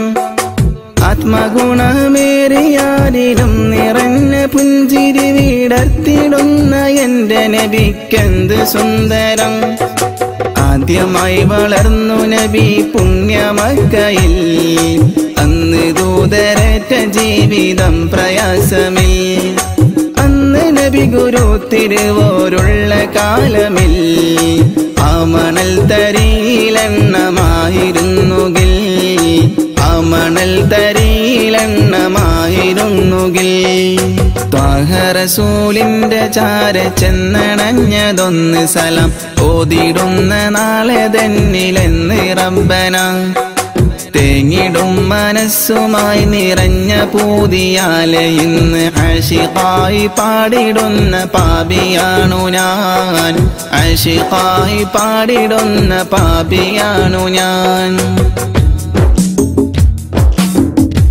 ആത്മഗുണമേറിയാരിലും നിറഞ്ഞ പുഞ്ചിരി വിടർത്തിടുന്ന എന്റെ നബിക്കെന്ത് സുന്ദരം ആദ്യമായി വളർന്നു നബി പുണ്യമക്കയിൽ അന്ന് ദൂതരറ്റ ജീവിതം പ്രയാസമിൽ അന്ന് നബി ഗുരു തിരുവോരുള്ള കാലമിൽ ആ മണൽ തരിയിലെണ്ണമായിരുന്നുകിൽ ആ മണൽ തരിയിലെണ്ണമായിരുന്നുകിൽ ത്വാഹറസൂലിന്റെ ചാര ചെന്നണഞ്ഞതൊന്ന് സലം ഓതിടുന്ന നാളെ തന്നിലെന്ന് റബ്ബന തേങ്ങിടും മനസ്സുമായി നിറഞ്ഞ പൂതിയാലെ ഇന്ന് അഷിഖായി പാടിടുന്ന പാപിയാണു ഞാൻ അഷിഖായി പാടിടുന്ന പാപിയാണു ഞാൻ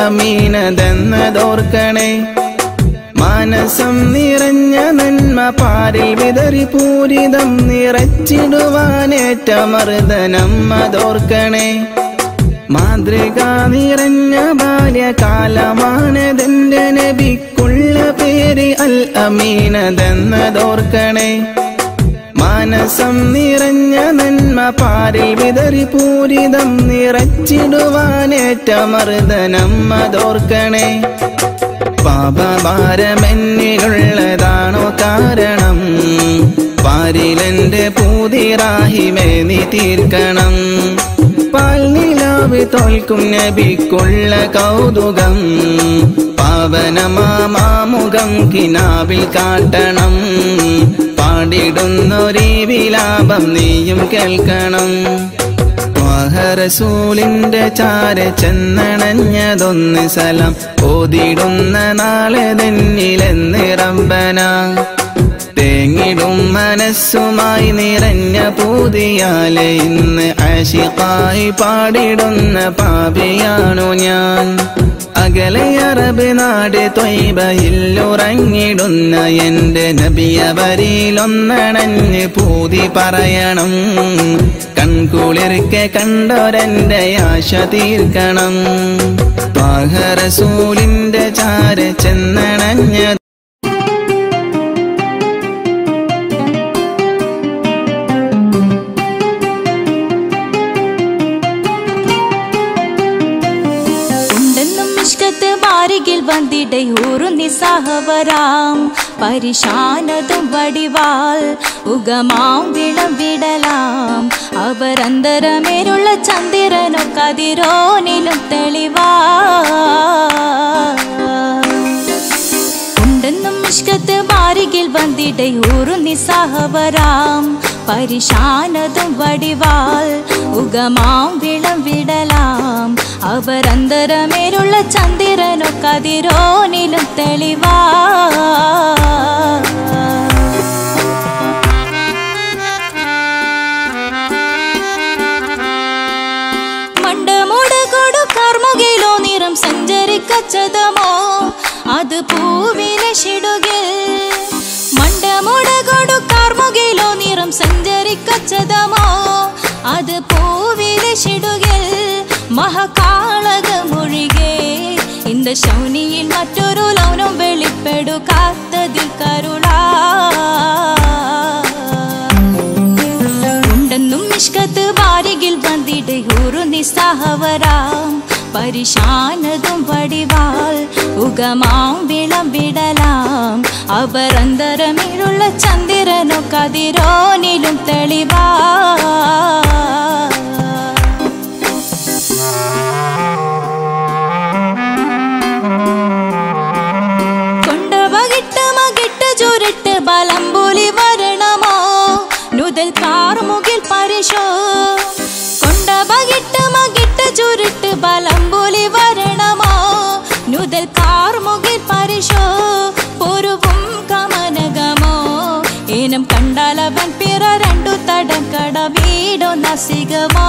അമീനതെന്നതോർക്കണേ മാനസം നിറഞ്ഞ നന്മ പാരിൽ വിതറി പൂരിതം നിറച്ചിടുവാനേറ്റ മർദ്ദനം അതോർക്കണേ മാതൃക നിറഞ്ഞ ബാല്യകാലമാണതെന്റെ നബിക്കുള്ള പേര് അൽ അമീനതെന്നതോർക്കണേ മാനസം നിറഞ്ഞ നന്മ പാരിൽ വിതറി പൂരിതം നിറച്ചിടുവാനേറ്റ മർദ്ദനം അതോർക്കണേ പാപഭാരമെന്നിലുള്ളതാണോ കാരണം പാരിലെന്റെ പൂതിറാഹിമേ നീ തീർക്കണം പാൽനിലാവ് തോൽക്കും നബിക്കുള്ള കൗതുകം പാവനമാമുഖം കിനാവിൽ കാട്ടണം പാടിടുന്നൊരീ വിലാപം നീയും കേൾക്കണം റസൂലിന്റെ ചാര ചെന്നണഞ്ഞതൊന്ന് സലം ഓതിടുന്ന നാളെ തന്നിലെന്ന് റബ്ബന തേങ്ങിടും മനസ്സുമായി നിറഞ്ഞ പൂതിയാലെ ഇന്ന് ആശിക്കായി പാടിടുന്ന പാപിയാണു ഞാൻ അകലെ അറബ് നാട് തൊയ്ബയില്ലുറങ്ങിടുന്ന എന്റെ നബിയവരിലൊന്നണഞ്ഞ് പൂതി പറയണം കൺകുളിർക്കെ കണ്ടോരെന്റെ ആശ തീർക്കണം പാഹറസൂലിന്റെ ചാര ചെന്നണഞ്ഞ ഉണ്ടെന്നും ഇഷ്കത്ത് ബാരികിൽ വന്നിടയൂറു നിസ്സഹവരാം പരിശാനതും വടിവാൾ ഉഗമാം വിളം വിടലാം അവരന്തരമേലുള്ള ചന്ദ്രനോ കതിരോനിലും തെളിവാ ഉണ്ടെന്നും ഇഷ്കത്ത് ബാരികിൽ വന്നിടയൂറു നിസ്സഹവരാം പരിശാനതും വടിവാൾ ഉഗമാം വിളം വിടലാം അവരന്തരമേലുള്ള ചന്ദ്രനോ കതിരോനിലും തെളിവാ മണ്ടമോട് കൊടു കർമുകിലോ നിറം സഞ്ചരിക്കച്ചതമോ അത് പൂവിലെ ഷിടുകിൽ മണ്ടമോട് കൊടു കർമുകിലോ നിറം സഞ്ചരിക്കച്ചതമോ അത് പൂവിലെ ഷിടുകിൽ മഹകാളകമൊഴികെ இந்த ശൗനിയിൽ മറ്റൊരു ലൗനം വെളിപ്പെടു കാത്തതിൽ കരുളാ ഉണ്ടെന്നും നിഷ്കത്ത് വാരികിൽ വന്നിടയൂറു നിസ്സഹവരാം പരിശാനതും വടിവാൾ ഉഗമാം വിളം വിടലാം അവരന്തരമിഴുള്ള ചന്ദ്രനോ കതിരോനിലും തെളിവാ കൊണ്ടവകിട്ട് മകിട്ട് ചുരുട്ട് ബലം പോലി വരണമോ നുതൽ കാർമുകിൽ പരിശോ കൊണ്ടവകിട്ട് മകിട്ട് ചുരുട്ട് ബലം പോലി വരണമോ നുതൽ കാർമുകിൽ പരിശോ പൊരുവും കമനകമോ ഏനം കണ്ടാലവൻ പിറ രണ്ടു തടം കട വീടോ നസികമോ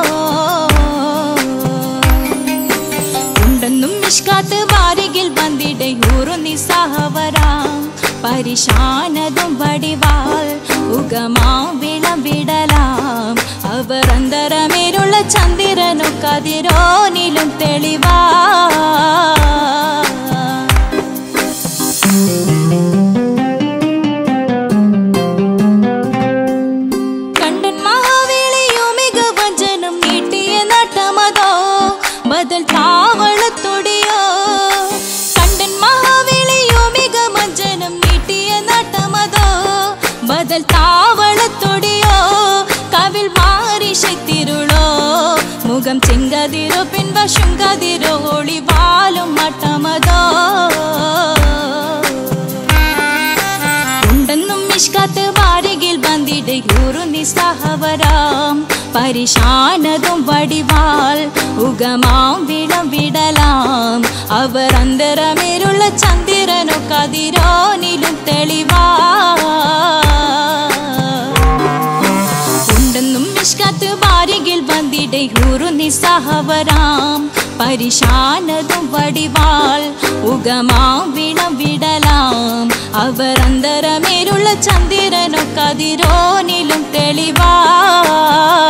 ഉണ്ടെന്നും നിഷ്കാത്ത് വാരികിൽ വന്നിടയൂറു നിസ്സഹവരാം പരിശാനതും വടിവാൾ ഉഗമാം വിളം വിടലാം അവർ അന്തരമേലുള്ള ചന്ദ്രനോ കതിരോനിലും തെളിവാ കണ്ടൻ മഹാവേളിയോ മികവഞ്ചനും നീട്ടിയ നട്ടമതോ ബദൽ താവളത്തൊടിയോ കണ്ടൻ മഹാവേളിയോ മികവഞ്ചനും നീട്ടിയ നട്ടമതോ ബദൽ താവളത്തൊടിയോ കവിൽ മാറി ശക്തിരുളോ മുഖം ചെങ്കതിരോ പിൻവശം കതിരോ ഒളിവാലും മട്ടമതോ ഉണ്ടെന്നും നിഷ്കാത്ത് വാരികിൽ വന്നിടയൂറു നിസ്സഹവരാം പരിശാനതും വടിവാൾ ഉഗമാം വിളം വിടലാം അവർ അന്തരമേലുള്ള ചന്ദ്രനോ കതിരോനിലും തെളിവാ ഉണ്ടെന്നും നിഷ്കാത്ത് വാരികിൽ വന്നിടയൂറു നിസ്സഹവരാം പരിശാനതും വടിവാൾ ഉഗമാവിണം വിടലാം അവർ അന്തരമേലുള്ള ചന്ദ്രനോ കതിരോനിലും തെളിവാ